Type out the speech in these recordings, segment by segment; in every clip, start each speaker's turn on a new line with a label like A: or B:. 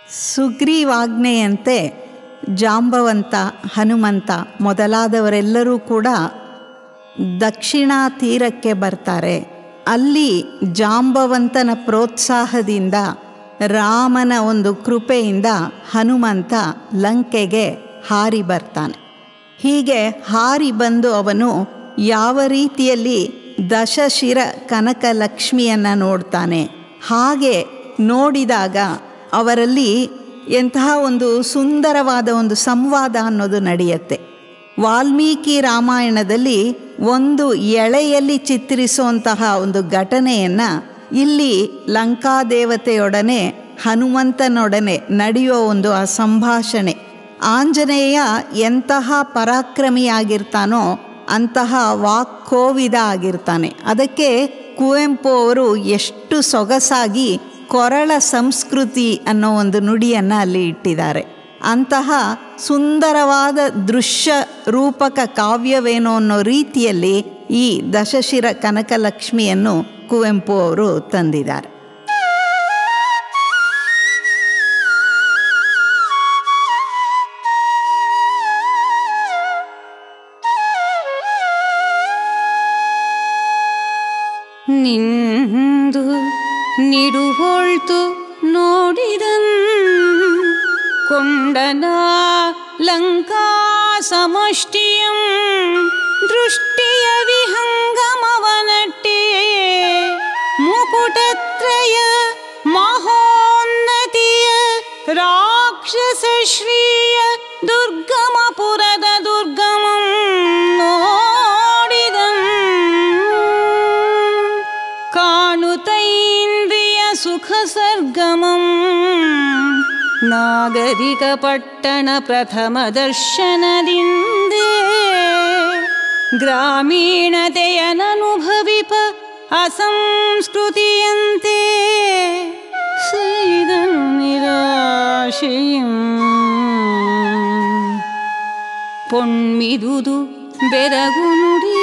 A: ಸುಗ್ರೀವಾಜ್ಞೆಯಂತೆ ಜಾಂಬವಂತ ಹನುಮಂತ ಮೊದಲಾದವರೆಲ್ಲರೂ ಕೂಡ ದಕ್ಷಿಣ ತೀರಕ್ಕೆ ಬರ್ತಾರೆ ಅಲ್ಲಿ ಜಾಂಬವಂತನ ಪ್ರೋತ್ಸಾಹದಿಂದ ರಾಮನ ಒಂದು ಕೃಪೆಯಿಂದ ಹನುಮಂತ ಲಂಕೆಗೆ ಹಾರಿ ಬರ್ತಾನೆ ಹೀಗೆ ಹಾರಿ ಬಂದು ಅವನು ಯಾವ ರೀತಿಯಲ್ಲಿ ದಶಶಿರ ಕನಕ ಲಕ್ಷ್ಮಿಯನ್ನು ನೋಡ್ತಾನೆ ಹಾಗೆ ನೋಡಿದಾಗ ಅವರಲ್ಲಿ ಎಂತಹ ಒಂದು ಸುಂದರವಾದ ಒಂದು ಸಂವಾದ ಅನ್ನೋದು ನಡೆಯುತ್ತೆ ವಾಲ್ಮೀಕಿ ರಾಮಾಯಣದಲ್ಲಿ ಒಂದು ಎಳೆಯಲ್ಲಿ ಚಿತ್ರಿಸುವಂತಹ ಒಂದು ಘಟನೆಯನ್ನು ಇಲ್ಲಿ ಲಂಕಾದೇವತೆಯೊಡನೆ ಹನುಮಂತನೊಡನೆ ನಡೆಯುವ ಒಂದು ಆ ಸಂಭಾಷಣೆ ಆಂಜನೇಯ ಎಂತಹ ಪರಾಕ್ರಮಿಯಾಗಿರ್ತಾನೋ ಅಂತಹ ವಾಕ್ಕೋವಿದ ಆಗಿರ್ತಾನೆ ಅದಕ್ಕೆ ಕುವೆಂಪು ಅವರು ಎಷ್ಟು ಸೊಗಸಾಗಿ ಕೊರಳ ಸಂಸ್ಕೃತಿ ಅನ್ನೋ ಒಂದು ನುಡಿಯನ್ನು ಅಲ್ಲಿ ಇಟ್ಟಿದ್ದಾರೆ ಅಂತಹ ಸುಂದರವಾದ ದೃಶ್ಯ ರೂಪಕ ಕಾವ್ಯವೇನೋ ಅನ್ನೋ ರೀತಿಯಲ್ಲಿ ಈ ದಶಶಿರ ಕನಕಲಕ್ಷ್ಮಿಯನ್ನು ಕುವೆಂಪು ಅವರು ತಂದಿದ್ದಾರೆ
B: ನಿಂದು ನಿಡುಹೊಳ್ತು ನೋಡಿದನ್ ಕೊಂಡನ ಲಂಕಾ ಸಮಷ್ಟಿಯಂ ದೃಷ್ಟಿಯ ವಿಹಂಗಮವನಟ್ಟೆ ಮುಕುಟತ್ರಯ ಮಹೋನ್ನತಿಯ ರಾಕ್ಷಸ ಶ್ರೀಯ ದುರ್ಗಮಪುರದ ದುರ್ಗಮಂ ನೋಡಿದಂ ಕಾಣುತೈಂದ್ರಿಯ ಸುಖ ಸರ್ಗಮಂ ನಾಗರಿಕ ಪಟ್ಟಣ ಪ್ರಥಮ ದರ್ಶನದಿಂದೇ ಗ್ರಾಮೀಣತೆಯನನುಭವಿಪ ಅಸಂಸ್ಕೃತಿಯಂತೆ ಸೈದನು ನಿರಾಶೆಯಂ പൊൺമിതുതു ಬೆರಗುನುಡಿ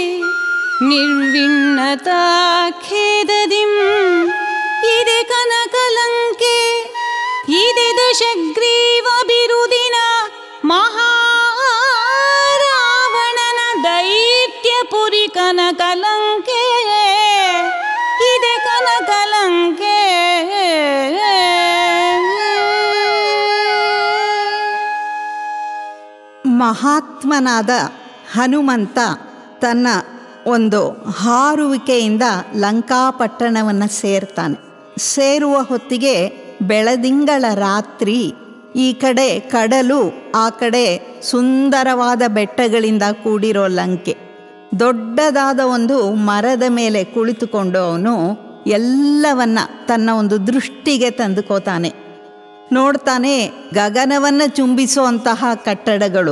B: ನಿರ್ವಿಣ್ಣತಾ ಖೇದದಿಂ ಇದೆ ಕನಕಲಂಕೆ ಇದೆ ದಶಗ್ರೀವ ಬಿರುದಿನ ಮಹಾರಾವಣನ ದೈತ್ಯಪುರಿ ಕನಕಲಂಕೆ ಇದೆ ಕನಕಲಂಕೆ
A: ಮಹಾತ್ಮನಾದ ಹನುಮಂತ ತನ್ನ ಒಂದು ಹಾರುವಿಕೆಯಿಂದ ಲಂಕಾಪಟ್ಟಣವನ್ನು ಸೇರ್ತಾನೆ ಸೇರುವ ಹೊತ್ತಿಗೆ ಬೆಳದಿಂಗಳ ರಾತ್ರಿ ಈ ಕಡೆ ಕಡಲು ಆ ಕಡೆ ಸುಂದರವಾದ ಬೆಟ್ಟಗಳಿಂದ ಕೂಡಿರೋ ಲಂಕೆ ದೊಡ್ಡದಾದ ಒಂದು ಮರದ ಮೇಲೆ ಕುಳಿತುಕೊಂಡು ಅವನು ಎಲ್ಲವನ್ನ ತನ್ನ ಒಂದು ದೃಷ್ಟಿಗೆ ತಂದುಕೋತಾನೆ ನೋಡ್ತಾನೆ ಗಗನವನ್ನು ಚುಂಬಿಸುವಂತಹ ಕಟ್ಟಡಗಳು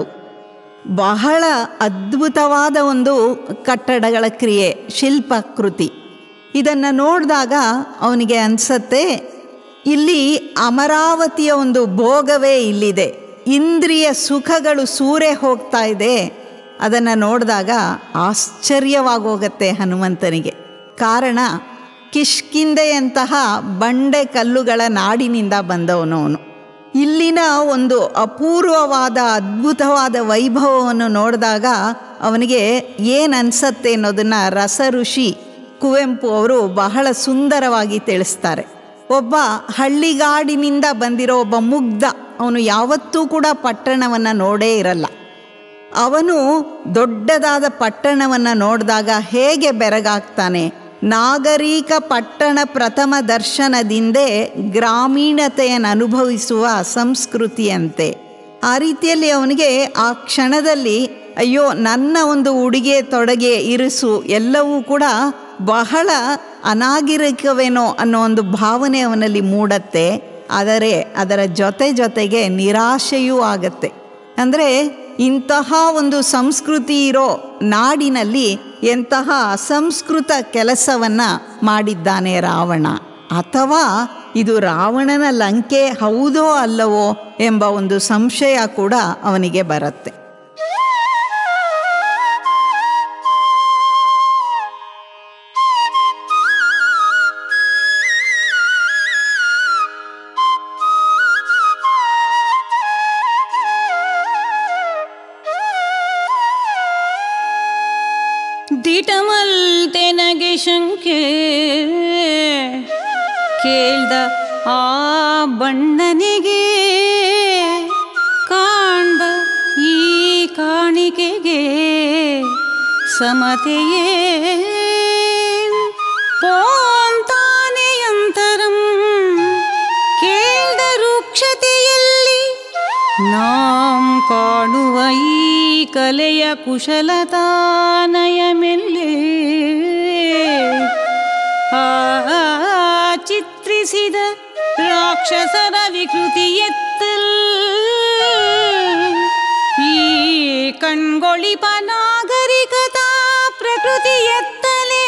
A: ಬಹಳ ಅದ್ಭುತವಾದ ಒಂದು ಕಟ್ಟಡಗಳ ಕ್ರಿಯೆ ಶಿಲ್ಪಾಕೃತಿ ಇದನ್ನು ನೋಡಿದಾಗ ಅವನಿಗೆ ಅನಿಸತ್ತೆ ಇಲ್ಲಿ ಅಮರಾವತಿಯ ಒಂದು ಭೋಗವೇ ಇಲ್ಲಿದೆ ಇಂದ್ರಿಯ ಸುಖಗಳು ಸೂರೆ ಹೋಗ್ತಾ ಇದೆ ಅದನ್ನು ನೋಡಿದಾಗ ಆಶ್ಚರ್ಯವಾಗೋಗತ್ತೆ ಹನುಮಂತನಿಗೆ ಕಾರಣ ಕಿಷ್ಕಿಂದೆಯಂತಹ ಬಂಡೆ ಕಲ್ಲುಗಳ ನಾಡಿನಿಂದ ಬಂದವನು ಅವನು ಇಲ್ಲಿನ ಒಂದು ಅಪೂರ್ವವಾದ ಅದ್ಭುತವಾದ ವೈಭವವನ್ನು ನೋಡಿದಾಗ ಅವನಿಗೆ ಏನು ಅನಿಸತ್ತೆ ಅನ್ನೋದನ್ನು ರಸ ಋಷಿ ಕುವೆಂಪು ಅವರು ಬಹಳ ಸುಂದರವಾಗಿ ತಿಳಿಸ್ತಾರೆ ಒಬ್ಬ ಹಳ್ಳಿಗಾಡಿನಿಂದ ಬಂದಿರೋ ಒಬ್ಬ ಮುಗ್ಧ ಅವನು ಯಾವತ್ತೂ ಕೂಡ ಪಟ್ಟಣವನ್ನು ನೋಡೇ ಇರಲ್ಲ ಅವನು ದೊಡ್ಡದಾದ ಪಟ್ಟಣವನ್ನು ನೋಡಿದಾಗ ಹೇಗೆ ಬೆರಗಾಗ್ತಾನೆ ನಾಗರಿಕ ಪಟ್ಟಣ ಪ್ರಥಮ ದರ್ಶನದಿಂದೇ ಗ್ರಾಮೀಣತೆಯನ್ನು ಅನುಭವಿಸುವ ಸಂಸ್ಕೃತಿಯಂತೆ ಆ ರೀತಿಯಲ್ಲಿ ಅವನಿಗೆ ಆ ಕ್ಷಣದಲ್ಲಿ ಅಯ್ಯೋ ನನ್ನ ಒಂದು ಉಡುಗೆ ತೊಡಗೆ ಇರಿಸು ಎಲ್ಲವೂ ಕೂಡ ಬಹಳ ಅನಾಗರಿಕವೇನೋ ಅನ್ನೋ ಒಂದು ಭಾವನೆ ಅವನಲ್ಲಿ ಮೂಡತ್ತೆ ಆದರೆ ಅದರ ಜೊತೆ ಜೊತೆಗೆ ನಿರಾಶೆಯೂ ಆಗತ್ತೆ ಅಂದರೆ ಇಂತಹ ಒಂದು ಸಂಸ್ಕೃತಿ ಇರೋ ನಾಡಿನಲ್ಲಿ ಎಂತಹ ಅಸಂಸ್ಕೃತ ಕೆಲಸವನ್ನು ಮಾಡಿದ್ದಾನೆ ರಾವಣ ಅಥವಾ ಇದು ರಾವಣನ ಲಂಕೆ ಹೌದೋ ಅಲ್ಲವೋ ಎಂಬ ಒಂದು ಸಂಶಯ ಕೂಡ ಅವನಿಗೆ ಬರುತ್ತೆ
B: ಶಂಕೆ ಕೇಳ್ದ ಆ ಬಣ್ಣನಿಗೆ ಕಾಣ್ಬ ಈ ಕಾಣಿಕೆಗೆ ಸಮತೆಯೇ ಪೋಂತಾನೆಯಂತರಂ ಕೇಳ್ದ ರೂಕ್ಷತೆಯಲ್ಲಿ ನಾಂ ಕಾಣುವ ಈ ಕಲೆಯ ಕುಶಲತಾನಯಮೆಲ್ಲೇ ಆ ಚಿತ್ರಿಸಿದ ರಾಕ್ಷಸರ ವಿಕೃತಿ ಎತ್ತಲ್ ಈ ಕಣ್ಗೊಳಿಪ ನಾಗರಿಕತಾ ಪ್ರಕೃತಿ ಎತ್ತಲೇ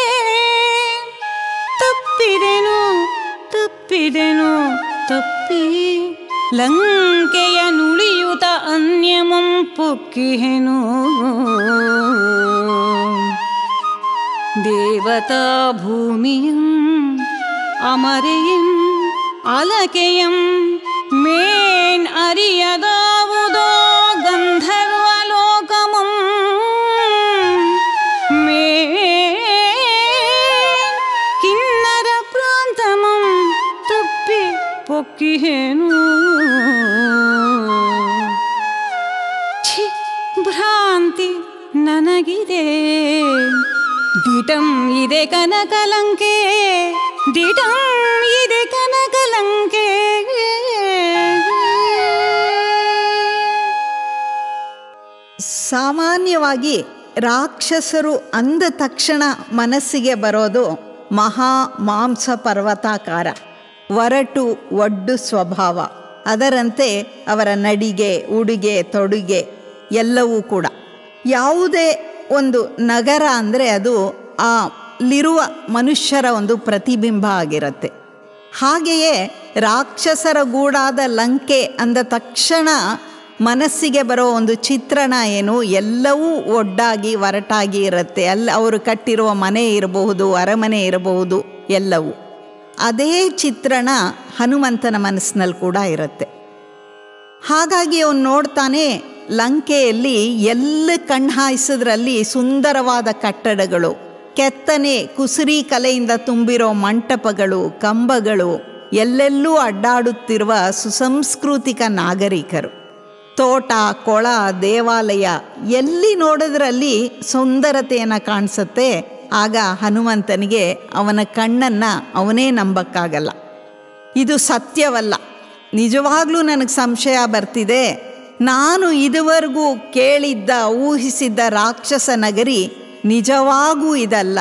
B: ತಪ್ಪಿದೆನು ತಪ್ಪಿದೆನು ತಪ್ಪಿ ಲಂಕೆಯ ನುಳಿಯುತ ಅನ್ಯಮಂ ಪೊಕ್ಕಿಹೆನು ದೇವತಾ ಭೂಮಿಯಂ ಅಮರೆಯಂ ಅಲಕೆಯಂ ಮೇಣ್ ಅರಿಯದಾವುದೋ ಗಂಧರ್ವಲೋಕಮಂ ಮೇ ಕಿನ್ನರ ಪ್ರಾಂತಮಂ ತಪ್ಪಿ ಪೊಕ್ಕಿಹೇನು ಛಿ ಭ್ರಾಂತಿ ನನಗಿದೆ ದಿಟಂ ಇದೆ ಕನಕಲಂಕೆ ದಿಟಂ ಇದೆ ಕನಕಲಂಕೆ
A: ಸಾಮಾನ್ಯವಾಗಿ ರಾಕ್ಷಸರು ಅಂದ ತಕ್ಷಣ ಮನಸ್ಸಿಗೆ ಬರೋದು ಮಹಾ ಮಾಂಸ ಪರ್ವತಾಕಾರ ಒರಟು ಒಡ್ಡು ಸ್ವಭಾವ ಅದರಂತೆ ಅವರ ನಡಿಗೆ ಉಡುಗೆ ತೊಡುಗೆ ಎಲ್ಲವೂ ಕೂಡ ಯಾವುದೇ ಒಂದು ನಗರ ಅಂದರೆ ಅದು ಅಲ್ಲಿರುವ ಮನುಷ್ಯರ ಒಂದು ಪ್ರತಿಬಿಂಬ ಆಗಿರುತ್ತೆ ಹಾಗೆಯೇ ರಾಕ್ಷಸರ ಗೂಡಾದ ಲಂಕೆ ಅಂದ ತಕ್ಷಣ ಮನಸ್ಸಿಗೆ ಬರೋ ಒಂದು ಚಿತ್ರಣ ಏನು ಎಲ್ಲವೂ ಒಡ್ಡಾಗಿ ಒರಟಾಗಿ ಇರುತ್ತೆ ಅಲ್ಲಿ ಅವರು ಕಟ್ಟಿರುವ ಮನೆ ಇರಬಹುದು ಅರಮನೆ ಇರಬಹುದು ಎಲ್ಲವೂ ಅದೇ ಚಿತ್ರಣ ಹನುಮಂತನ ಮನಸ್ಸಿನಲ್ಲಿ ಕೂಡ ಇರುತ್ತೆ ಹಾಗಾಗಿ ಅವನು ನೋಡ್ತಾನೆ ಲಂಕೆಯಲ್ಲಿ ಎಲ್ಲ ಕಣ್ಣು ಹಾಯಿಸಿದ್ರಲ್ಲಿ ಸುಂದರವಾದ ಕಟ್ಟಡಗಳು ಕೆತ್ತನೆ ಕುಸುರಿ ಕಲೆಯಿಂದ ತುಂಬಿರೋ ಮಂಟಪಗಳು ಕಂಬಗಳು ಎಲ್ಲೆಲ್ಲೂ ಅಡ್ಡಾಡುತ್ತಿರುವ ಸುಸಂಸ್ಕೃತಿಕ ನಾಗರಿಕರು ತೋಟ ಕೊಳ ದೇವಾಲಯ ಎಲ್ಲಿ ನೋಡೋದ್ರಲ್ಲಿ ಸುಂದರತೆಯನ್ನು ಕಾಣಿಸುತ್ತೆ ಆಗ ಹನುಮಂತನಿಗೆ ಅವನ ಕಣ್ಣನ್ನು ಅವನೇ ನಂಬಕ್ಕಾಗಲ್ಲ ಇದು ಸತ್ಯವಲ್ಲ ನಿಜವಾಗ್ಲೂ ನನಗೆ ಸಂಶಯ ಬರ್ತಿದೆ ನಾನು ಇದುವರೆಗೂ ಕೇಳಿದ್ದ ಊಹಿಸಿದ್ದ ರಾಕ್ಷಸ ನಗರಿ ನಿಜವಾಗೂ ಇದಲ್ಲ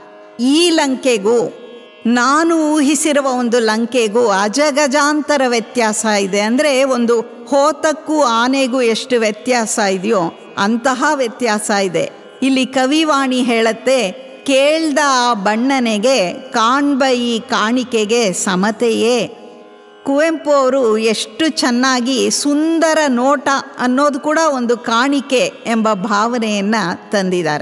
A: ಈ ಲಂಕೆಗೂ ನಾನು ಊಹಿಸಿರುವ ಒಂದು ಲಂಕೆಗೂ ಅಜಗಜಾಂತರ ವ್ಯತ್ಯಾಸ ಇದೆ ಅಂದರೆ ಒಂದು ಹೋತಕ್ಕೂ ಆನೆಗೂ ಎಷ್ಟು ವ್ಯತ್ಯಾಸ ಇದೆಯೋ ಅಂತಹ ವ್ಯತ್ಯಾಸ ಇದೆ ಇಲ್ಲಿ ಕವಿವಾಣಿ ಹೇಳತ್ತೆ ಕೇಳ್ದ ಆ ಬಣ್ಣನೆಗೆ ಕಾಣ್ಬ ಈ ಕಾಣಿಕೆಗೆ ಸಮತೆಯೇ ಕುವೆಂಪು ಅವರು ಎಷ್ಟು ಚೆನ್ನಾಗಿ ಸುಂದರ ನೋಟ ಅನ್ನೋದು ಕೂಡ ಒಂದು ಕಾಣಿಕೆ ಎಂಬ ಭಾವನೆಯನ್ನು ತಂದಿದ್ದಾರೆ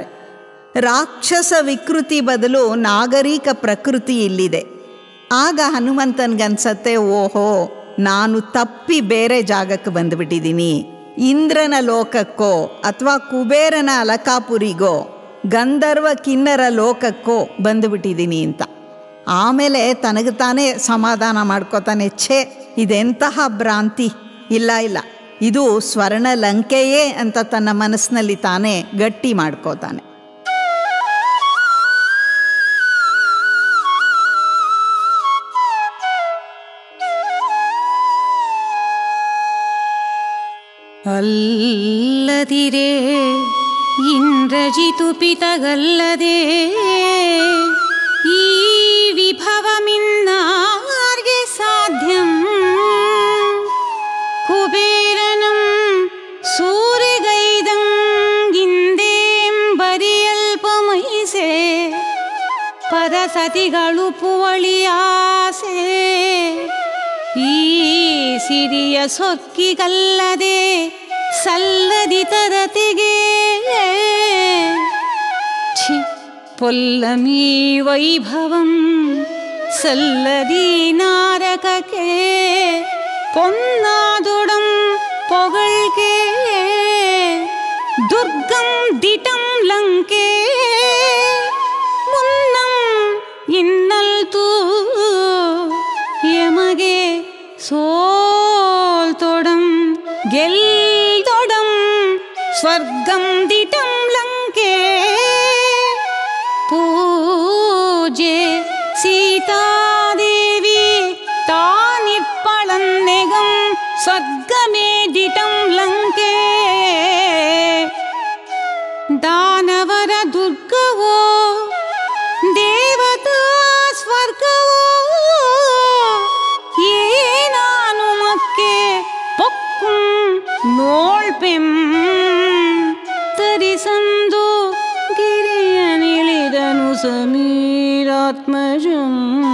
A: ರಾಕ್ಷಸ ವಿಕೃತಿ ಬದಲು ನಾಗರಿಕ ಪ್ರಕೃತಿ ಇಲ್ಲಿದೆ ಆಗ ಹನುಮಂತನ್ಗನ್ಸತ್ತೆ ಓಹೋ ನಾನು ತಪ್ಪಿ ಬೇರೆ ಜಾಗಕ್ಕೆ ಬಂದುಬಿಟ್ಟಿದ್ದೀನಿ ಇಂದ್ರನ ಲೋಕಕ್ಕೋ ಅಥವಾ ಕುಬೇರನ ಅಲಕಾಪುರಿಗೋ ಗಂಧರ್ವ ಕಿನ್ನರ ಲೋಕಕ್ಕೋ ಬಂದುಬಿಟ್ಟಿದ್ದೀನಿ ಅಂತ ಆಮೇಲೆ ತನಗೆ ತಾನೇ ಸಮಾಧಾನ ಮಾಡ್ಕೋತಾನೆ ಛೇ ಇದೆಂತಹ ಭ್ರಾಂತಿ ಇಲ್ಲ ಇಲ್ಲ ಇದು ಸ್ವರ್ಣ ಲಂಕೆಯೇ ಅಂತ ತನ್ನ ಮನಸ್ಸಿನಲ್ಲಿ ತಾನೇ ಗಟ್ಟಿ ಮಾಡ್ಕೋತಾನೆ
B: ಅಲ್ಲದಿರೇ ಇಂದ್ರಜಿತು ಪಿತಗಲ್ಲದೆ ಈ ವಿಭವಮಿನ್ನಾರ್ಗೆ ಸಾಧ್ಯಂ ಕುಬೇರನಂ ಸೂರೆಗೈದಂಗಿಂದೇಂ ಬರಿಯಲ್ಪಮೈಸೆ ಪರಸತಿಗಳು ಪುವಳಿಯಾಸೆ ಈ ಸಿರಿಯ ಸೊಕ್ಕಿಗಲ್ಲದೆ ಸಲ್ಲದಿ ತರತೆಗೆ ಛಿ ಪೊಲ್ಲಮೀ ವೈಭವಂ ಸಲ್ಲದಿ ನಾರಕಕ್ಕೆ பொன்னாதுடம் பொகழ்கே துர்க்கம் திட்டம் லங்கே முன்ன ಮರೆತು ಎಮಗೆ ಸೋಲ್ತೊಡಂ ಗೆಲ್ತೊಡಂ ಸ್ವರ್ಗಂ ದಿಟಂ ಲಂಕೆ ಪೂಜೆ ಸೀತಾದೇವಿ ತಾನಿಪ್ಪಳನ್ನೆಗಂ ಸ್ವರ್ಗಮೇ ದಿಟಂ ಲಂಕೆ ದಾನವರ ದುರ್ಗವೋ ದೇವತಾ ಸ್ವರ್ಗವೋ ಏನಾನು ಮಕ್ಕೆ ಪೊಕ್ಕುಂ ನೋಳ್ಪೆಂ ತರಿಸಂದು ಗಿರಿಯ ನಿಳಿದನು ಸಮೀರಾತ್ಮಜಂ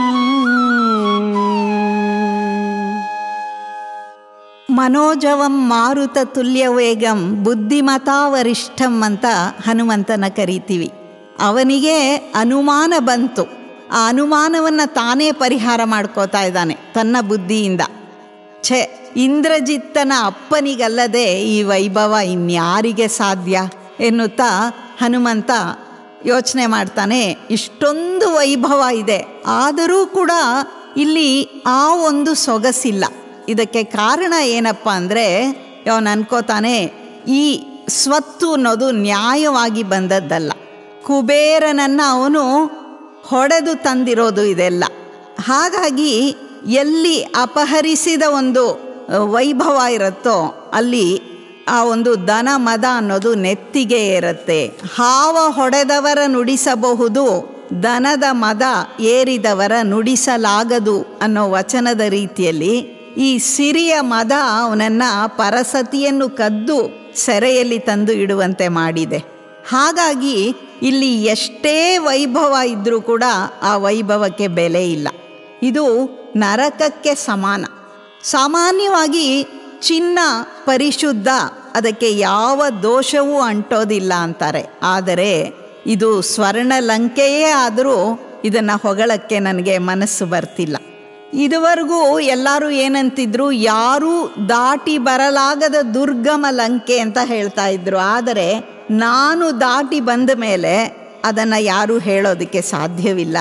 A: ಮನೋಜವಂ ಮಾರುತ ತುಲ್ಯವೇಗಂ ಬುದ್ಧಿಮತಾವರಿಷ್ಠಂ ಅಂತ ಹನುಮಂತನ ಕರಿತೀವಿ ಅವನಿಗೆ ಅನುಮಾನ ಬಂತು ಆ ಅನುಮಾನವನ್ನು ತಾನೇ ಪರಿಹಾರ ಮಾಡ್ಕೋತಾ ಇದ್ದಾನೆ ತನ್ನ ಬುದ್ಧಿಯಿಂದ ಛೆ ಇಂದ್ರಜಿತ್ತನ ಅಪ್ಪನಿಗಲ್ಲದೆ ಈ ವೈಭವ ಇನ್ಯಾರಿಗೆ ಸಾಧ್ಯ ಎನ್ನುತ್ತಾ ಹನುಮಂತ ಯೋಚನೆ ಮಾಡ್ತಾನೆ ಇಷ್ಟೊಂದು ವೈಭವ ಇದೆ ಆದರೂ ಕೂಡ ಇಲ್ಲಿ ಆ ಒಂದು ಸೊಗಸಿಲ್ಲ ಇದಕ್ಕೆ ಕಾರಣ ಏನಪ್ಪ ಅಂದರೆ ಅವನು ಅನ್ಕೋತಾನೆ ಈ ಸ್ವತ್ತು ಅನ್ನೋದು ನ್ಯಾಯವಾಗಿ ಬಂದದ್ದಲ್ಲ ಕುಬೇರನನ್ನು ಅವನು ಹೊಡೆದು ತಂದಿರೋದು ಇದೆಲ್ಲ ಹಾಗಾಗಿ ಎಲ್ಲಿ ಅಪಹರಿಸಿದ ಒಂದು ವೈಭವ ಇರುತ್ತೋ ಅಲ್ಲಿ ಆ ಒಂದು ದನ ಮದ ಅನ್ನೋದು ನೆತ್ತಿಗೆ ಇರುತ್ತೆ ಹಾವ ಹೊಡೆದವರ ನುಡಿಸಬಹುದು ದನದ ಮದ ಏರಿದವರ ನುಡಿಸಲಾಗದು ಅನ್ನೋ ವಚನದ ರೀತಿಯಲ್ಲಿ ಈ ಸಿರಿಯ ಮದ ಅವನನ್ನ ಪರಸತಿಯನ್ನು ಕದ್ದು ಸೆರೆಯಲ್ಲಿ ತಂದು ಇಡುವಂತೆ ಮಾಡಿದೆ ಹಾಗಾಗಿ ಇಲ್ಲಿ ಎಷ್ಟೇ ವೈಭವ ಇದ್ರೂ ಕೂಡ ಆ ವೈಭವಕ್ಕೆ ಬೆಲೆ ಇಲ್ಲ ಇದು ನರಕಕ್ಕೆ ಸಮಾನ ಸಾಮಾನ್ಯವಾಗಿ ಚಿನ್ನ ಪರಿಶುದ್ಧ ಅದಕ್ಕೆ ಯಾವ ದೋಷವೂ ಅಂಟೋದಿಲ್ಲ ಅಂತಾರೆ ಆದರೆ ಇದು ಸ್ವರ್ಣ ಲಂಕೆಯೇ ಆದರೂ ಇದನ್ನು ಹೊಗಳಕ್ಕೆ ನನಗೆ ಮನಸ್ಸು ಬರ್ತಿಲ್ಲ ಇದುವರೆಗೂ ಎಲ್ಲರೂ ಏನಂತಿದ್ರು ಯಾರೂ ದಾಟಿ ಬರಲಾಗದ ದುರ್ಗಮ ಲಂಕೆ ಅಂತ ಹೇಳ್ತಾ ಇದ್ರು ಆದರೆ ನಾನು ದಾಟಿ ಬಂದ ಮೇಲೆ ಅದನ್ನು ಯಾರೂ ಹೇಳೋದಕ್ಕೆ ಸಾಧ್ಯವಿಲ್ಲ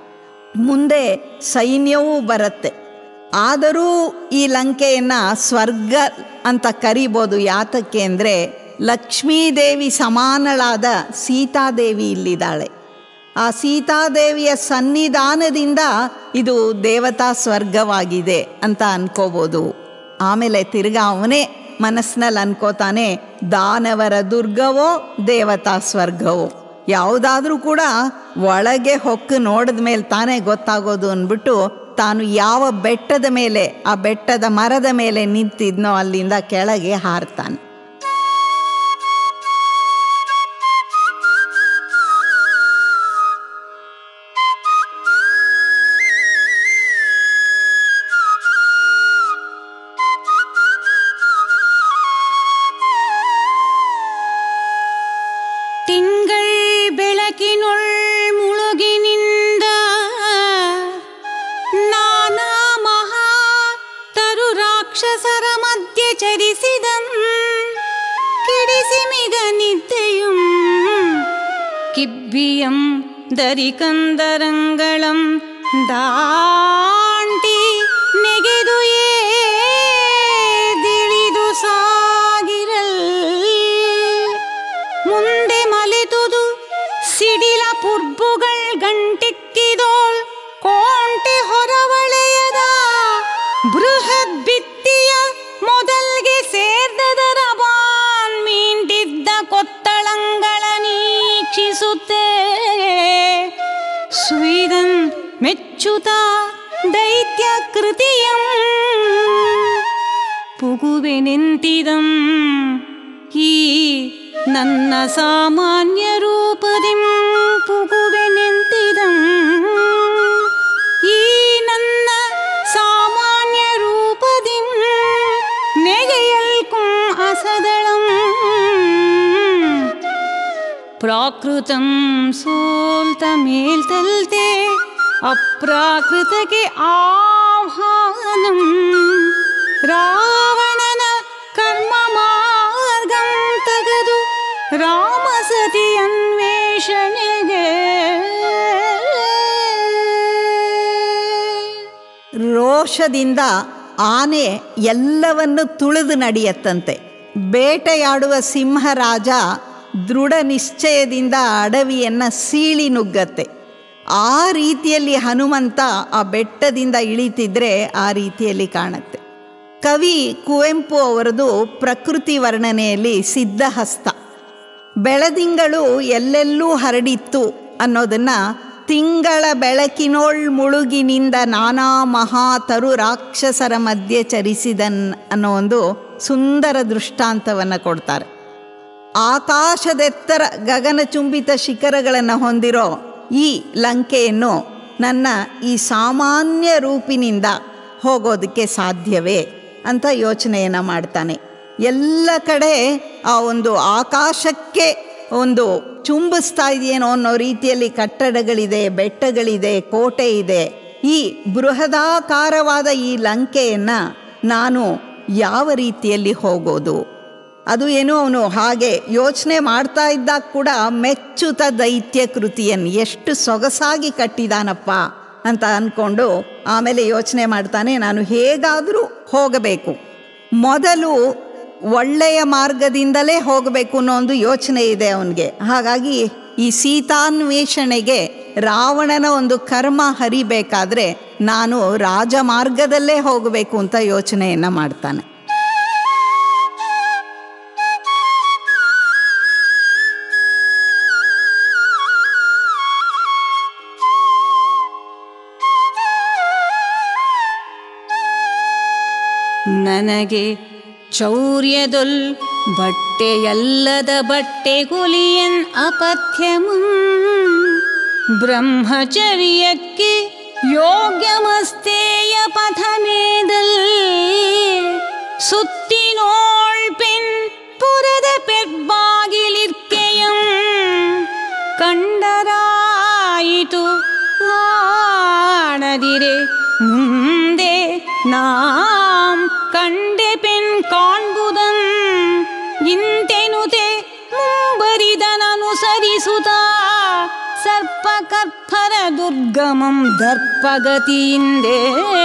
A: ಮುಂದೆ ಸೈನ್ಯವೂ ಬರುತ್ತೆ ಆದರೂ ಈ ಲಂಕೆಯನ್ನು ಸ್ವರ್ಗ ಅಂತ ಕರಿಬೋದು ಯಾತಕ್ಕೆ ಅಂದರೆ ಲಕ್ಷ್ಮೀದೇವಿ ಸಮಾನಳಾದ ಸೀತಾದೇವಿ ಇಲ್ಲಿದ್ದಾಳೆ ಆ ಸೀತಾದೇವಿಯ ಸನ್ನಿಧಾನದಿಂದ ಇದು ದೇವತಾ ಸ್ವರ್ಗವಾಗಿದೆ ಅಂತ ಅನ್ಕೋಬೋದು ಆಮೇಲೆ ತಿರ್ಗಾ ಅವನೇ ಮನಸ್ಸಿನಲ್ಲಿ ಅನ್ಕೋತಾನೆ ದಾನವರ ದುರ್ಗವೋ ದೇವತಾ ಸ್ವರ್ಗವೋ ಯಾವುದಾದ್ರೂ ಕೂಡ ಒಳಗೆ ಹೊಕ್ಕು ನೋಡಿದ ಮೇಲೆ ತಾನೇ ಗೊತ್ತಾಗೋದು ಅಂದ್ಬಿಟ್ಟು ತಾನು ಯಾವ ಬೆಟ್ಟದ ಮೇಲೆ ಆ ಬೆಟ್ಟದ ಮರದ ಮೇಲೆ ನಿಂತಿದ್ನೋ ಅಲ್ಲಿಂದ ಕೆಳಗೆ ಹಾರ್ತಾನೆ
B: ತಿಂಗಳ್ ಬೆಳಕಿನೊಳ್ ಮುಳುಗಿನಿಂದ ನಾನಾ ಮಹಾ ತರು ರಾಕ್ಷಸರ ಮಧ್ಯೆ ಚರಿಸಿದಂ ಕಿಡಿಸಿ ಮಿಗ ನಿದ್ದೆಯುಂ കിബ്ബിയം ധരികന്തരങ്ങളും ദാണ്ടി നെಗೆದು ಏದಿಳಿದು ಸಾಗಿರಲ್ ಮುಂದೆ ಮಲೆತುದು ಸಿಡಿಲ ಪುರ್ಬುಗಳ್ ಗಂಟಿಕ್ಕಿದೋಳ್ ಕೋಂಟೆ ಹೊರವಳೆಯದ ಬೃಹತ್ ಬಿತ್ತಿಯ ಮೊದಲ್ಗೆ ಸೇರ್ದದರ ಬಾನ್ ಮೀಂಟಿದ್ದ ಕೊತ್ತಳಂಗಳ ನೀಕ್ಷಿಸುತ್ತೆ ಸುಯಿದನ್ ಮೆಚ್ಚುತ ದೈತ್ಯ ಕೃತಿಯಂ ಪುಗುವೆನೆಂತಿದಂ ಈ ನನ್ನ ಸಾಮಾನ್ಯ ರೂಪದಿಂ ಪುಗುವೆನೆಂತಿದಂ ಈ ನನ್ನ ಸಾಮಾನ್ಯ ರೂಪದಿಂ ನೆಗೆಯಲ್ಕುಂ ಅಸದಳಂ ಪ್ರಾಕೃತಂ ಸೋಲ್ತ ಮೇಲ್ತಲ್ತೆ ಅಪ್ರಾಕೃತಕ್ಕೆ ಆಹ್ವಾನಂ ರಾವಣನ ಕರ್ಮ ಮಾರ್ಗಂ ತಗದು ರಾಮಸತಿ ಅನ್ವೇಷಣೆಗೆ
A: ರೋಷದಿಂದ ಆನೆ ಎಲ್ಲವನ್ನು ತುಳಿದು ನಡೆಯತ್ತಂತೆ ಬೇಟೆಯಾಡುವ ಸಿಂಹರಾಜ ದೃಢ ನಿಶ್ಚಯದಿಂದ ಅಡವಿಯನ್ನು ಸೀಳಿ ನುಗ್ಗತ್ತೆ ಆ ರೀತಿಯಲ್ಲಿ ಹನುಮಂತ ಆ ಬೆಟ್ಟದಿಂದ ಇಳಿತಿದ್ರೆ ಆ ರೀತಿಯಲ್ಲಿ ಕಾಣುತ್ತೆ ಕವಿ ಕುವೆಂಪು ಅವರದು ಪ್ರಕೃತಿ ವರ್ಣನೆಯಲ್ಲಿ ಸಿದ್ಧಹಸ್ತ ಬೆಳದಿಂಗಳು ಎಲ್ಲೆಲ್ಲೂ ಹರಡಿತ್ತು ಅನ್ನೋದನ್ನ ತಿಂಗಳ ಬೆಳಕಿನೋಳ್ ಮುಳುಗಿನಿಂದ ನಾನಾ ಮಹಾತರು ರಾಕ್ಷಸರ ಮಧ್ಯೆ ಚರಿಸಿದನ್ ಅನ್ನೋ ಒಂದು ಸುಂದರ ದೃಷ್ಟಾಂತವನ್ನು ಕೊಡ್ತಾರೆ ಆಕಾಶದೆತ್ತರ ಗಗನಚುಂಬಿತ ಶಿಖರಗಳನ್ನು ಹೊಂದಿರೋ ಈ ಲಂಕೆಯನ್ನು ನನ್ನ ಈ ಸಾಮಾನ್ಯ ರೂಪಿನಿಂದ ಹೋಗೋದಕ್ಕೆ ಸಾಧ್ಯವೇ ಅಂತ ಯೋಚನೆಯನ್ನು ಮಾಡ್ತಾನೆ ಎಲ್ಲ ಕಡೆ ಆ ಒಂದು ಆಕಾಶಕ್ಕೆ ಒಂದು ಚುಂಬಿಸ್ತಾ ಇದೆಯೇನೋ ಅನ್ನೋ ರೀತಿಯಲ್ಲಿ ಕಟ್ಟಡಗಳಿದೆ ಬೆಟ್ಟಗಳಿದೆ ಕೋಟೆ ಇದೆ ಈ ಬೃಹದಾಕಾರವಾದ ಈ ಲಂಕೆಯನ್ನು ನಾನು ಯಾವ ರೀತಿಯಲ್ಲಿ ಹೋಗೋದು ಅದು ಏನೋ ಅವನು ಹಾಗೆ ಯೋಚನೆ ಮಾಡ್ತಾ ಇದ್ದಾಗ ಕೂಡ ಮೆಚ್ಚುತ ದೈತ್ಯ ಕೃತಿಯನ್ನು ಎಷ್ಟು ಸೊಗಸಾಗಿ ಕಟ್ಟಿದಾನಪ್ಪ ಅಂತ ಅಂದ್ಕೊಂಡು ಆಮೇಲೆ ಯೋಚನೆ ಮಾಡ್ತಾನೆ ನಾನು ಹೇಗಾದರೂ ಹೋಗಬೇಕು ಮೊದಲು ಒಳ್ಳೆಯ ಮಾರ್ಗದಿಂದಲೇ ಹೋಗಬೇಕು ಅನ್ನೋ ಒಂದು ಯೋಚನೆ ಇದೆ ಅವನಿಗೆ ಹಾಗಾಗಿ ಈ ಸೀತಾನ್ವೇಷಣೆಗೆ ರಾವಣನ ಒಂದು ಕರ್ಮ ಹರಿಬೇಕಾದ್ರೆ ನಾನು ರಾಜಮಾರ್ಗದಲ್ಲೇ ಹೋಗಬೇಕು ಅಂತ ಯೋಚನೆಯನ್ನು ಮಾಡ್ತಾನೆ
B: ನನಗೆ ಚೌರ್ಯದೊಲ್ ಬಟ್ಟೆಯಲ್ಲದ ಬಟ್ಟೆಗುಲಿಯನ್ ಅಪಥ್ಯಮಂ ಬ್ರಹ್ಮಚರ್ಯಕ್ಕೆ ಯೋಗ್യമസ്തേയ പഥമേതൽ സുത്തിനോൾ പെൺ പുരത പെർബാകിലിർക്കയം ಕಂಡರಾಯಿತು ಕಾಣದಿರೆ ಮುಂದೆ ನಾಂ ಕಂಡೆ ಪೆನ್ ಕಾಣ್ಬುದನ್ ಇಂತೆನುತೆ ಮುಂಬರಿದನನುಸರಿಸುತ್ತ ಸರ್ಪಕರ್ಪರ ದುರ್ಗಮಂ ದರ್ಪಗತಿಯಿಂದೇ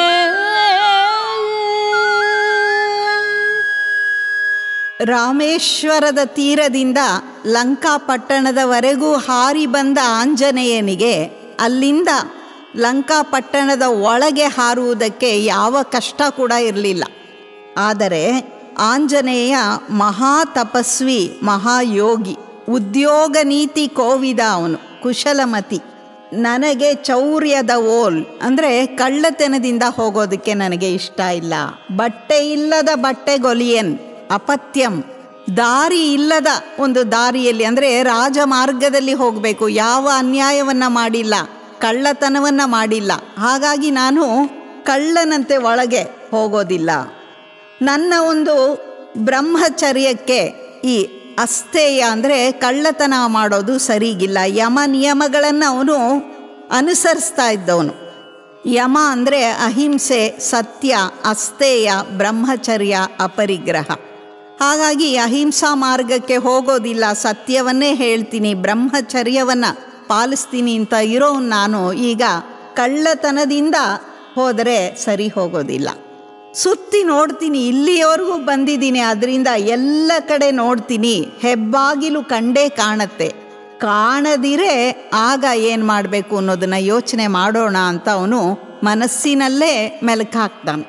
A: ರಾಮೇಶ್ವರದ ತೀರದಿಂದ ಲಂಕಾ ಪಟ್ಟಣದವರೆಗೂ ಹಾರಿ ಬಂದ ಆಂಜನೇಯನಿಗೆ ಅಲ್ಲಿಂದ ಲಂಕಾ ಪಟ್ಟಣದ ಒಳಗೆ ಹಾರುವುದಕ್ಕೆ ಯಾವ ಕಷ್ಟ ಕೂಡ ಇರಲಿಲ್ಲ ಆದರೆ ಆಂಜನೇಯ ಮಹಾ ತಪಸ್ವಿ ಮಹಾಯೋಗಿ ಉದ್ಯೋಗ ನೀತಿ ಕೋವಿದ ಅವನು ಕುಶಲಮತಿ ನನಗೆ ಚೌರ್ಯದ ಓಲ್ ಅಂದರೆ ಕಳ್ಳತನದಿಂದ ಹೋಗೋದಕ್ಕೆ ನನಗೆ ಇಷ್ಟ ಇಲ್ಲ ಬಟ್ಟೆ ಇಲ್ಲದ ಬಟ್ಟೆಗೊಲಿಯನ್ ಅಪತ್ಯಂ ದಾರಿ ಇಲ್ಲದ ಒಂದು ದಾರಿಯಲ್ಲಿ ಅಂದರೆ ರಾಜಮಾರ್ಗದಲ್ಲಿ ಹೋಗಬೇಕು ಯಾವ ಅನ್ಯಾಯವನ್ನ ಮಾಡಿಲ್ಲ ಕಳ್ಳತನವನ್ನ ಮಾಡಿಲ್ಲ ಹಾಗಾಗಿ ನಾನು ಕಳ್ಳನಂತೆ ಒಳಗೆ ಹೋಗೋದಿಲ್ಲ ನನ್ನ ಒಂದು ಬ್ರಹ್ಮಚರ್ಯಕ್ಕೆ ಈ ಅಸ್ಥೇಯ ಅಂದರೆ ಕಳ್ಳತನ ಮಾಡೋದು ಸರಿಗಿಲ್ಲ ಯಮ ನಿಯಮಗಳನ್ನು ಅವನು ಅನುಸರಿಸ್ತಾ ಇದ್ದವನು ಯಮ ಅಂದರೆ ಅಹಿಂಸೆ ಸತ್ಯ ಅಸ್ಥೇಯ ಬ್ರಹ್ಮಚರ್ಯ ಅಪರಿಗ್ರಹ ಹಾಗಾಗಿ ಅಹಿಂಸಾ ಮಾರ್ಗಕ್ಕೆ ಹೋಗೋದಿಲ್ಲ ಸತ್ಯವನ್ನೇ ಹೇಳ್ತೀನಿ ಬ್ರಹ್ಮಚರ್ಯವನ್ನು ಪಾಲಿಸ್ತೀನಿ ಅಂತ ಇರೋ ನಾನು ಈಗ ಕಳ್ಳತನದಿಂದ ಹೋದರೆ ಸರಿ ಹೋಗೋದಿಲ್ಲ ಸುತ್ತಿ ನೋಡ್ತೀನಿ ಇಲ್ಲಿಯವರೆಗೂ ಬಂದಿದ್ದೀನಿ ಅದರಿಂದ ಎಲ್ಲ ಕಡೆ ನೋಡ್ತೀನಿ ಹೆಬ್ಬಾಗಿಲು ಕಂಡೇ ಕಾಣತ್ತೆ ಕಾಣದಿರೆ ಆಗ ಏನು ಮಾಡಬೇಕು ಅನ್ನೋದನ್ನ ಯೋಚನೆ ಮಾಡೋಣ ಅಂತ ಅವನು ಮನಸ್ಸಿನಲ್ಲೇ ಮೆಲುಕು ಹಾಕ್ತಾನೆ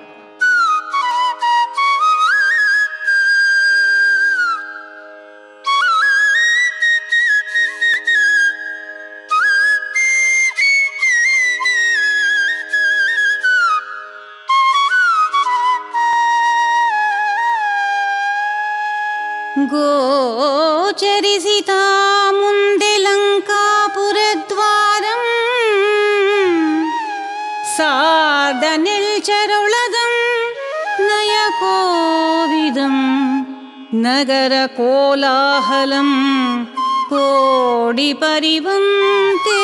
B: ಗೋಚರಿಸಿತಾ ಮುಂದೆ ಲಂಕಾಪುರದ್ವಾರಂ ಸಾರ್ಧ ನಿಲ್ಚರೊಳಗಂ ನಯ ಕೋವಿದಂ ನಗರ ಕೋಲಾಹಲಂ ಕೋಡಿ ಪರಿವಂತೆ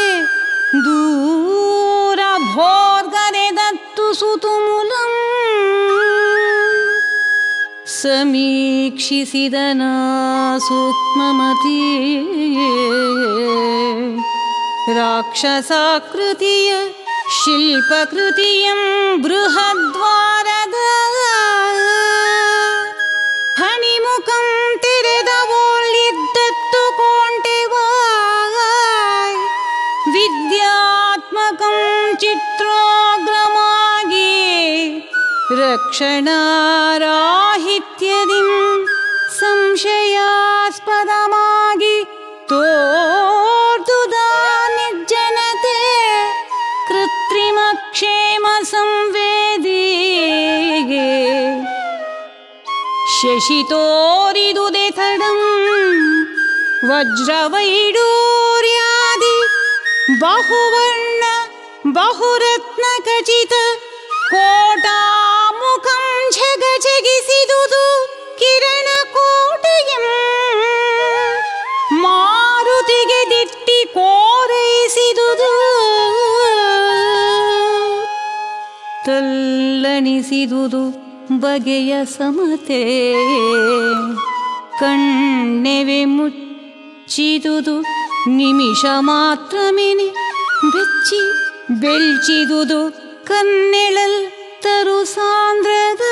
B: ದೂರ ಭೋರ್ಗರೆದತ್ತು ಸುತುಮುಲಂ ಸಮೀಕ್ಷಿಸಿದನ ಸೂಕ್ಷ್ಮಮತಿ ರಾಕ್ಷಸಾಕೃತಿಯ ಶಿಲ್ಪಕೃತಿಯಂ ಬೃಹದ್ವಾರದ ಹಣಿಮುಖಂ ತೆರೆದವೋಳಿದ್ದತ್ತು ಕೋಂಟೆವಾಯ್ ವಿದ್ಯಾತ್ಮಕಂ ಚಿತ್ರೋಗ್ರಮಾಗಿ ರಕ್ಷಣಾರಾಹಿತ್ಯದಿಂ ಸಂಶಯಾಸ್ಪದಮಾಗಿ ತೋರ್ದುದ ನಿರ್ಜನತೆ ಕೃತ್ರಿಮ ಕ್ಷೇಮ ಸಂವೇದಿಗೆ ಶಶಿತೋರಿದುದೆ ತಡಂ ವಜ್ರವೈಡೂರ್ಯಾದಿ ಬಹುವರ್ಣ ಬಹುರತ್ನ ಖಚಿತ ಕೋಟಾಮುಖಂ ಝಗ ಝಗಿಸಿದುದು ಕಿರಣ ಕೋಟೆಯಂ ಮಾರುತಿಗೆ ದಿಟ್ಟಿ ಕೋರೈಸಿದುದು ತಲ್ಲಣಿಸಿದುದು ಬಗೆಯ ಸಮತೆ ಕಣ್ಣೆವೆ ಮುಚ್ಚಿದುದು ನಿಮಿಷ ಮಾತ್ರ ಮೆನೆ ಬೆಚ್ಚಿ ಬೆಳ್ಚಿದುದು ಕನ್ನೆಳಲ್ ತರು ಸಾಂದ್ರದ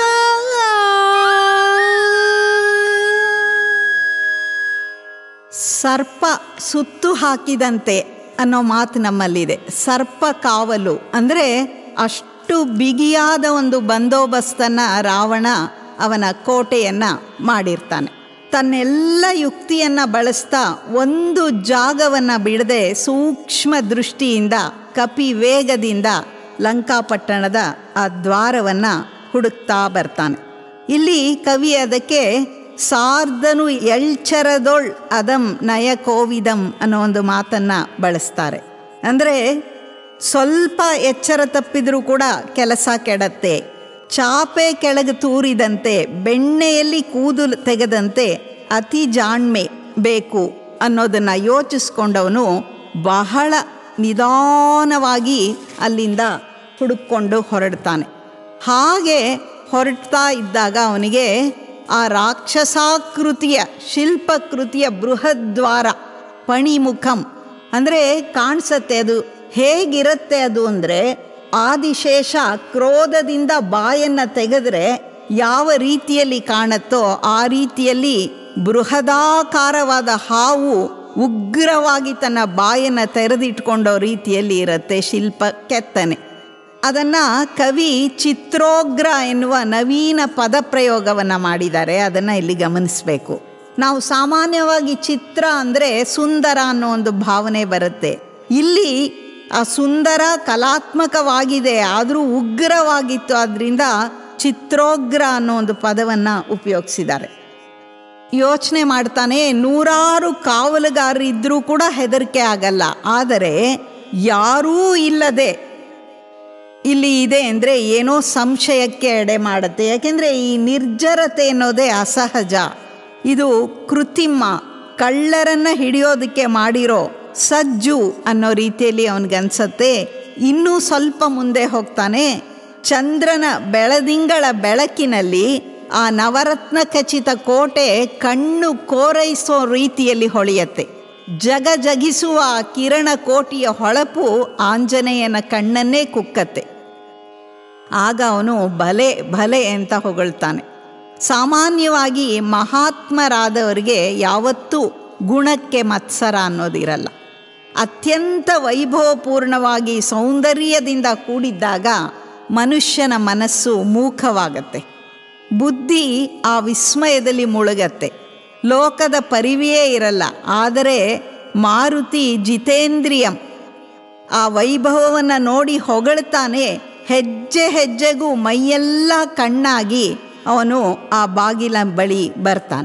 A: ಸರ್ಪ ಸುತ್ತು ಹಾಕಿದಂತೆ ಅನ್ನೋ ಮಾತು ನಮ್ಮಲ್ಲಿದೆ ಸರ್ಪ ಕಾವಲು ಅಂದರೆ ಅಷ್ಟು ಬಿಗಿಯಾದ ಒಂದು ಬಂದೋಬಸ್ತನ್ನು ರಾವಣ ಅವನ ಕೋಟೆಯನ್ನು ಮಾಡಿರ್ತಾನೆ ತನ್ನೆಲ್ಲ ಯುಕ್ತಿಯನ್ನು ಬಳಸ್ತಾ ಒಂದು ಜಾಗವನ್ನು ಬಿಡದೆ ಸೂಕ್ಷ್ಮ ದೃಷ್ಟಿಯಿಂದ ಕಪಿ ವೇಗದಿಂದ ಲಂಕಾಪಟ್ಟಣದ ಆ ದ್ವಾರವನ್ನು ಹುಡುಕ್ತಾ ಬರ್ತಾನೆ ಇಲ್ಲಿ ಕವಿ ಅದಕ್ಕೆ ಸಾರ್ಧನು ಎಳ್ಚರದೊಳ್ ಅದಂ ನಯ ಕೋವಿದಂ ಅನ್ನೋ ಒಂದು ಮಾತನ್ನು ಬಳಸ್ತಾರೆ ಅಂದರೆ ಸ್ವಲ್ಪ ಎಚ್ಚರ ತಪ್ಪಿದರೂ ಕೂಡ ಕೆಲಸ ಕೆಡತ್ತೆ ಚಾಪೆ ಕೆಳಗೆ ತೂರಿದಂತೆ ಬೆಣ್ಣೆಯಲ್ಲಿ ಕೂದಲು ತೆಗೆದಂತೆ ಅತಿ ಜಾಣ್ಮೆ ಬೇಕು ಅನ್ನೋದನ್ನು ಯೋಚಿಸ್ಕೊಂಡವನು ಬಹಳ ನಿಧಾನವಾಗಿ ಅಲ್ಲಿಂದ ಹುಡುಕೊಂಡು ಹೊರಡ್ತಾನೆ ಹಾಗೆ ಹೊರಡ್ತಾ ಇದ್ದಾಗ ಅವನಿಗೆ ಆ ರಾಕ್ಷಸಾಕೃತಿಯ ಶಿಲ್ಪಕೃತಿಯ ಬೃಹದ್ವಾರ ಪಣಿಮುಖಂ ಅಂದರೆ ಕಾಣಿಸತ್ತೆ ಅದು ಹೇಗಿರುತ್ತೆ ಅದು ಅಂದರೆ ಆದಿಶೇಷ ಕ್ರೋಧದಿಂದ ಬಾಯನ್ನು ತೆಗೆದ್ರೆ ಯಾವ ರೀತಿಯಲ್ಲಿ ಕಾಣುತ್ತೋ ಆ ರೀತಿಯಲ್ಲಿ ಬೃಹದಾಕಾರವಾದ ಹಾವು ಉಗ್ರವಾಗಿ ತನ್ನ ಬಾಯನ್ನು ತೆರೆದಿಟ್ಕೊಂಡೋ ರೀತಿಯಲ್ಲಿ ಇರುತ್ತೆ ಶಿಲ್ಪ ಕೆತ್ತನೆ ಅದನ್ನು ಕವಿ ಚಿತ್ರೋಗ್ರ ಎನ್ನುವ ನವೀನ ಪದಪ್ರಯೋಗವನ್ನು ಮಾಡಿದ್ದಾರೆ ಅದನ್ನು ಇಲ್ಲಿ ಗಮನಿಸಬೇಕು ನಾವು ಸಾಮಾನ್ಯವಾಗಿ ಚಿತ್ರ ಅಂದರೆ ಸುಂದರ ಅನ್ನೋ ಒಂದು ಭಾವನೆ ಬರುತ್ತೆ ಇಲ್ಲಿ ಆ ಸುಂದರ ಕಲಾತ್ಮಕವಾಗಿದೆ ಆದರೂ ಉಗ್ರವಾಗಿತ್ತು ಆದ್ದರಿಂದ ಚಿತ್ರೋಗ್ರ ಅನ್ನೋ ಒಂದು ಪದವನ್ನು ಉಪಯೋಗಿಸಿದ್ದಾರೆ ಯೋಚನೆ ಮಾಡ್ತಾನೆ ನೂರಾರು ಕಾವಲುಗಾರರು ಇದ್ದರೂ ಕೂಡ ಹೆದರಿಕೆ ಆಗಲ್ಲ ಆದರೆ ಯಾರೂ ಇಲ್ಲದೆ ಇಲ್ಲಿ ಇದೆ ಅಂದರೆ ಏನೋ ಸಂಶಯಕ್ಕೆ ಎಡೆ ಮಾಡುತ್ತೆ ಯಾಕೆಂದರೆ ಈ ನಿರ್ಜರತೆ ಅನ್ನೋದೇ ಅಸಹಜ ಇದು ಕೃತಿಮ ಕಳ್ಳರನ್ನು ಹಿಡಿಯೋದಕ್ಕೆ ಮಾಡಿರೋ ಸಜ್ಜು ಅನ್ನೋ ರೀತಿಯಲ್ಲಿ ಅವನಿಗನ್ಸತ್ತೆ ಇನ್ನೂ ಸ್ವಲ್ಪ ಮುಂದೆ ಹೋಗ್ತಾನೆ ಚಂದ್ರನ ಬೆಳದಿಂಗಳ ಬೆಳಕಿನಲ್ಲಿ ಆ ನವರತ್ನ ಖಚಿತ ಕೋಟೆ ಕಣ್ಣು ಕೋರೈಸೋ ರೀತಿಯಲ್ಲಿ ಹೊಳೆಯತ್ತೆ ಜಗ ಜಗಿಸುವ ಆ ಕಿರಣ ಕೋಟಿಯ ಹೊಳಪು ಆಂಜನೇಯನ ಕಣ್ಣನ್ನೇ ಕುಕ್ಕತ್ತೆ ಆಗ ಅವನು ಭಲೆ ಭಲೆ ಅಂತ ಹೊಗಳ್ತಾನೆ ಸಾಮಾನ್ಯವಾಗಿ ಮಹಾತ್ಮರಾದವರಿಗೆ ಯಾವತ್ತೂ ಗುಣಕ್ಕೆ ಮತ್ಸರ ಅನ್ನೋದಿರಲ್ಲ ಅತ್ಯಂತ ವೈಭವಪೂರ್ಣವಾಗಿ ಸೌಂದರ್ಯದಿಂದ ಕೂಡಿದ್ದಾಗ ಮನುಷ್ಯನ ಮನಸ್ಸು ಮೂಖವಾಗತ್ತೆ ಬುದ್ಧಿ ಆ ವಿಸ್ಮಯದಲ್ಲಿ ಮುಳುಗತ್ತೆ ಲೋಕದ ಪರಿವೆಯೇ ಇರಲ್ಲ ಆದರೆ ಮಾರುತಿ ಜಿತೇಂದ್ರಿಯಂ ಆ ವೈಭವವನ್ನು ನೋಡಿ ಹೊಗಳ್ತಾನೆ ಹೆಜ್ಜೆ ಹೆಜ್ಜೆಗೂ ಮೈಯೆಲ್ಲ ಕಣ್ಣಾಗಿ ಅವನು ಆ ಬಾಗಿಲ ಬಳಿ ಬರ್ತಾನೆ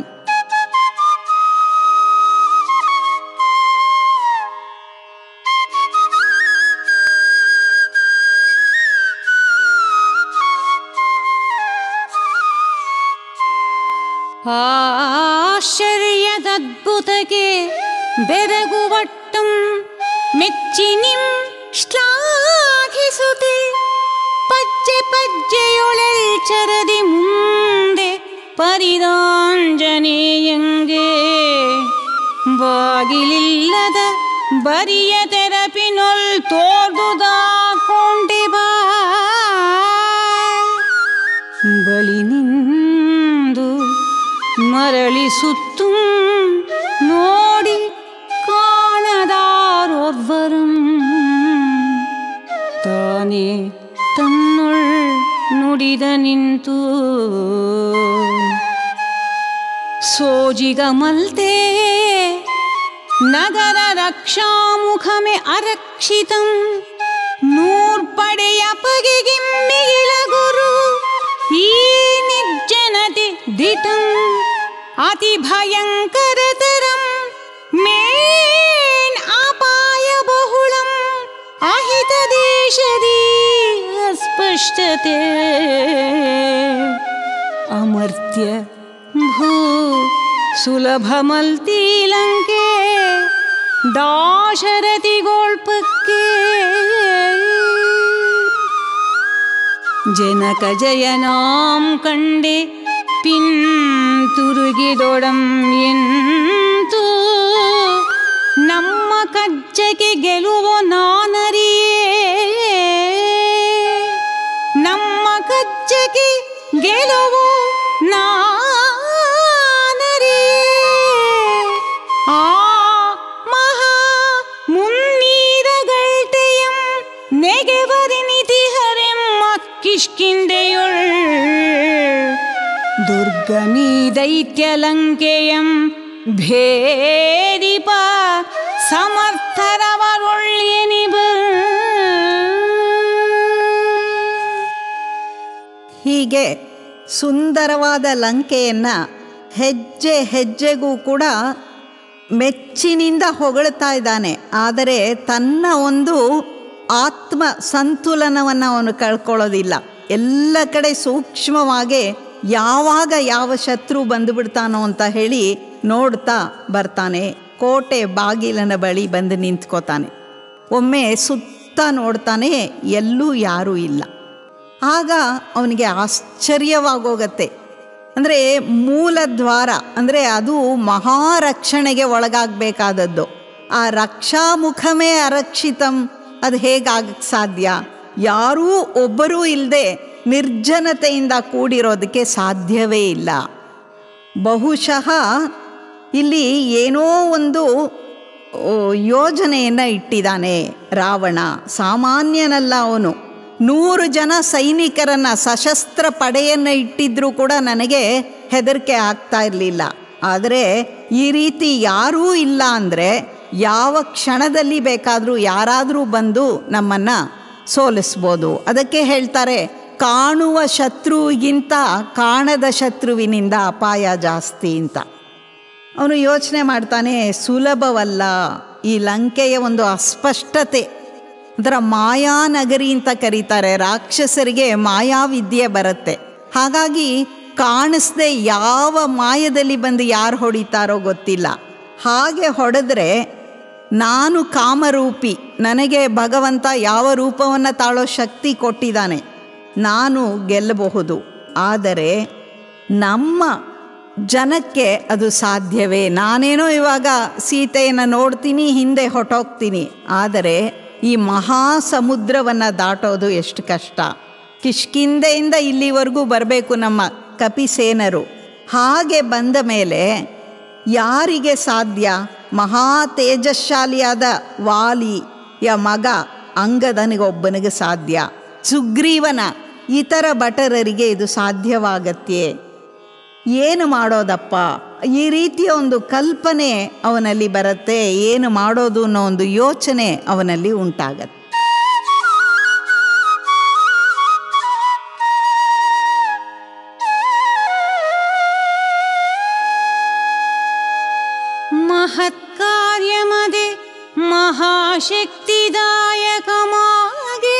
B: ಆಶ್ಚರ್ಯದದ್ಭುತಕ್ಕೆ ಬೆರಗುವಟ್ಟಂ ಮೆಚ್ಚಿ ನಿಂ ಶ್ಲಾಘಿಸುತ್ತೆ ಪಜ್ಜೆ ಪಜ್ಜೆಯೊಳೆಲ್ಚರದಿ ಮುಂದೆ ಪರಿದಾಂಜನೇಯಂಗೆ ಬಾಗಿಲಿಲ್ಲದ ಬರಿಯ ತೆರಪಿನೊಲ್ ತೋರ್ದುದಾಕೊಂಡ ಮರಳಿ ಸುತ್ತು ನೋಡಿ ಕಾಣದಾರೋರ್ವರಂ ತಾನೇ ತನ್ನೊಳ್ ನುಡಿದ ನಿಂತು ಸೋಜಿಗಮಲ್ತೆ ನಗರ ರಕ್ಷಾಮುಖಮೆ ಅರಕ್ಷಿತಂ ನೂರ್ಪಡೆಯ ಪಗೆಗಿಮ್ಮಿಗಿಲ ಗುರು ಈ ನಿರ್ಜನತೆ ದಿಟಂ ಅತಿ ಭಯಂಕರತರಂ ಮೇನ್ ಅಪಾಯ ಬಹುಳಂ ಅಹಿತ ದೇಶದಿ ಅಸ್ಪಷ್ಟತೆ ಅಮರ್ತ್ಯ ಭೂ ಸುಲಭಮಲ್ತಿ ಲಂಕೆ ದಾಶರಥಿಗೋಳ್ಪಕ್ಕೆ ಜನಕ ಜಯನಾಂ ಕಂಡೆ ಪಿಂತುರುಗಿದೊಡಂ ಎಂತು ನಮ್ಮ ಕಜ್ಜಕ್ಕೆ ಗೆಲುವ ನಾನರಿಯೇ ನಮ್ಮ ಕಜ್ಜಕ್ಕೆ ಗೆಲುವು ನಾನರಿಯೇ ಆ ಮಹಾ ಮುನ್ನೀರಗಳ್ಟೆಯಂ ನೆಗೆವರಿನಿತಿಹರೆಮ್ಮ ಕಿಷ್ಕಿಂದೆಯುಳ್ ದುರ್ಗಮೀ ದೈತ್ಯಲಂಕೆಯಂ ಭೇದಿಪ ಸಮರ್ಥರವರೊಳ್ಳೆನಿಬ
A: ಹೀಗೆ ಸುಂದರವಾದ ಲಂಕೆಯನ್ನು ಹೆಜ್ಜೆ ಹೆಜ್ಜೆಗೂ ಕೂಡ ಮೆಚ್ಚಿನಿಂದ ಹೊಗಳ್ತಾ ಇದ್ದಾನೆ ಆದರೆ ತನ್ನ ಒಂದು ಆತ್ಮ ಸಂತುಲನವನ್ನು ಅವನು ಕಳ್ಕೊಳ್ಳೋದಿಲ್ಲ ಎಲ್ಲ ಕಡೆ ಸೂಕ್ಷ್ಮವಾಗಿ ಯಾವಾಗ ಯಾವ ಶತ್ರು ಬಂದುಬಿಡ್ತಾನೋ ಅಂತ ಹೇಳಿ ನೋಡ್ತಾ ಬರ್ತಾನೆ ಕೋಟೆ ಬಾಗಿಲನ ಬಳಿ ಬಂದು ನಿಂತ್ಕೋತಾನೆ ಒಮ್ಮೆ ಸುತ್ತ ನೋಡ್ತಾನೆ ಎಲ್ಲೂ ಯಾರೂ ಇಲ್ಲ ಆಗ ಅವನಿಗೆ ಆಶ್ಚರ್ಯವಾಗೋಗತ್ತೆ ಅಂದರೆ ಮೂಲ ದ್ವಾರ ಅಂದರೆ ಅದು ಮಹಾರಕ್ಷಣೆಗೆ ಒಳಗಾಗಬೇಕಾದದ್ದು ಆ ರಕ್ಷಾಮುಖಮೇ ಅರಕ್ಷಿತಂ ಅದು ಹೇಗಾಗಕ್ಕೆ ಸಾಧ್ಯ ಯಾರೂ ಒಬ್ಬರೂ ಇಲ್ಲದೆ ನಿರ್ಜನತೆಯಿಂದ ಕೂಡಿರೋದಕ್ಕೆ ಸಾಧ್ಯವೇ ಇಲ್ಲ ಬಹುಶಃ ಇಲ್ಲಿ ಏನೋ ಒಂದು ಓ, ಯೋಜನೆಯನ್ನು ಇಟ್ಟಿದ್ದಾನೆ ರಾವಣ ಸಾಮಾನ್ಯನಲ್ಲ ಅವನು ನೂರು ಜನ ಸೈನಿಕರನ್ನು ಸಶಸ್ತ್ರ ಪಡೆಯನ್ನು ಇಟ್ಟಿದ್ರೂ ಕೂಡ ನನಗೆ ಹೆದರಿಕೆ ಆಗ್ತಾ ಇರಲಿಲ್ಲ ಆದರೆ ಈ ರೀತಿ ಯಾರೂ ಇಲ್ಲ ಅಂದರೆ ಯಾವ ಕ್ಷಣದಲ್ಲಿ ಬೇಕಾದರೂ ಯಾರಾದರೂ ಬಂದು ನಮ್ಮನ್ನು ಸೋಲಿಸ್ಬೋದು ಅದಕ್ಕೆ ಹೇಳ್ತಾರೆ ಕಾಣುವ ಶತ್ರುವಿಗಿಂತ ಕಾಣದ ಶತ್ರುವಿನಿಂದ ಅಪಾಯ ಜಾಸ್ತಿ ಅಂತ ಅವನು ಯೋಚನೆ ಮಾಡ್ತಾನೆ ಸುಲಭವಲ್ಲ ಈ ಲಂಕೆಯ ಒಂದು ಅಸ್ಪಷ್ಟತೆ ಅದರ ಮಾಯಾನಗರಿ ಅಂತ ಕರೀತಾರೆ ರಾಕ್ಷಸರಿಗೆ ಮಾಯಾವಿದ್ಯೆ ಬರುತ್ತೆ ಹಾಗಾಗಿ ಕಾಣಿಸ್ದೆ ಯಾವ ಮಾಯದಲ್ಲಿ ಬಂದು ಯಾರು ಹೊಡಿತಾರೋ ಗೊತ್ತಿಲ್ಲ ಹಾಗೆ ಹೊಡೆದ್ರೆ ನಾನು ಕಾಮರೂಪಿ ನನಗೆ ಭಗವಂತ ಯಾವ ರೂಪವನ್ನು ತಾಳೋ ಶಕ್ತಿ ಕೊಟ್ಟಿದ್ದಾನೆ ನಾನು ಗೆಲ್ಲಬಹುದು ಆದರೆ ನಮ್ಮ ಜನಕ್ಕೆ ಅದು ಸಾಧ್ಯವೇ ನಾನೇನೋ ಇವಾಗ ಸೀತೆಯನ್ನು ನೋಡ್ತೀನಿ ಹಿಂದೆ ಹೊಟ್ಟೋಗ್ತೀನಿ ಆದರೆ ಈ ಮಹಾ ಸಮುದ್ರವನ್ನು ದಾಟೋದು ಎಷ್ಟು ಕಷ್ಟ ಕಿಷ್ಕಿಂದೆಯಿಂದ ಇಲ್ಲಿವರೆಗೂ ಬರಬೇಕು ನಮ್ಮ ಕಪಿಸೇನರು ಹಾಗೆ ಬಂದ ಮೇಲೆ ಯಾರಿಗೆ ಸಾಧ್ಯ ಮಹಾ ತೇಜಸ್ಶಾಲಿಯಾದ ವಾಲಿಯ ಮಗ ಅಂಗದನಿಗೊಬ್ಬನಿಗೆ ಸಾಧ್ಯ ಸುಗ್ರೀವನ ಇತರ ಭಟರರಿಗೆ ಇದು ಸಾಧ್ಯವಾಗತ್ತೆ ಏನು ಮಾಡೋದಪ್ಪ ಈ ರೀತಿಯ ಒಂದು ಕಲ್ಪನೆ ಅವನಲ್ಲಿ ಬರುತ್ತೆ ಏನು ಮಾಡೋದು ಅನ್ನೋ ಒಂದು ಯೋಚನೆ ಅವನಲ್ಲಿ ಉಂಟಾಗತ್ತೆ
B: ಮಹತ್ಕಾರ್ಯಮದೆ ಮಹಾಶಕ್ತಿದಾಯಕಮಾಗೆ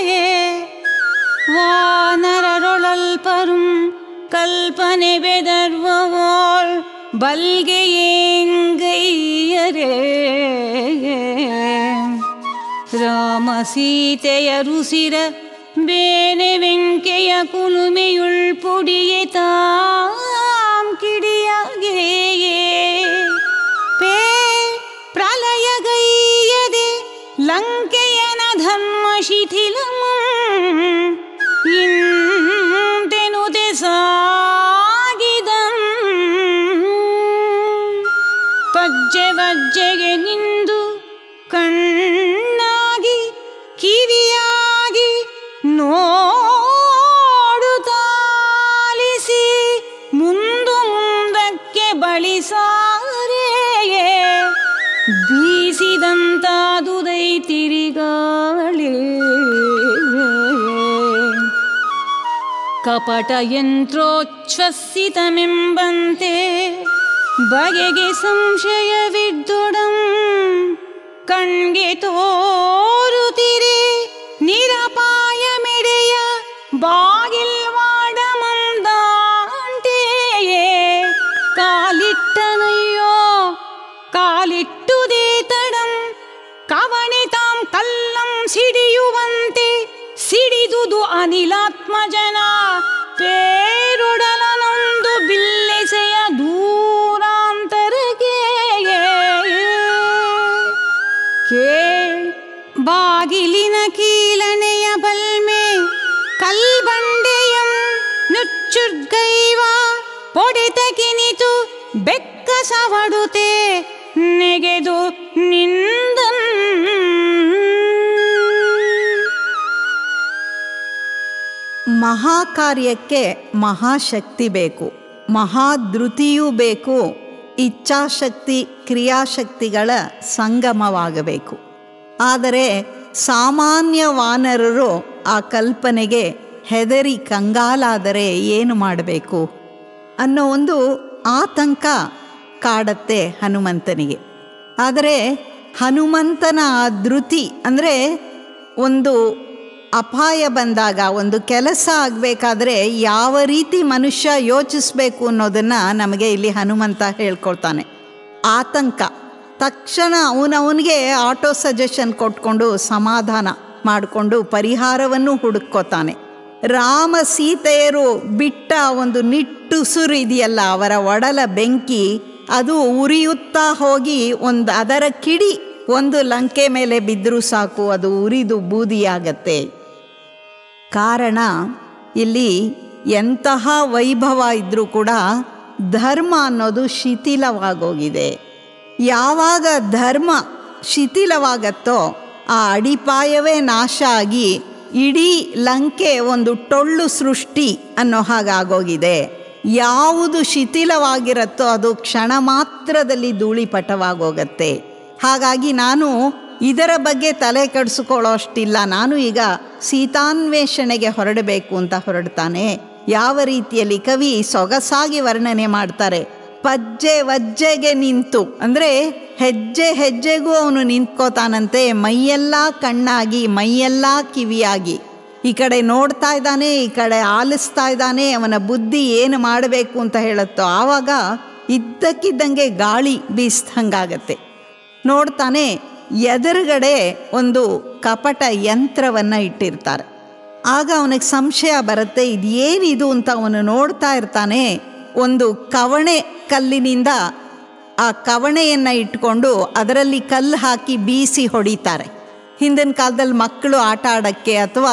B: ವಾನರರೊಳಲ್ಪರುಂ ಕಲ್ಪನೆ ಬೆದರ್ವವೋಳ್ ಬಲ್ಗೆ ಏಂಗೈಯರೇ ರಾಮ ಸೀತೆಯ ರುಸಿರ ಬೇನೆ ವೆಂಕೆಯ ಕುಲುಮೆಯುಳ್ ಪುಡಿಯೆ ತಾಂ ಕಿಡಿಯಗೆಯೇ ಪೇ ಪ್ರಲಯಗೈಯದೆ ಲಂಕೆಯನ ಧರ್ಮ ಶಿಥಿಲಮ ಇಂತೆನುತೆ ಸಾಗಿದಂ ಕಪಟಯಂತ್ರೋಚ್ಛ್ವಸಿತಮೆಂಬಂತೆ ಬಗೆಗೆ ಸಂಶಯವಿದ್ದೊಡಂ ಕಣ್ಗೆ ತೋರುತ್ತಿರೆ ನಿರಪಾಯ ಮೆಡೆಯ ಬಾಗಿಲ್ವಾಡಮಂದಾಂಟೆಯೇ ಕಾಲಿಟ್ಟನಯ್ಯೋ ಕಾಲಿಟ್ಟುದೇ ತಡಂ ಕವಣೆ ತಾಂ ಕಲ್ಲಂ ಸಿಡಿಯುವಂತೆ ಸಿಡಿದುದು ಅನಿಲಾತ್ಮಜನ ಪೇರೊಡಲನೊಂದು ಬಿಲ್ಲೆಸೆಯ ದೂರಾಂತರಕ್ಕೆ ಕೇಳ್ ಬಾಗಿಲಿನ ಕೀಲನೆಯ ಬಲ್ಮೆ ಕಲ್ಬಂಡೆಯಂ ನುಚ್ಚುರ್ಗೈವ ಪೊಡೆತ ಕಿನಿತು ಬೆಕ್ಕ ಸವಡುತೆ ನೆಗೆದು ನಿಂದನ್
A: ಮಹಾಕಾರ್ಯಕ್ಕೆ ಮಹಾಶಕ್ತಿ ಬೇಕು ಮಹಾಧೃತಿಯೂ ಬೇಕು ಇಚ್ಛಾಶಕ್ತಿ ಕ್ರಿಯಾಶಕ್ತಿಗಳ ಸಂಗಮವಾಗಬೇಕು ಆದರೆ ಸಾಮಾನ್ಯ ವಾನರರು ಆ ಕಲ್ಪನೆಗೆ ಹೆದರಿ ಕಂಗಾಲಾದರೆ ಏನು ಮಾಡಬೇಕು ಅನ್ನೋ ಒಂದು ಆತಂಕ ಕಾಡತ್ತೆ ಹನುಮಂತನಿಗೆ ಆದರೆ ಹನುಮಂತನ ಆ ಧೃತಿ ಅಂದರೆ ಒಂದು ಅಪಾಯ ಬಂದಾಗ ಒಂದು ಕೆಲಸ ಆಗಬೇಕಾದ್ರೆ ಯಾವ ರೀತಿ ಮನುಷ್ಯ ಯೋಚಿಸ್ಬೇಕು ಅನ್ನೋದನ್ನು ನಮಗೆ ಇಲ್ಲಿ ಹನುಮಂತ ಹೇಳ್ಕೊಳ್ತಾನೆ ಆತಂಕ ತಕ್ಷಣ ಅವನವನಿಗೆ ಆಟೋ ಸಜೆಷನ್ ಕೊಟ್ಕೊಂಡು ಸಮಾಧಾನ ಮಾಡಿಕೊಂಡು ಪರಿಹಾರವನ್ನು ಹುಡುಕೋತಾನೆ ರಾಮ ಸೀತೆಯರು ಬಿಟ್ಟ ಒಂದು ನಿಟ್ಟುಸುರು ಇದೆಯಲ್ಲ ಅವರ ಒಡಲ ಬೆಂಕಿ ಅದು ಉರಿಯುತ್ತಾ ಹೋಗಿ ಒಂದು ಅದರ ಕಿಡಿ ಒಂದು ಲಂಕೆ ಮೇಲೆ ಬಿದ್ದರೂ ಸಾಕು ಅದು ಉರಿದು ಬೂದಿಯಾಗತ್ತೆ ಕಾರಣ ಇಲ್ಲಿ ಎಂತಹ ವೈಭವ ಇದ್ರೂ ಕೂಡ ಧರ್ಮ ಅನ್ನೋದು ಶಿಥಿಲವಾಗೋಗಿದೆ ಯಾವಾಗ ಧರ್ಮ ಶಿಥಿಲವಾಗತ್ತೋ ಆ ಅಡಿಪಾಯವೇ ನಾಶ ಆಗಿ ಇಡೀ ಲಂಕೆ ಒಂದು ಟೊಳ್ಳು ಸೃಷ್ಟಿ ಅನ್ನೋ ಹಾಗಾಗೋಗಿದೆ ಯಾವುದು ಶಿಥಿಲವಾಗಿರುತ್ತೋ ಅದು ಕ್ಷಣ ಮಾತ್ರದಲ್ಲಿ ಧೂಳಿಪಟವಾಗೋಗತ್ತೆ ಹಾಗಾಗಿ ನಾನು ಇದರ ಬಗ್ಗೆ ತಲೆ ಕೆಡಿಸ್ಕೊಳ್ಳೋ ಅಷ್ಟಿಲ್ಲ ನಾನು ಈಗ ಸೀತಾನ್ವೇಷಣೆಗೆ ಹೊರಡಬೇಕು ಅಂತ ಹೊರಡ್ತಾನೆ ಯಾವ ರೀತಿಯಲ್ಲಿ ಕವಿ ಸೊಗಸಾಗಿ ವರ್ಣನೆ ಮಾಡ್ತಾರೆ ಪಜ್ಜೆ ವಜ್ಜೆಗೆ ನಿಂತು ಅಂದರೆ ಹೆಜ್ಜೆ ಹೆಜ್ಜೆಗೂ ಅವನು ನಿಂತ್ಕೋತಾನಂತೆ ಮೈಯೆಲ್ಲ ಕಣ್ಣಾಗಿ ಮೈಯೆಲ್ಲ ಕಿವಿಯಾಗಿ ಈ ಕಡೆ ನೋಡ್ತಾ ಇದ್ದಾನೆ ಈ ಕಡೆ ಆಲಿಸ್ತಾ ಇದ್ದಾನೆ ಅವನ ಬುದ್ಧಿ ಏನು ಮಾಡಬೇಕು ಅಂತ ಹೇಳುತ್ತೋ ಆವಾಗ ಇದ್ದಕ್ಕಿದ್ದಂಗೆ ಗಾಳಿ ಬೀಸ್ದಂಗಾಗತ್ತೆ ನೋಡ್ತಾನೆ ಎದುರುಗಡೆ ಒಂದು ಕಪಟ ಯಂತ್ರವನ್ನು ಇಟ್ಟಿರ್ತಾರೆ ಆಗ ಅವನಿಗೆ ಸಂಶಯ ಬರುತ್ತೆ ಇದೇನಿದು ಅಂತ ಅವನು ನೋಡ್ತಾ ಇರ್ತಾನೆ ಒಂದು ಕವಣೆ ಕಲ್ಲಿನಿಂದ ಆ ಕವಣೆಯನ್ನು ಇಟ್ಕೊಂಡು ಅದರಲ್ಲಿ ಕಲ್ಲು ಹಾಕಿ ಬೀಸಿ ಹೊಡಿತಾರೆ ಹಿಂದಿನ ಕಾಲದಲ್ಲಿ ಮಕ್ಕಳು ಆಟ ಆಡೋಕ್ಕೆ ಅಥವಾ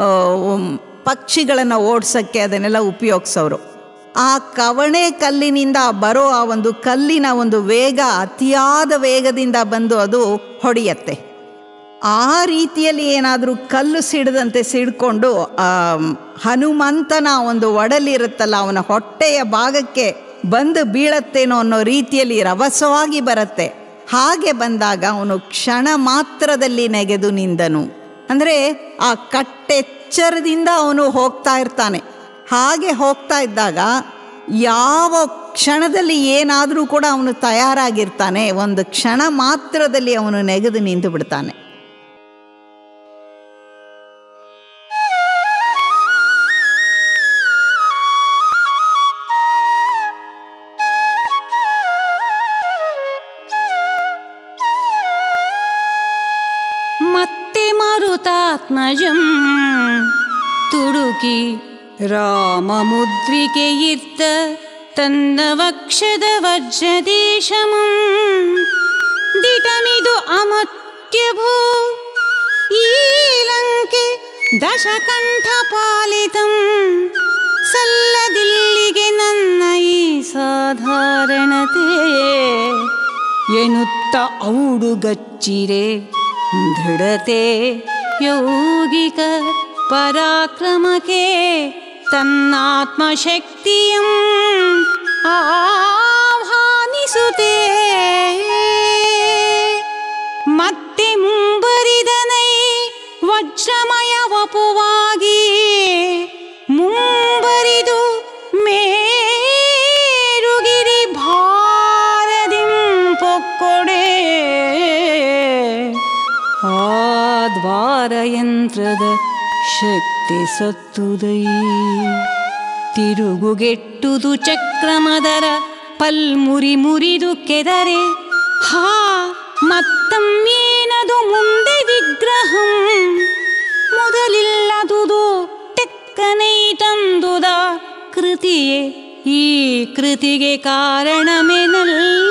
A: ಪಕ್ಷಿಗಳನ್ನು ಓಡಿಸೋಕ್ಕೆ ಅದನ್ನೆಲ್ಲ ಉಪಯೋಗಿಸೋರು ಆ ಕವಣೆ ಕಲ್ಲಿನಿಂದ ಬರೋ ಆ ಒಂದು ಕಲ್ಲಿನ ಒಂದು ವೇಗ ಅತಿಯಾದ ವೇಗದಿಂದ ಬಂದು ಅದು ಹೊಡೆಯತ್ತೆ ಆ ರೀತಿಯಲ್ಲಿ ಏನಾದರೂ ಕಲ್ಲು ಸಿಡದಂತೆ ಸಿಡ್ಕೊಂಡು ಆ ಹನುಮಂತನ ಒಂದು ಒಡಲಿರುತ್ತಲ್ಲ ಅವನ ಹೊಟ್ಟೆಯ ಭಾಗಕ್ಕೆ ಬಂದು ಬೀಳತ್ತೇನೋ ಅನ್ನೋ ರೀತಿಯಲ್ಲಿ ರಭಸವಾಗಿ ಬರುತ್ತೆ ಹಾಗೆ ಬಂದಾಗ ಅವನು ಕ್ಷಣ ಮಾತ್ರದಲ್ಲಿ ನೆಗೆದು ನಿಂದನು ಅಂದರೆ ಆ ಕಟ್ಟೆಚ್ಚರದಿಂದ ಅವನು ಹೋಗ್ತಾ ಇರ್ತಾನೆ ಹಾಗೆ ಹೋಗ್ತಾ ಇದ್ದಾಗ ಯಾವ ಕ್ಷಣದಲ್ಲಿ ಏನಾದರೂ ಕೂಡ ಅವನು ತಯಾರಾಗಿರ್ತಾನೆ ಒಂದು ಕ್ಷಣ ಮಾತ್ರದಲ್ಲಿ ಅವನು ನೆಗೆದು ನಿಂತು ಬಿಡ್ತಾನೆ
B: ಮತ್ತೆ ಮರುತಾತ್ಮಜಂ ತುಡುಕಿ ರಾಮಮುದ್ರಿಕೆಯಿರ್ತ ತನ್ನ ವಕ್ಷದ ವಜ್ರದೇಶಮಂ ದಿಟಮಿದು ಅಮತ್ಯಭೂ ಈ ಲಂಕೆ ದಶಕಂಠ ಪಾಲಿತಂ ಸಲ್ಲದಿಲ್ಲಿಗೆ ನನ್ನ ಈ ಸಾಧಾರಣತೆ ಎನ್ನುತ್ತ ಔಡುಗಚ್ಚಿರೆ ದೃಢತೆ ಯೌಗಿಕ ಪರಾಕ್ರಮಕ್ಕೆ ತನ್ನಾತ್ಮಶಕ್ತಿಯಂ ಆಹ್ವಾನಿಸುತ್ತೆ ಮತ್ತೆ ಮುಂಬರಿದನೈ ವಜ್ರಮಯ ವಪುವಾಗಿ ಮುಂಬ ಶಕ್ತಿ ಸತ್ತುದೈ ತಿರುಗುಗೆಟ್ಟುದು ಚಕ್ರಮದರ ಪಲ್ಮುರಿ ಮುರಿದು ಕೆದರೆ ಹಾ ಮತ್ತಮ್ಮೇನದು ಮುಂದೆ ವಿಗ್ರಹಂ ಮೊದಲಿಲ್ಲದುದು ತೆಕ್ಕನೈ ತಂದುದ ಕೃತಿಯೇ ಈ ಕೃತಿಗೆ ಕಾರಣಮೆನಲ್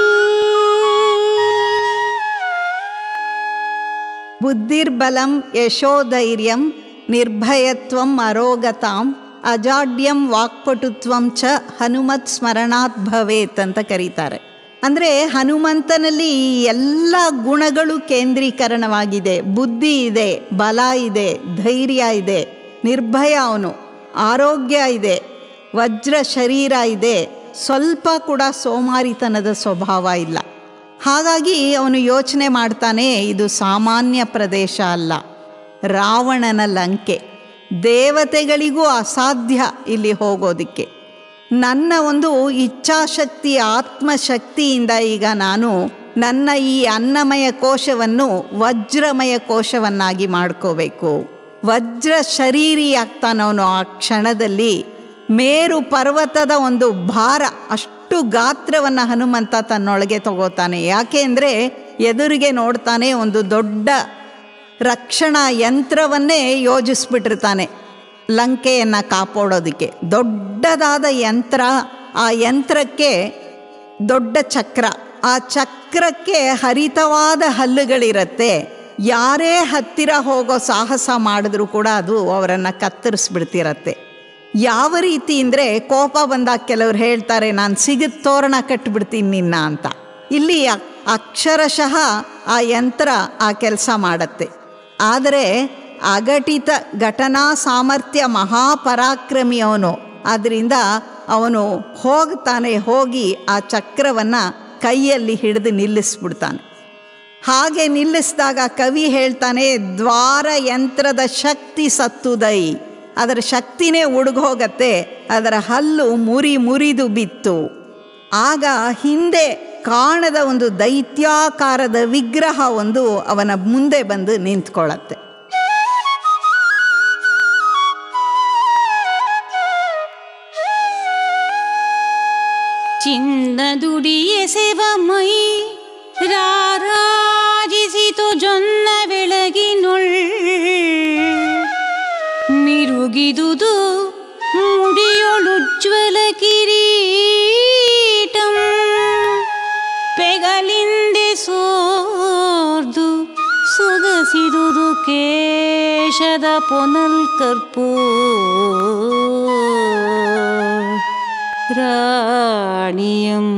A: ಬುದ್ಧಿರ್ಬಲಂ ಯಶೋಧೈರ್ಯಂ ನಿರ್ಭಯತ್ವಂ ಅರೋಗತಾಂ ಅಜಾಡ್ಯಂ ವಾಕ್ಪಟುತ್ವಂ ಚ ಹನುಮತ್ ಸ್ಮರಣಾತ್ ಭವೇತ್ ಅಂತ ಕರೀತಾರೆ ಅಂದರೆ ಹನುಮಂತನಲ್ಲಿ ಈ ಎಲ್ಲ ಗುಣಗಳು ಕೇಂದ್ರೀಕರಣವಾಗಿದೆ ಬುದ್ಧಿ ಇದೆ ಬಲ ಇದೆ ಧೈರ್ಯ ಇದೆ ನಿರ್ಭಯ ಅವನು ಆರೋಗ್ಯ ಇದೆ ವಜ್ರ ಶರೀರ ಇದೆ ಸ್ವಲ್ಪ ಕೂಡ ಸೋಮಾರಿತನದ ಸ್ವಭಾವ ಇಲ್ಲ ಹಾಗಾಗಿ ಅವನು ಯೋಚನೆ ಮಾಡ್ತಾನೆ ಇದು ಸಾಮಾನ್ಯ ಪ್ರದೇಶ ಅಲ್ಲ ರಾವಣನ ಲಂಕೆ ದೇವತೆಗಳಿಗೂ ಅಸಾಧ್ಯ ಇಲ್ಲಿ ಹೋಗೋದಕ್ಕೆ ನನ್ನ ಒಂದು ಇಚ್ಛಾಶಕ್ತಿ ಆತ್ಮಶಕ್ತಿಯಿಂದ ಈಗ ನಾನು ನನ್ನ ಈ ಅನ್ನಮಯ ಕೋಶವನ್ನು ವಜ್ರಮಯ ಕೋಶವನ್ನಾಗಿ ಮಾಡ್ಕೋಬೇಕು ವಜ್ರ ಶರೀರಿ ಆಗ್ತಾನವನು ಆ ಕ್ಷಣದಲ್ಲಿ ಮೇರು ಪರ್ವತದ ಒಂದು ಭಾರ ಅಷ್ಟು ಗಾತ್ರವನ್ನು ಹನುಮಂತ ತನ್ನೊಳಗೆ ತಗೋತಾನೆ ಯಾಕೆ ಅಂದರೆ ಎದುರಿಗೆ ನೋಡ್ತಾನೆ ಒಂದು ದೊಡ್ಡ ರಕ್ಷಣಾ ಯಂತ್ರವನ್ನೇ ಯೋಜಿಸ್ಬಿಟ್ಟಿರ್ತಾನೆ ಲಂಕೆಯನ್ನು ಕಾಪಾಡೋದಕ್ಕೆ ದೊಡ್ಡದಾದ ಯಂತ್ರ ಆ ಯಂತ್ರಕ್ಕೆ ದೊಡ್ಡ ಚಕ್ರ ಆ ಚಕ್ರಕ್ಕೆ ಹರಿತವಾದ ಹಲ್ಲುಗಳಿರುತ್ತೆ ಯಾರೇ ಹತ್ತಿರ ಹೋಗೋ ಸಾಹಸ ಮಾಡಿದ್ರೂ ಕೂಡ ಅದು ಅವರನ್ನು ಕತ್ತರಿಸ್ಬಿಡ್ತಿರತ್ತೆ ಯಾವ ರೀತಿ ಅಂದರೆ ಕೋಪ ಬಂದಾಗ ಕೆಲವ್ರು ಹೇಳ್ತಾರೆ ನಾನು ಸಿಗದ ತೋರಣ ಕಟ್ಟಿಬಿಡ್ತೀನಿ ನಿನ್ನ ಅಂತ ಇಲ್ಲಿ ಅ- ಅಕ್ಷರಶಃ ಆ ಯಂತ್ರ ಆ ಕೆಲಸ ಮಾಡತ್ತೆ ಆದರೆ ಅಘಟಿತ ಘಟನಾ ಸಾಮರ್ಥ್ಯ ಮಹಾಪರಾಕ್ರಮಿ ಅವನು ಆದ್ದರಿಂದ ಅವನು ಹೋಗ್ತಾನೆ ಹೋಗಿ ಆ ಚಕ್ರವನ್ನು ಕೈಯಲ್ಲಿ ಹಿಡಿದು ನಿಲ್ಲಿಸ್ಬಿಡ್ತಾನೆ ಹಾಗೆ ನಿಲ್ಲಿಸಿದಾಗ ಕವಿ ಹೇಳ್ತಾನೆ ದ್ವಾರ ಯಂತ್ರದ ಶಕ್ತಿ ಸತ್ತುದೈ ಅದರ ಶಕ್ತಿನೇ ಉಡುಗೋಗತ್ತೆ ಅದರ ಹಲ್ಲು ಮುರಿ ಮುರಿದು ಬಿತ್ತು ಆಗ ಹಿಂದೆ ಕಾಣದ ಒಂದು ದೈತ್ಯಾಕಾರದ ವಿಗ್ರಹ ಒಂದು ಅವನ ಮುಂದೆ ಬಂದು ನಿಂತ್ಕೊಳ್ಳತ್ತೆ
B: ಚಿನ್ನದುಡಿ ಎಸೆವ ಮೈ ರಾರಾಜಿಸಿತು ಜೊನ್ನ ಬೆಳಗಿನೊಳ್ ಮಿರುಗಿದುದು ಮುಡಿಯೊಳುಜ್ವಲ ಕಿರೀಟಂ ಪೆಗಲಿಂದೆ ಸೋರ್ದು ಸೊಗಸಿದುದು ಕೇಶದ ಪೊನಲ್ ಕರ್ಪೂ ರಾಣಿಯಂ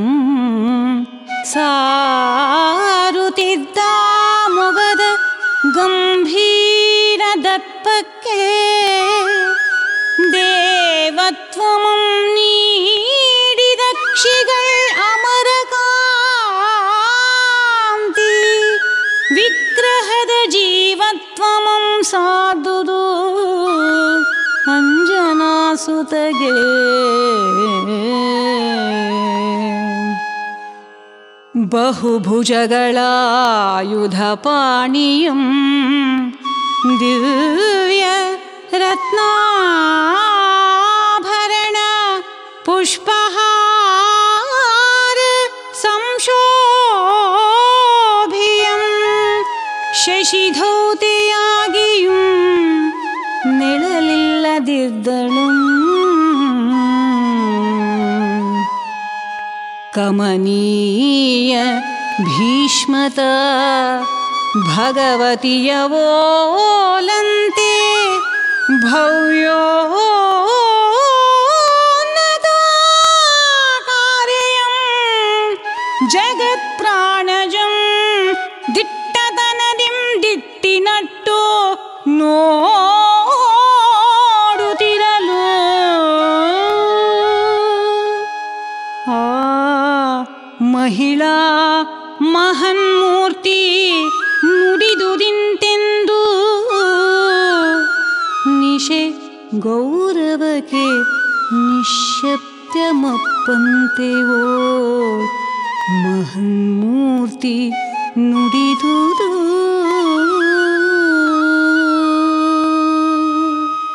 B: ಸಾರುತ್ತಿದ್ದ ಮೊಗದ ಗಂಭೀರ ದರ್ಪಕ್ಕೆ ದೇವತ್ವಮಂ ನೀಡಿದ ಕ್ಷಿಗಳ್ ಅಮರ ಕಾಂತಿ ವಿಗ್ರಹದ ಜೀವತ್ವಮಂ ಸಾದುದು ಅಂಜನಾ ಸುತಗೆ ಬಹುಭುಜಗಳಾಯುಧ ಪಾಣಿಯಂ ದಿವ್ಯ ರತ್ನಾಭರಣ ಪುಷ್ಪಹಾರ ಸಂಶೋಭಿಯಂ ಶಶಿಧೌತೆಯಾಗಿಯೂ ನಿಳಲಿಲ್ಲದಿದ್ದಳು ಕಮನೀಯ ಭೀಷ್ಮತ ಭಗವತಿಯ ಓಲಂತೆ ಭವ್ಯೋ ಕಾರ್ಯಂ ಜಗತ್ಪ್ರಾಣಜಂ ದಿಟ್ಟತನದಿಂ ದಿಟ್ಟಿನಟ್ಟು ನೋಡುತ್ತಿರಲು ಆ ಮಹಿಳಾ ಮಹನ್ಮೂರ್ತಿ ನುಡಿದುದಿಂತೆಂದು ನಿಶೆ ಗೌರವಕ್ಕೆ ನಿಶ್ಶಬ್ದಮಪ್ಪಂತೆವೋ ಮಹನ್ಮೂರ್ತಿ ನುಡಿದುದು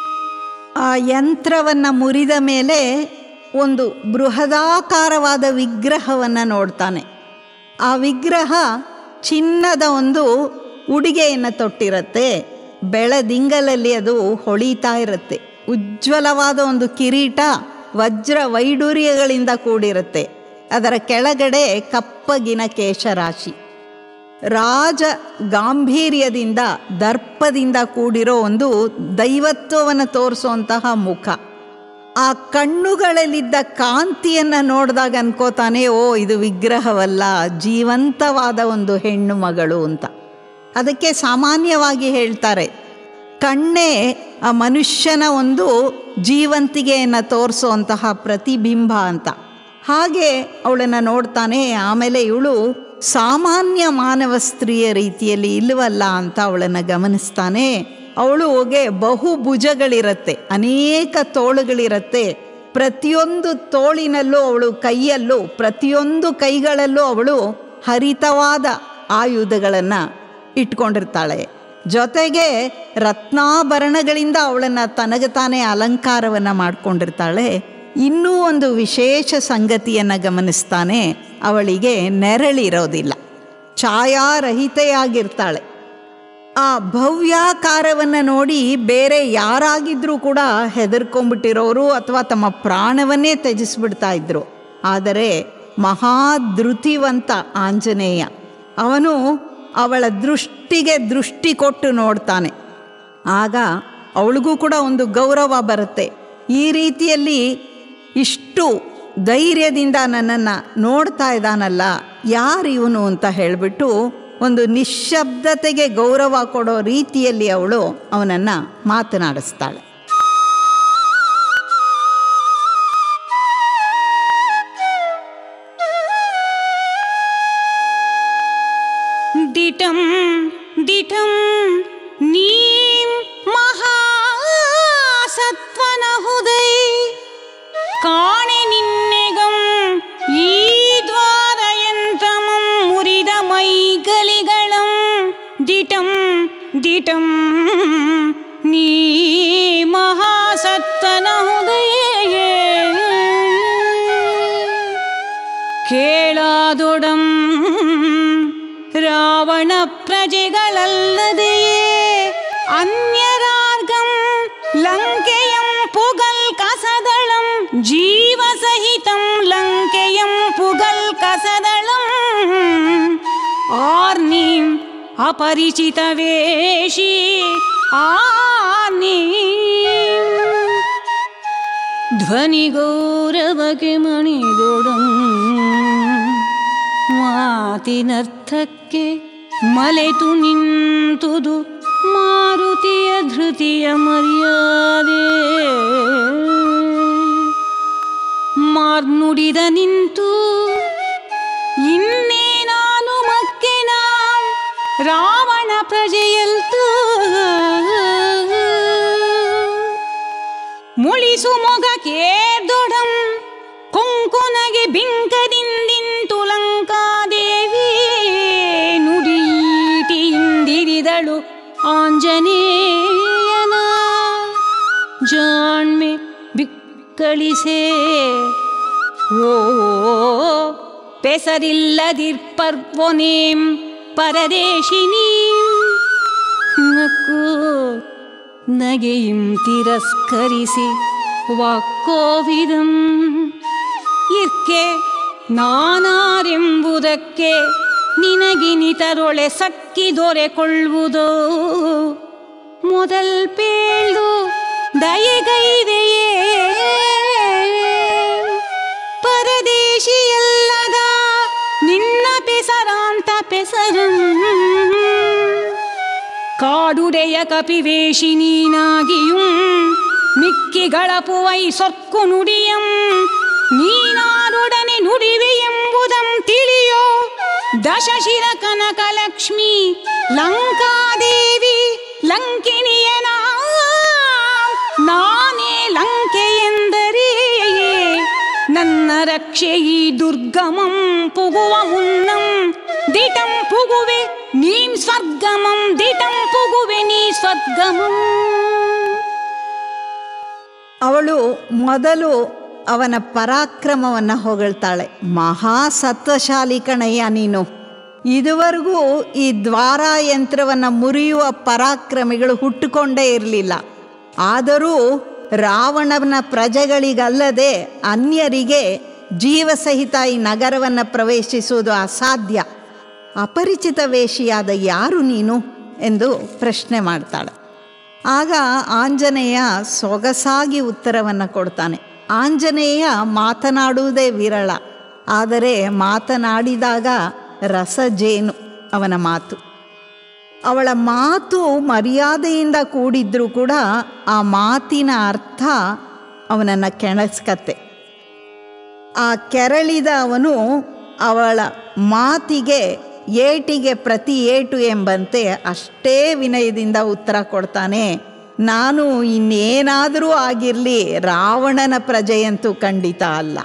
A: ಯಂತ್ರವನ್ನು ಮುರಿದ ಮೇಲೆ ಒಂದು ಬೃಹದಾಕಾರವಾದ ವಿಗ್ರಹವನ್ನು ನೋಡ್ತಾನೆ ಆ ವಿಗ್ರಹ ಚಿನ್ನದ ಒಂದು ಉಡುಗೆಯನ್ನು ತೊಟ್ಟಿರುತ್ತೆ ಬೆಳದಿಂಗಲಲ್ಲಿ ಅದು ಹೊಳಿತಾ ಇರುತ್ತೆ ಉಜ್ವಲವಾದ ಒಂದು ಕಿರೀಟ ವಜ್ರ ವೈಡೂರ್ಯಗಳಿಂದ ಕೂಡಿರುತ್ತೆ ಅದರ ಕೆಳಗಡೆ ಕಪ್ಪಗಿನ ಕೇಶರಾಶಿ ರಾಜ ಗಾಂಭೀರ್ಯದಿಂದ ದರ್ಪದಿಂದ ಕೂಡಿರೋ ಒಂದು ದೈವತ್ವವನ್ನು ತೋರಿಸುವಂತಹ ಮುಖ ಆ ಕಣ್ಣುಗಳಲ್ಲಿದ್ದ ಕಾಂತಿಯನ್ನು ನೋಡಿದಾಗ ಅನ್ಕೋತಾನೆ ಓ ಇದು ವಿಗ್ರಹವಲ್ಲ ಜೀವಂತವಾದ ಒಂದು ಹೆಣ್ಣು ಮಗಳು ಅಂತ ಅದಕ್ಕೆ ಸಾಮಾನ್ಯವಾಗಿ ಹೇಳ್ತಾರೆ ಕಣ್ಣೇ ಆ ಮನುಷ್ಯನ ಒಂದು ಜೀವಂತಿಗೆಯನ್ನು ತೋರಿಸುವಂತಹ ಪ್ರತಿಬಿಂಬ ಅಂತ ಹಾಗೆ ಅವಳನ್ನು ನೋಡ್ತಾನೆ ಆಮೇಲೆ ಇವಳು ಸಾಮಾನ್ಯ ಮಾನವ ಸ್ತ್ರೀಯ ರೀತಿಯಲ್ಲಿ ಇಲ್ಲವಲ್ಲ ಅಂತ ಅವಳನ್ನು ಗಮನಿಸ್ತಾನೆ ಅವಳುಗೆ ಬಹು ಭುಜಗಳಿರತ್ತೆ ಅನೇಕ ತೋಳುಗಳಿರತ್ತೆ ಪ್ರತಿಯೊಂದು ತೋಳಿನಲ್ಲೂ ಅವಳು ಕೈಯಲ್ಲೂ ಪ್ರತಿಯೊಂದು ಕೈಗಳಲ್ಲೂ ಅವಳು ಹರಿತವಾದ ಆಯುಧಗಳನ್ನು ಇಟ್ಕೊಂಡಿರ್ತಾಳೆ ಜೊತೆಗೆ ರತ್ನಾಭರಣಗಳಿಂದ ಅವಳನ್ನು ತನಗೆ ತಾನೇ ಅಲಂಕಾರವನ್ನು ಮಾಡ್ಕೊಂಡಿರ್ತಾಳೆ ಇನ್ನೂ ಒಂದು ವಿಶೇಷ ಸಂಗತಿಯನ್ನು ಗಮನಿಸ್ತಾನೆ ಅವಳಿಗೆ ನೆರಳಿರೋದಿಲ್ಲ ಛಾಯಾರಹಿತೆಯಾಗಿರ್ತಾಳೆ ಆ ಭವ್ಯಾಕಾರವನ್ನು ನೋಡಿ ಬೇರೆ ಯಾರಾಗಿದ್ರೂ ಕೂಡ ಹೆದರ್ಕೊಂಡ್ಬಿಟ್ಟಿರೋರು ಅಥವಾ ತಮ್ಮ ಪ್ರಾಣವನ್ನೇ ತ್ಯಜಿಸ್ಬಿಡ್ತಾ ಇದ್ರು ಆದರೆ ಮಹಾಧೃತಿವಂತ ಆಂಜನೇಯ ಅವನು ಅವಳ ದೃಷ್ಟಿಗೆ ದೃಷ್ಟಿ ಕೊಟ್ಟು ನೋಡ್ತಾನೆ ಆಗ ಅವಳಿಗೂ ಕೂಡ ಒಂದು ಗೌರವ ಬರುತ್ತೆ ಈ ರೀತಿಯಲ್ಲಿ ಇಷ್ಟು ಧೈರ್ಯದಿಂದ ನನ್ನನ್ನು ನೋಡ್ತಾ ಇದ್ದಾನಲ್ಲ ಯಾರು ಇವನು ಅಂತ ಹೇಳಿಬಿಟ್ಟು ಒಂದು ನಿಶ್ಶಬ್ದತೆಗೆ ಗೌರವ ಕೊಡೋ ರೀತಿಯಲ್ಲಿ ಅವಳು ಅವನನ್ನು ಮಾತನಾಡಿಸ್ತಾಳೆ
B: ದಿಟಂ ದಿಟಂ ನೀಂ ಮಹಾಸತ್ವನ ಹುದೈ ಕಾಣೆ ನಿನ್ನೆಗಂ ಈ ದ್ವಾರಯಂತ್ರಮಂ ಮುರಿದ ಮೈಗಲಿಗಳಂ ದಿಟಂ ದಿಟಂ ನೀ ಮಹಾಸತ್ವನ ಹುದಯೇ ಕೇಳಾದೊಡಂ ರಾವಣ ಪ್ರಜೆಗಳಲ್ಲದೆಯೇ ಅನ್ಯರಾರ್ಗಂ ಲಂಕೆಯಂ ಪುಗಲ್ ಕಸದಳಂ ಜೀವ ಸಹಿತಂ ಲಂಕೆಯಂ ಪುಗಲ್ ಕಸದಳಂ ಆರ್ನೀಂ ಅಪರಿಚಿತ ವೇಷಿ ಆರ್ನೀಂ ಧ್ವನಿ ಗೌರವಕ್ಕೆ ಮಣಿದೊಡಂ ಮಾತಿನರ್ಥಕ್ಕೆ ಮಲೆತು ನಿಂತುದು ಮಾರುತಿಯ ಧೃತಿಯ ಮರ್ಯಾದೆ ಮಾರ್ನುಡಿದ ನಿಂತು ಇನ್ನೇ ನಾನು ಮಕ್ಕೆನ ರಾವಣ ಪ್ರಜೆಯಲ್ತು ಮುಳಿಸು ಮೊಗ ಕೇರ್ದೊಡಂ ಕೊಂಕೊನಗೆ ಬಿಂಕದಿಂದಿಂತು ಲಂಕಾದೇವಿ ನುಡೀಟಿಯಿಂದಿರಿದಳು ಆಂಜನೇಯನ ಜಾಣ್ಮೆ ಬಿಕ್ಕಳಿಸೇ ಓ ಪೆಸರಿಲ್ಲದಿರ್ಪರ್ವೊನೇಂ ಪರದೇಶಿನೀಂ ನಕ್ಕು ನಗೆಯಿಂ ತಿರಸ್ಕರಿಸಿ ವಾಕ್ಕೋವಿದಂ ಇರ್ಕೆ ನಾನಾರೆಂಬುದಕ್ಕೆ ನಿನಗಿನಿತರೊಳೆ ಸಕ್ಕಿ ದೊರೆಕೊಳ್ಳುವುದೋ ಮೊದಲ್ ಪೇಳು ದಯೆಗೈದೆಯೇ ಪರದೇಶಿಯಲ್ಲದ ನಿನ್ನ ಪೆಸರಾಂತ ಪೆಸರಂ ಕಾಡುಡೆಯ ಕಪಿವೇಶಿ ನೀನಾಗಿயும் ಮಿಕ್ಕಿಗಳಪುವೈ ಸೊಕ್ಕು ನುಡಿಯಂ ನೀನಾರುಡನೆ ನುಡಿವೆಯೆಂಬುದಂ ತಿಳಿಯೋ ದಶಶಿರ ಕನಕಲಕ್ಷ್ಮಿ ಲಂಕಾದೇವಿ ಲಂಕಿಣಿಯನ ನಾನೇ ಲಂಕೆ ಎಂದರೆ ನನ್ನ ರಕ್ಷೆ ಈ ದುರ್ಗಮಂ ಪುಗುವ ಮುನ್ನಂ ದಿಟಂ ಪುಗುವೆ ನೀಂ ಸ್ವರ್ಗಮಂ ದಿಟಂ ಪುಗುವೆ ನೀ ಸ್ವರ್ಗಮಂ
A: ಅವಳು ಮೊದಲು ಅವನ ಪರಾಕ್ರಮವನ್ನು ಹೊಗಳ್ತಾಳೆ ಮಹಾ ಸತ್ವಶಾಲಿ ಕಣಯ್ಯ ನೀನು ಇದುವರೆಗೂ ಈ ದ್ವಾರ ಯಂತ್ರವನ್ನು ಮುರಿಯುವ ಪರಾಕ್ರಮಿಗಳು ಹುಟ್ಟುಕೊಂಡೇ ಇರಲಿಲ್ಲ ಆದರೂ ರಾವಣನ ಪ್ರಜೆಗಳಿಗಲ್ಲದೆ ಅನ್ಯರಿಗೆ ಜೀವಸಹಿತ ಈ ನಗರವನ್ನು ಪ್ರವೇಶಿಸುವುದು ಅಸಾಧ್ಯ ಅಪರಿಚಿತ ವೇಷಿಯಾದ ಯಾರು ನೀನು ಎಂದು ಪ್ರಶ್ನೆ ಮಾಡ್ತಾಳೆ ಆಗ ಆಂಜನೇಯ ಸೊಗಸಾಗಿ ಉತ್ತರವನ್ನು ಕೊಡ್ತಾನೆ ಆಂಜನೇಯ ಮಾತನಾಡುವುದೇ ವಿರಳ ಆದರೆ ಮಾತನಾಡಿದಾಗ ರಸಜೇನು ಅವನ ಮಾತು ಅವಳ ಮಾತು ಮರ್ಯಾದೆಯಿಂದ ಕೂಡಿದ್ರೂ ಕೂಡ ಆ ಮಾತಿನ ಅರ್ಥ ಅವನನ್ನು ಕೆಣಸ್ಕತ್ತೆ ಆ ಕೆರಳಿದ ಅವನು ಅವಳ ಮಾತಿಗೆ ಏಟಿಗೆ ಪ್ರತಿ ಏಟು ಎಂಬಂತೆ ಅಷ್ಟೇ ವಿನಯದಿಂದ ಉತ್ತರ ಕೊಡ್ತಾನೆ ನಾನು ಇನ್ನೇನಾದರೂ ಆಗಿರಲಿ ರಾವಣನ ಪ್ರಜೆಯಂತೂ ಖಂಡಿತ ಅಲ್ಲ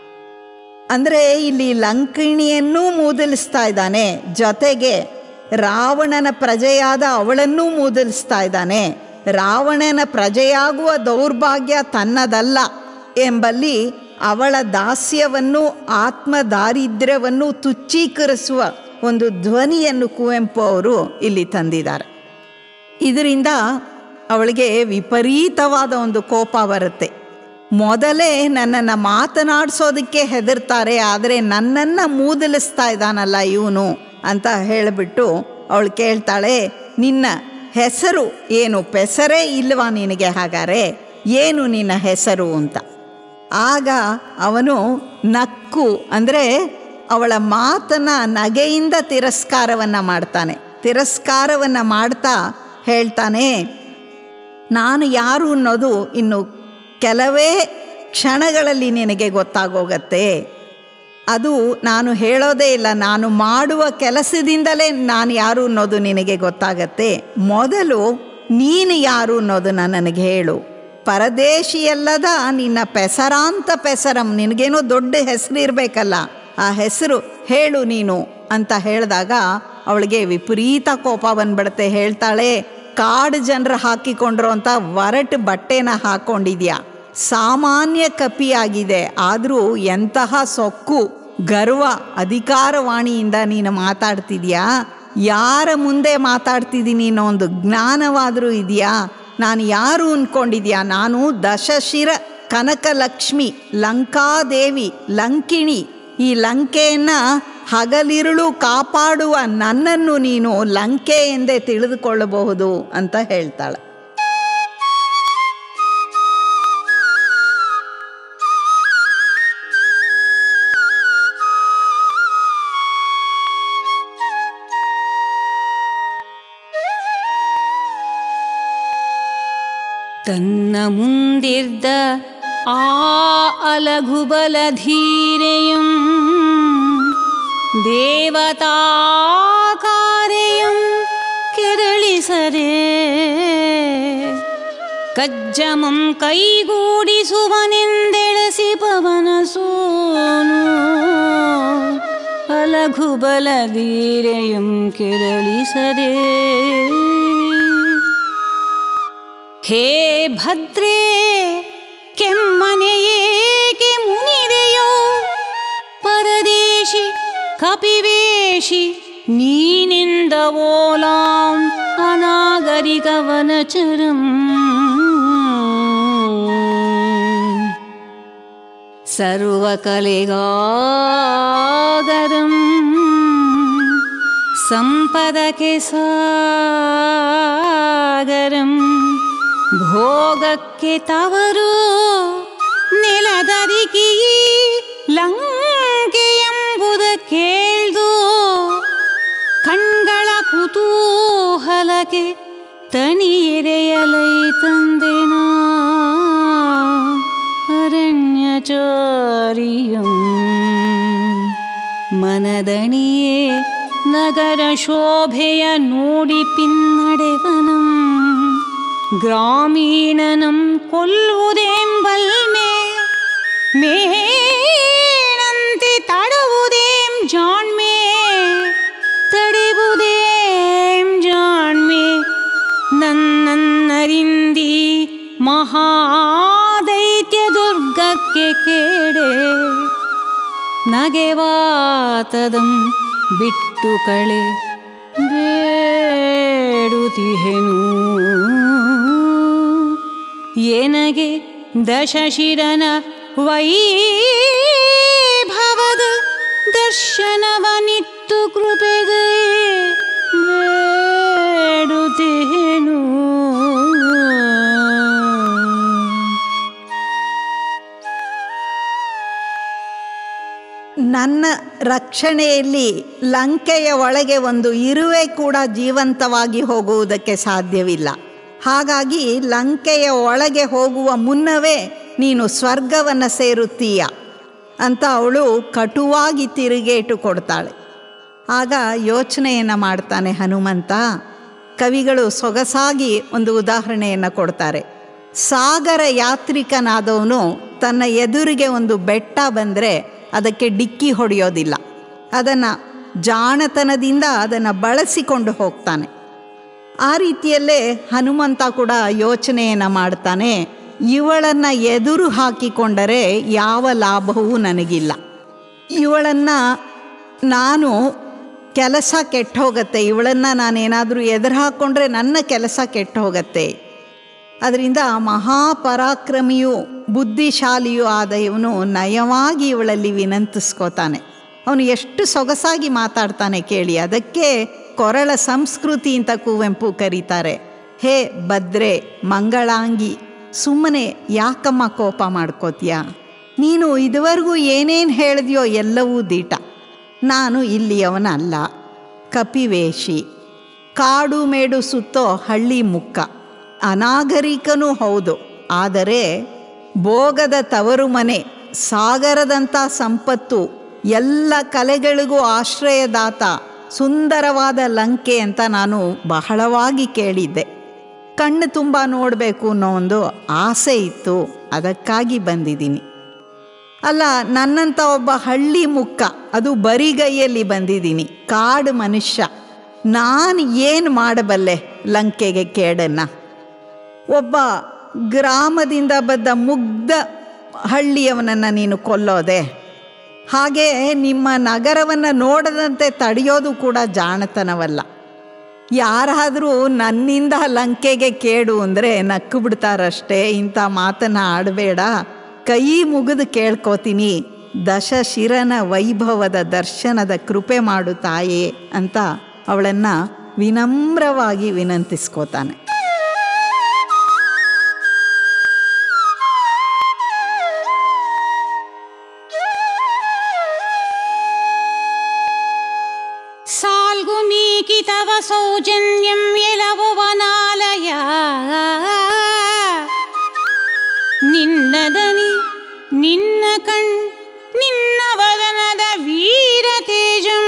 A: ಅಂದರೆ ಇಲ್ಲಿ ಲಂಕಿಣಿಯನ್ನೂ ಮೂದಲಿಸ್ತಾ ಇದ್ದಾನೆ ಜೊತೆಗೆ ರಾವಣನ ಪ್ರಜೆಯಾದ ಅವಳನ್ನೂ ಮೂದಲಿಸ್ತಾ ಇದ್ದಾನೆ ರಾವಣನ ಪ್ರಜೆಯಾಗುವ ದೌರ್ಭಾಗ್ಯ ತನ್ನದಲ್ಲ ಎಂಬಲ್ಲಿ ಅವಳ ದಾಸ್ಯವನ್ನು ಆತ್ಮ ದಾರಿದ್ರ್ಯವನ್ನು ತುಚ್ಚೀಕರಿಸುವ ಒಂದು ಧ್ವನಿಯನ್ನು ಕುವೆಂಪು ಅವರು ಇಲ್ಲಿ ತಂದಿದ್ದಾರೆ ಇದರಿಂದ ಅವಳಿಗೆ ವಿಪರೀತವಾದ ಒಂದು ಕೋಪ ಬರುತ್ತೆ ಮೊದಲೇ ನನ್ನನ್ನು ಮಾತನಾಡಿಸೋದಕ್ಕೆ ಹೆದರ್ತಾರೆ ಆದರೆ ನನ್ನನ್ನು ಮೂದಲಿಸ್ತಾ ಇದ್ದಾನಲ್ಲ ಇವನು ಅಂತ ಹೇಳಿಬಿಟ್ಟು ಅವಳು ಕೇಳ್ತಾಳೆ ನಿನ್ನ ಹೆಸರು ಏನು ಪೆಸರೇ ಇಲ್ವಾ ನಿನಗೆ ಹಾಗಾರೆ ಏನು ನಿನ್ನ ಹೆಸರು ಅಂತ ಆಗ ಅವನು ನಕ್ಕು ಅಂದರೆ ಅವಳ ಮಾತನ್ನ ನಗೆಯಿಂದ ತಿರಸ್ಕಾರವನ್ನು ಮಾಡ್ತಾನೆ ತಿರಸ್ಕಾರವನ್ನು ಮಾಡ್ತಾ ಹೇಳ್ತಾನೆ ನಾನು ಯಾರು ಅನ್ನೋದು ಇನ್ನು ಕೆಲವೇ ಕ್ಷಣಗಳಲ್ಲಿ ನಿನಗೆ ಗೊತ್ತಾಗೋಗತ್ತೆ ಅದು ನಾನು ಹೇಳೋದೇ ಇಲ್ಲ ನಾನು ಮಾಡುವ ಕೆಲಸದಿಂದಲೇ ನಾನು ಯಾರು ಅನ್ನೋದು ನಿನಗೆ ಗೊತ್ತಾಗತ್ತೆ ಮೊದಲು ನೀನು ಯಾರು ಅನ್ನೋದು ನನಗೆ ಹೇಳು ಪರದೇಶಿಯಲ್ಲದ ನಿನ್ನ ಪೆಸರಾಂತ ಪೆಸರಂ ನಿನಗೇನೋ ದೊಡ್ಡ ಹೆಸರು ಇರಬೇಕಲ್ಲ ಆ ಹೆಸರು ಹೇಳು ನೀನು ಅಂತ ಹೇಳಿದಾಗ ಅವಳಿಗೆ ವಿಪರೀತ ಕೋಪ ಬಂದ್ಬಿಡುತ್ತೆ ಹೇಳ್ತಾಳೆ ಕಾಡು ಜನರು ಹಾಕಿಕೊಂಡಿರೋ ಅಂತ ಒರಟು ಬಟ್ಟೆನ ಹಾಕೊಂಡಿದ್ಯಾ ಸಾಮಾನ್ಯ ಕಪಿಯಾಗಿದೆ ಆದರೂ ಎಂತಹ ಸೊಕ್ಕು ಗರ್ವ ಅಧಿಕಾರವಾಣಿಯಿಂದ ನೀನು ಮಾತಾಡ್ತಿದ್ಯಾ ಯಾರ ಮುಂದೆ ಮಾತಾಡ್ತಿದ್ದೀನಿ ಅನ್ನೋ ಒಂದು ಜ್ಞಾನವಾದರೂ ಇದೆಯಾ ನಾನು ಯಾರು ಅಂದ್ಕೊಂಡಿದ್ಯಾ ನಾನು ದಶಶಿರ ಕನಕಲಕ್ಷ್ಮಿ ಲಂಕಾದೇವಿ ಲಂಕಿಣಿ ಈ ಲಂಕೆಯನ್ನು ಹಗಲಿರುಳು ಕಾಪಾಡುವ ನನ್ನನ್ನು ನೀನು ಲಂಕೆ ಎಂದೇ ತಿಳಿದುಕೊಳ್ಳಬಹುದು ಅಂತ ಹೇಳ್ತಾಳೆ
B: ತನ್ನ ಮುಂದಿರ್ದ ಆ ಅಲಘುಬಲ ಧೀರೆಯಂ ದೇವತಾಕಾರೆಯಂ ಕೆರಳಿಸರೆ ಕಜ್ಜಮಂ ಕೈಗೂಡಿಸುವನೆಂದೆಳಸಿ ಪವನ ಸೋನು ಅಲಘುಬಲ ಧೀರೆಯಂ ಕೆರಳಿಸರೆ ಹೇ ಭದ್ರೇ ಕೆಮ್ಮನೆಯೇಕೆ ಮುನಿದೆಯೋ ಪರದೇಶಿ ಕಪಿವೇಶಿ ನೀನಿಂದ ಓಲಾಂ ಅನಾಗರಿಕವನಚರಂ ಸರ್ವಕಲೆಗಾಗರಂ ಸಂಪದಕ್ಕೆ ಸಾಗರಂ ಭೋಗಕ್ಕೆ ತವರು ನೆಲದರಿಕಿ ಲಂಕೆಯೆಂಬುದ ಕೇಳ್ದು ಕಣ್ಗಳ ಕುತೂಹಲಕ್ಕೆ ತಣಿಯೆರೆಯಲೈ ತಂದೆನ ಅರಣ್ಯಚಾರಿಯಂ ಮನದಣಿಯೇ ನಗರ ಶೋಭೆಯ ನೋಡಿ ಪಿನ್ನಡೆವನಂ ಗ್ರಾಮೀಣನಂ ಕೊಲ್ಲುವುದೆಂಬಲ್ಮೆ ಮೇಣಂತೆ ತಡವುದೇಂ ಜಾಣ್ಮೆ ತಡೆವುದೇಂ ಜಾಣ್ಮೆ ನನ್ನನ್ನರಿಂದಿ ಮಹಾದೈ ಯಾಕೆ ಕೇಡೆ ನಗೆವಾತದಂ ಬಿಟ್ಟು ಕಳೆ ಬೇಡುತಿಹೆನು ಏನಗೆ ದಶಶಿರನ ವೈಭವದ ದರ್ಶನವನಿತ್ತು ಕೃಪೆಗೆ ಬೇಡುತಿಹೆನು
A: ನನ್ನ ರಕ್ಷಣೆಯಲ್ಲಿ ಲಂಕೆಯ ಒಳಗೆ ಒಂದು ಇರುವೆ ಕೂಡ ಜೀವಂತವಾಗಿ ಹೋಗುವುದಕ್ಕೆ ಸಾಧ್ಯವಿಲ್ಲ ಹಾಗಾಗಿ ಲಂಕೆಯ ಒಳಗೆ ಹೋಗುವ ಮುನ್ನವೇ ನೀನು ಸ್ವರ್ಗವನ್ನು ಸೇರುತ್ತೀಯ ಅಂತ ಅವಳು ಕಟುವಾಗಿ ತಿರುಗೇಟು ಕೊಡ್ತಾಳೆ ಆಗ ಯೋಚನೆಯನ್ನು ಮಾಡ್ತಾನೆ ಹನುಮಂತ ಕವಿಗಳು ಸೊಗಸಾಗಿ ಒಂದು ಉದಾಹರಣೆಯನ್ನು ಕೊಡ್ತಾರೆ ಸಾಗರ ಯಾತ್ರಿಕನಾದವನು ತನ್ನ ಎದುರಿಗೆ ಒಂದು ಬೆಟ್ಟ ಬಂದರೆ ಅದಕ್ಕೆ ಡಿಕ್ಕಿ ಹೊಡೆಯೋದಿಲ್ಲ ಅದನ್ನು ಜಾಣತನದಿಂದ ಅದನ್ನು ಬಳಸಿಕೊಂಡು ಹೋಗ್ತಾನೆ ಆ ರೀತಿಯಲ್ಲೇ ಹನುಮಂತ ಕೂಡ ಯೋಚನೆಯನ್ನು ಮಾಡ್ತಾನೆ ಇವಳನ್ನು ಎದುರು ಹಾಕಿಕೊಂಡರೆ ಯಾವ ಲಾಭವೂ ನನಗಿಲ್ಲ ಇವಳನ್ನು ನಾನು ಕೆಲಸ ಕೆಟ್ಟು ಹೋಗುತ್ತೆ ಇವಳನ್ನು ನಾನೇನಾದರೂ ಎದುರು ಹಾಕ್ಕೊಂಡ್ರೆ ನನ್ನ ಕೆಲಸ ಕೆಟ್ಟು ಹೋಗುತ್ತೆ ಅದರಿಂದ ಮಹಾಪರಾಕ್ರಮಿಯೂ ಬುದ್ಧಿಶಾಲಿಯೂ ಆದ ಇವನು ನಯವಾಗಿ ಇವಳಲ್ಲಿ ವಿನಂತಿಸ್ಕೋತಾನೆ ಅವನು ಎಷ್ಟು ಸೊಗಸಾಗಿ ಮಾತಾಡ್ತಾನೆ ಕೇಳಿ ಅದಕ್ಕೆ ಕೊರಳ ಸಂಸ್ಕೃತಿ ಅಂತ ಕುವೆಂಪು ಕರೀತಾರೆ ಹೇ ಭದ್ರೆ ಮಂಗಳಾಂಗಿ ಸುಮ್ಮನೆ ಯಾಕಮ್ಮ ಕೋಪ ಮಾಡ್ಕೋತೀಯ ನೀನು ಇದುವರೆಗೂ ಏನೇನು ಹೇಳಿದ್ಯೋ ಎಲ್ಲವೂ ದೀಟ ನಾನು ಇಲ್ಲಿಯವನಲ್ಲ ಕಪಿವೇಶಿ ಕಾಡು ಮೇಡು ಸುತ್ತೋ ಹಳ್ಳಿ ಮುಕ್ಕ ಅನಾಗರಿಕನೂ ಹೌದು ಆದರೆ ಭೋಗದ ತವರು ಮನೆ ಸಾಗರದಂಥ ಸಂಪತ್ತು ಎಲ್ಲ ಕಲೆಗಳಿಗೂ ಆಶ್ರಯದಾತ ಸುಂದರವಾದ ಲಂಕೆ ಅಂತ ನಾನು ಬಹಳವಾಗಿ ಕೇಳಿದ್ದೆ ಕಣ್ಣು ತುಂಬ ನೋಡಬೇಕು ಅನ್ನೋ ಒಂದು ಆಸೆ ಇತ್ತು ಅದಕ್ಕಾಗಿ ಬಂದಿದ್ದೀನಿ ಅಲ್ಲ ನನ್ನಂಥ ಒಬ್ಬ ಹಳ್ಳಿ ಮುಕ್ಕ ಅದು ಬರಿಗೈಯಲ್ಲಿ ಬಂದಿದ್ದೀನಿ ಕಾಡು ಮನುಷ್ಯ ನಾನು ಏನು ಮಾಡಬಲ್ಲೆ ಲಂಕೆಗೆ ಕೇಡನ್ನು ಒಬ್ಬ ಗ್ರಾಮದಿಂದ ಬಂದ ಮುಗ್ಧ ಹಳ್ಳಿಯವನನ್ನು ನೀನು ಕೊಲ್ಲೋದೆ ಹಾಗೆ ನಿಮ್ಮ ನಗರವನ್ನು ನೋಡದಂತೆ ತಡೆಯೋದು ಕೂಡ ಜಾಣತನವಲ್ಲ ಯಾರಾದರೂ ನನ್ನಿಂದ ಲಂಕೆಗೆ ಕೇಡು ಅಂದರೆ ನಕ್ಕು ಬಿಡ್ತಾರಷ್ಟೇ ಇಂಥ ಮಾತನ್ನು ಆಡಬೇಡ ಕೈ ಮುಗಿದು ಕೇಳ್ಕೋತೀನಿ ದಶಶಿರನ ವೈಭವದ ದರ್ಶನದ ಕೃಪೆ ಮಾಡು ತಾಯೇ ಅಂತ ಅವಳನ್ನು ವಿನಮ್ರವಾಗಿ ವಿನಂತಿಸ್ಕೋತಾನೆ
B: ಸಾಲ್ಗು ಮೀಕಿ ತವ ಸೌಜನ್ಯಂ ಎಲವುವನಾಲಯ ನಿನ್ನದನಿ ನಿನ್ನ ಕಣ್ ನಿನ್ನ ವದನದ ವೀರ ತೇಜಂ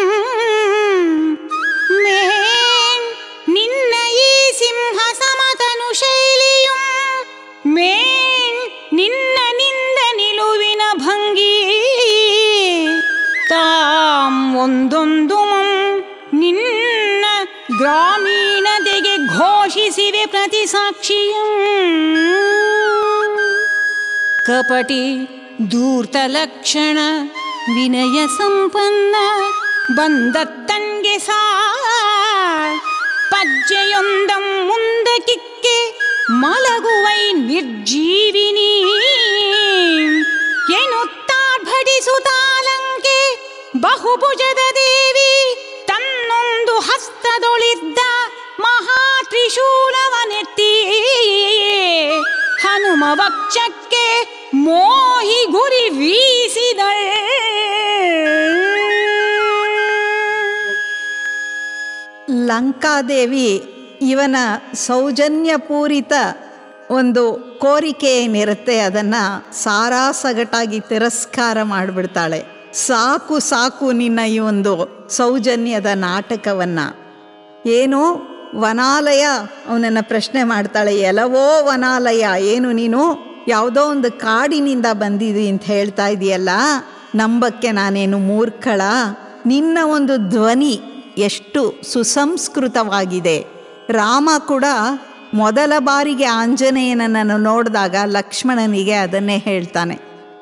B: ಮೇನ್ ನಿನ್ನ ಈ ಸಿಂಹ ಸಮತನು ಶೈಲಿಯುಂ ಮೇನ್ ನಿನ್ನ ನಿಂದ ನಿಲುವಿನ ಭಂಗಿ ತಾಂ ಒಂದೊಂದು ಮಂ ನಿನ್ನ ಗ್ರಾಮೀಣತೆಗೆ ಘೋಷಿಸಿವೆ ಪ್ರತಿ ಸಾಕ್ಷಿಯಂ ಕಪಟಿ ಧೂರ್ತ ಲಕ್ಷಣ ವಿನಯ ಸಂಪನ್ನ ಬಂದತ್ತನ್ಗೆ ಸಾ ಪಜ್ಜೆಯೊಂದಂ ಮುಂದಕ್ಕಿಕ್ಕೆ ಮಲಗುವೈ ನಿರ್ಜೀವಿನಿ ಎನ್ನುತ್ತಾರ್ಭಟಿಸುತ್ತಾಲಂಕೆ ಬಹುಭುಜದ ದೇವಿ ತನ್ನೊಂದು ಹಸ್ತದೊಳಿದ್ದ ಮಹಾತ್ರಿಶೂಲವನೆತ್ತಿ ಹನುಮ ವಕ್ಷಕ್ಕೆ ಮೋಹಿ ಗುರಿ ವೀಸಿದಳ್
A: ಲಂಕಾದೇವಿ ಇವನ ಸೌಜನ್ಯಪೂರಿತ ಒಂದು ಕೋರಿಕೆ ಏನಿರುತ್ತೆ ಅದನ್ನು ಸಾರಾಸಗಟಾಗಿ ತಿರಸ್ಕಾರ ಮಾಡಿಬಿಡ್ತಾಳೆ ಸಾಕು ಸಾಕು ನಿನ್ನ ಈ ಒಂದು ಸೌಜನ್ಯದ ನಾಟಕವನ್ನು ಏನು ವನಾಲಯ ಅವನನ್ನು ಪ್ರಶ್ನೆ ಮಾಡ್ತಾಳೆ ಎಲವೋ ವನಾಲಯ ಏನು ನೀನು ಯಾವುದೋ ಒಂದು ಕಾಡಿನಿಂದ ಬಂದಿದಿ ಅಂತ ಹೇಳ್ತಾ ಇದೆಯಲ್ಲ ನಂಬಕ್ಕೆ ನಾನೇನು ಮೂರ್ಖಳ ನಿನ್ನ ಒಂದು ಧ್ವನಿ ಎಷ್ಟು ಸುಸಂಸ್ಕೃತವಾಗಿದೆ ರಾಮ ಕೂಡ ಮೊದಲ ಬಾರಿಗೆ ಆಂಜನೇಯನನ್ನು ನೋಡಿದಾಗ ಲಕ್ಷ್ಮಣನಿಗೆ ಅದನ್ನೇ ಹೇಳ್ತಾನೆ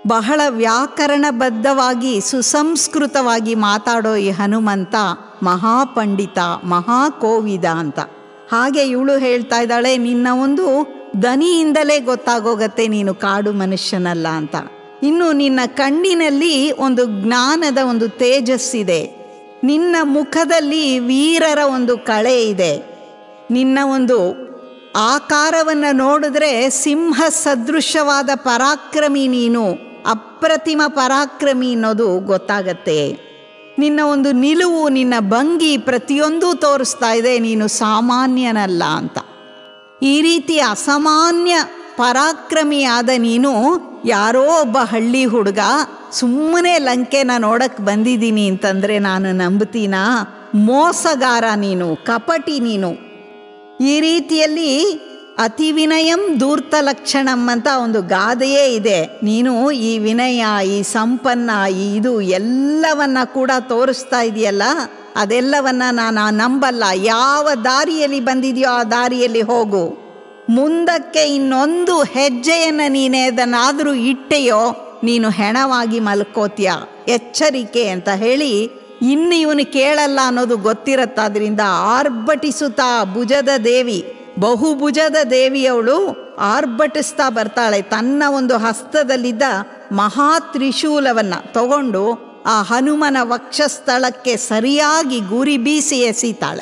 A: ಬಹಳ ವ್ಯಾಕರಣಬದ್ಧವಾಗಿ ಸುಸಂಸ್ಕೃತವಾಗಿ ಮಾತಾಡೋ ಈ ಹನುಮಂತ ಮಹಾಪಂಡಿತ ಮಹಾಕೋವಿದ ಅಂತ ಹಾಗೆ ಇವಳು ಹೇಳ್ತಾ ಇದ್ದಾಳೆ ನಿನ್ನ ಒಂದು ದನಿಯಿಂದಲೇ ಗೊತ್ತಾಗೋಗತ್ತೆ ನೀನು ಕಾಡು ಮನುಷ್ಯನಲ್ಲ ಅಂತ ಇನ್ನು ನಿನ್ನ ಕಣ್ಣಿನಲ್ಲಿ ಒಂದು ಜ್ಞಾನದ ಒಂದು ತೇಜಸ್ಸಿದೆ ನಿನ್ನ ಮುಖದಲ್ಲಿ ವೀರರ ಒಂದು ಕಳೆ ಇದೆ ನಿನ್ನ ಒಂದು ಆಕಾರವನ್ನು ನೋಡಿದ್ರೆ ಸಿಂಹ ಸದೃಶವಾದ ಪರಾಕ್ರಮಿ ನೀನು ಅಪ್ರತಿಮ ಪರಾಕ್ರಮಿ ಅನ್ನೋದು ಗೊತ್ತಾಗತ್ತೆ ನಿನ್ನ ಒಂದು ನಿಲುವು ನಿನ್ನ ಭಂಗಿ ಪ್ರತಿಯೊಂದು ತೋರಿಸ್ತಾ ಇದೆ ನೀನು ಸಾಮಾನ್ಯನಲ್ಲ ಅಂತ ಈ ರೀತಿ ಅಸಾಮಾನ್ಯ ಪರಾಕ್ರಮಿಯಾದ ನೀನು ಯಾರೋ ಒಬ್ಬ ಹಳ್ಳಿ ಹುಡುಗ ಸುಮ್ಮನೆ ಲಂಕೆನ ನೋಡಕ್ಕೆ ಬಂದಿದ್ದೀನಿ ಅಂತಂದರೆ ನಾನು ನಂಬ್ತೀನಾ ಮೋಸಗಾರ ನೀನು ಕಪಟಿ ನೀನು ಈ ರೀತಿಯಲ್ಲಿ ಅತಿ ವಿನಯಂ ಧೂರ್ತ ಲಕ್ಷಣಂ ಅಂತ ಒಂದು ಗಾದೆಯೇ ಇದೆ ನೀನು ಈ ವಿನಯ ಈ ಸಂಪನ್ನ ಈ ಇದು ಎಲ್ಲವನ್ನ ಕೂಡ ತೋರಿಸ್ತಾ ಇದೆಯಲ್ಲ ಅದೆಲ್ಲವನ್ನ ನಾನು ನಂಬಲ್ಲ ಯಾವ ದಾರಿಯಲ್ಲಿ ಬಂದಿದೆಯೋ ಆ ದಾರಿಯಲ್ಲಿ ಹೋಗು ಮುಂದಕ್ಕೆ ಇನ್ನೊಂದು ಹೆಜ್ಜೆಯನ್ನು ನೀನೇ ಅದನ್ನಾದರೂ ಇಟ್ಟೆಯೋ ನೀನು ಹೆಣವಾಗಿ ಮಲ್ಕೋತೀಯ ಎಚ್ಚರಿಕೆ ಅಂತ ಹೇಳಿ ಇನ್ನು ಇವನು ಕೇಳಲ್ಲ ಅನ್ನೋದು ಗೊತ್ತಿರತ್ತಾದ್ರಿಂದ ಆರ್ಭಟಿಸುತ್ತಾ ಭುಜದ ದೇವಿ ಬಹುಭುಜದ ದೇವಿಯವಳು ಆರ್ಭಟಿಸ್ತಾ ಬರ್ತಾಳೆ ತನ್ನ ಒಂದು ಹಸ್ತದಲ್ಲಿದ್ದ ಮಹಾ ತ್ರಿಶೂಲವನ್ನು ತಗೊಂಡು ಆ ಹನುಮನ ವಕ್ಷಸ್ಥಳಕ್ಕೆ ಸರಿಯಾಗಿ ಗುರಿ ಬೀಸಿ ಎಸೀತಾಳೆ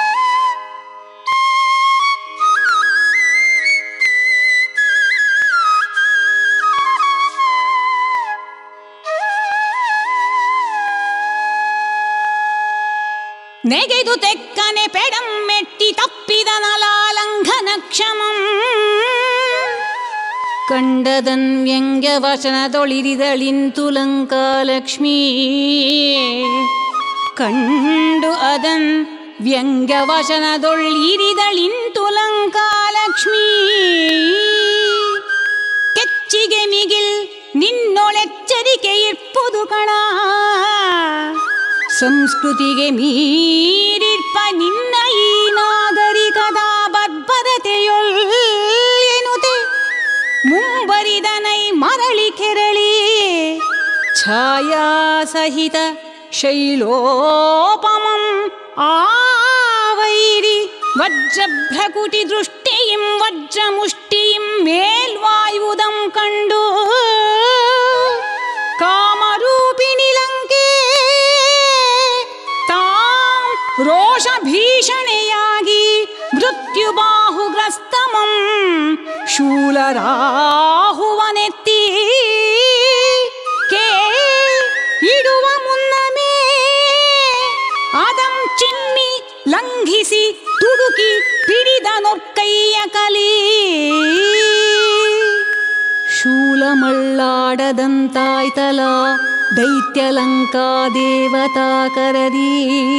B: ನೆಗೆದು ತೆಕ್ಕನೆ ಪೆಡಂ ಮೆಟ್ಟಿ ತಪ್ಪಿದ ನಲಾಲಂಘನ ಕ್ಷಮಂ ಕಂಡದನ್ ವ್ಯಂಗ್ಯ ವಚನದೊಳಿರಿದಳಿಂತು ಲಂಕಾಲಕ್ಷ್ಮೀ ಕಂಡು ಅದನ್ ವ್ಯಂಗ್ಯ ವಚನದೊಳ್ಳಿರಿದಳಿಂತು ಲಂಕಾಲಕ್ಷ್ಮೀ ಕೆಚ್ಚಿಗೆ ಮಿಗಿಲ್ ನಿನ್ನೊಳೆಚ್ಚರಿಕೆ ಇರ್ಪುದು ಕಣ ಸಂಸ್ಕೃತಿಗೆ ಮೀರಿರ್ಪ ನಿನ್ನ ಈ ನಾಗರಿಕದ ಬರ್ಬರತೆಯೊಳ್ ಎನುತೆ ಮುಂಬರಿದನೈ ಮರಳಿ ಕೆರಳಿ ಛಾಯಾ ಸಹಿತ ಶೈಲೋಪಮಂ ಆವೈರಿ ವಜ್ರಭ್ರಕುಟಿ ದೃಷ್ಟಿಯಿಂ ವಜ್ರಮುಷ್ಟಿಯಿಂ ಮೇಲ್ವಾಯುವುದಂ ಕಂಡು ಕಾಮರೂಪಿಣಿ ಲಂಕೆ ತಾಂ ರೋಷ ಭೀಷಣೆಯಾಗಿ ಮೃತ್ಯುಬಾಹುಗ್ರಸ್ತಮಂ ಶೂಲರಾಹುವನೆತ್ತಿ ಕೇ ಇಡುವ ಮುನ್ನಮೇ ಅದಂ ಚಿಮ್ಮಿ ಲಂಘಿಸಿ ತುಡುಕಿ ಪಿಡಿದ ನೊರ್ಕೈಯ ಕಲಿ ಶೂಲಮಳ್ಳಾಡದಂತಾಯ್ತಲ ದೈತ್ಯಲಂಕಾ ದೇವತಾ ಕರದಿ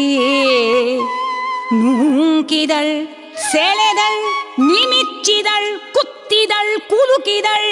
B: ನೂಕಿದಳ್ ಸೆಳೆದಳ್ ನಿಮಿಚ್ಚಿದಳ್ ಕುತ್ತಿದಳ್ ಕುಲುಕಿದಳ್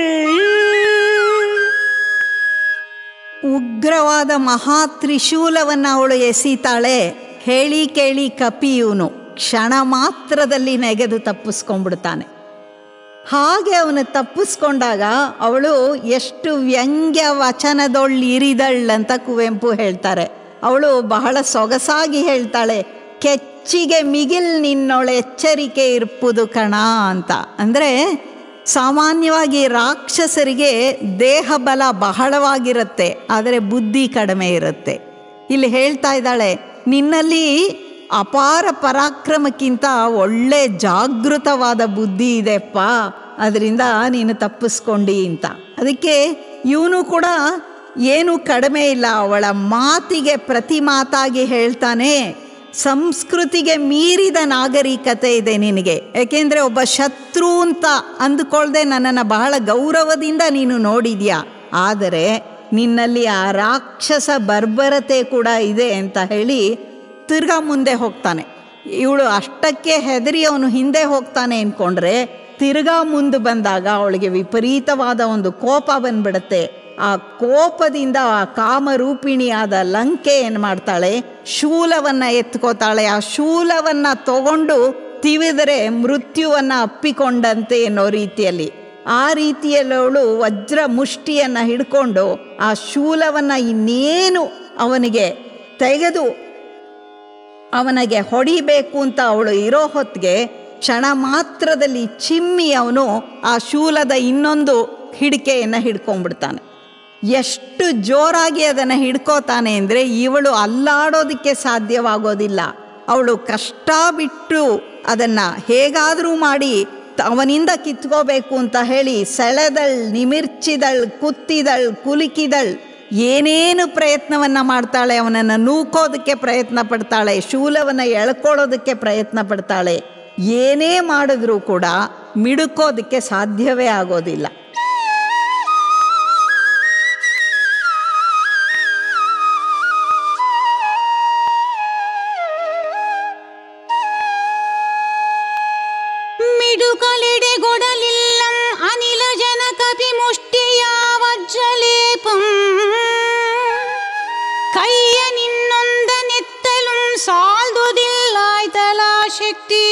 A: ಉಗ್ರವಾದ ಮಹಾ ತ್ರಿಶೂಲವನ್ನು ಅವಳು ಎಸೀತಾಳೆ ಹೇಳಿ ಕೇಳಿ ಕಪಿ ಇವನು ಕ್ಷಣ ಮಾತ್ರದಲ್ಲಿ ನೆಗೆದು ತಪ್ಪಿಸ್ಕೊಂಡ್ಬಿಡ್ತಾನೆ ಹಾಗೆ ಅವನು ತಪ್ಪಿಸ್ಕೊಂಡಾಗ ಅವಳು ಎಷ್ಟು ವ್ಯಂಗ್ಯ ವಚನದೊಳ್ಳಿರಿದಳ್ ಅಂತ ಕುವೆಂಪು ಹೇಳ್ತಾರೆ ಅವಳು ಬಹಳ ಸೊಗಸಾಗಿ ಹೇಳ್ತಾಳೆ ಕೆಚ್ಚಿಗೆ ಮಿಗಿಲ್ ನಿನ್ನೊಳ ಎಚ್ಚರಿಕೆ ಇರ್ಪುದು ಕಣ ಅಂತ ಅಂದರೆ ಸಾಮಾನ್ಯವಾಗಿ ರಾಕ್ಷಸರಿಗೆ ದೇಹ ಬಲ ಬಹಳವಾಗಿರುತ್ತೆ ಆದರೆ ಬುದ್ಧಿ ಕಡಿಮೆ ಇರುತ್ತೆ ಇಲ್ಲಿ ಹೇಳ್ತಾ ಇದ್ದಾಳೆ ನಿನ್ನಲ್ಲಿ ಅಪಾರ ಪರಾಕ್ರಮಕ್ಕಿಂತ ಒಳ್ಳೆ ಜಾಗೃತವಾದ ಬುದ್ಧಿ ಇದೆಪ್ಪ ಅದರಿಂದ ನೀನು ತಪ್ಪಿಸ್ಕೊಂಡಿ ಅಂತ ಅದಕ್ಕೆ ಇವನು ಕೂಡ ಏನು ಕಡಿಮೆ ಇಲ್ಲ ಅವಳ ಮಾತಿಗೆ ಪ್ರತಿ ಮಾತಾಗಿ ಹೇಳ್ತಾನೆ ಸಂಸ್ಕೃತಿಗೆ ಮೀರಿದ ನಾಗರಿಕತೆ ಇದೆ ನಿನಗೆ ಯಾಕೆಂದರೆ ಒಬ್ಬ ಶತ್ರು ಅಂತ ಅಂದುಕೊಳ್ದೆ ನನ್ನನ್ನು ಬಹಳ ಗೌರವದಿಂದ ನೀನು ನೋಡಿದ್ಯಾ ಆದರೆ ನಿನ್ನಲ್ಲಿ ಆ ರಾಕ್ಷಸ ಬರ್ಬರತೆ ಕೂಡ ಇದೆ ಅಂತ ಹೇಳಿ ತಿರ್ಗಾ ಮುಂದೆ ಹೋಗ್ತಾನೆ ಇವಳು ಅಷ್ಟಕ್ಕೆ ಹೆದರಿ ಅವನು ಹಿಂದೆ ಹೋಗ್ತಾನೆ ಅಂದ್ಕೊಂಡ್ರೆ ತಿರ್ಗಾ ಮುಂದೆ ಬಂದಾಗ ಅವಳಿಗೆ ವಿಪರೀತವಾದ ಒಂದು ಕೋಪ ಬಂದ್ಬಿಡುತ್ತೆ ಆ ಕೋಪದಿಂದ ಆ ಕಾಮರೂಪಿಣಿಯಾದ ಲಂಕೆ ಏನು ಮಾಡ್ತಾಳೆ ಶೂಲವನ್ನು ಎತ್ಕೋತಾಳೆ ಆ ಶೂಲವನ್ನು ತಗೊಂಡು ತಿವಿದರೆ ಮೃತ್ಯುವನ್ನು ಅಪ್ಪಿಕೊಂಡಂತೆ ಅನ್ನೋ ರೀತಿಯಲ್ಲಿ ಆ ರೀತಿಯಲ್ಲಿ ಅವಳು ವಜ್ರ ಮುಷ್ಟಿಯನ್ನು ಹಿಡ್ಕೊಂಡು ಆ ಶೂಲವನ್ನು ಇನ್ನೇನು ಅವನಿಗೆ ತೆಗೆದು ಅವನಿಗೆ ಹೊಡಿಬೇಕು ಅಂತ ಅವಳು ಇರೋ ಹೊತ್ತಿಗೆ ಕ್ಷಣ ಮಾತ್ರದಲ್ಲಿ ಚಿಮ್ಮಿ ಅವನು ಆ ಶೂಲದ ಇನ್ನೊಂದು ಹಿಡಿಕೆಯನ್ನು ಹಿಡ್ಕೊಂಡ್ಬಿಡ್ತಾನೆ ಎಷ್ಟು ಜೋರಾಗಿ ಅದನ್ನು ಹಿಡ್ಕೋತಾನೆ ಅಂದರೆ ಇವಳು ಅಲ್ಲಾಡೋದಕ್ಕೆ ಸಾಧ್ಯವಾಗೋದಿಲ್ಲ ಅವಳು ಕಷ್ಟ ಬಿಟ್ಟು ಅದನ್ನು ಹೇಗಾದರೂ ಮಾಡಿ ತ- ಅವನಿಂದ ಕಿತ್ಕೋಬೇಕು ಅಂತ ಹೇಳಿ ಸೆಳೆದಳ್ ನಿಮಿರ್ಚಿದಳ್ ಕುತ್ತಿದಳ್ ಕುಲುಕಿದಳ್ ಏನೇನು ಪ್ರಯತ್ನವನ್ನು ಮಾಡ್ತಾಳೆ ಅವನನ್ನು ನೂಕೋದಕ್ಕೆ ಪ್ರಯತ್ನ ಪಡ್ತಾಳೆ ಶೂಲವನ್ನು ಎಳ್ಕೊಳ್ಳೋದಕ್ಕೆ ಪ್ರಯತ್ನ ಪಡ್ತಾಳೆ ಏನೇ ಮಾಡಿದ್ರೂ ಕೂಡ ಮಿಡುಕೋದಕ್ಕೆ ಸಾಧ್ಯವೇ ಆಗೋದಿಲ್ಲ
B: മിടുകളിടെകൊടലില്ലം അനിലജനകപി മുഷ്ടിയാവജ്ജലേപം കയ്യ നിന്നൊന്ത നെത്തലും സാൽതുതില്ലായ്തല ശക്തി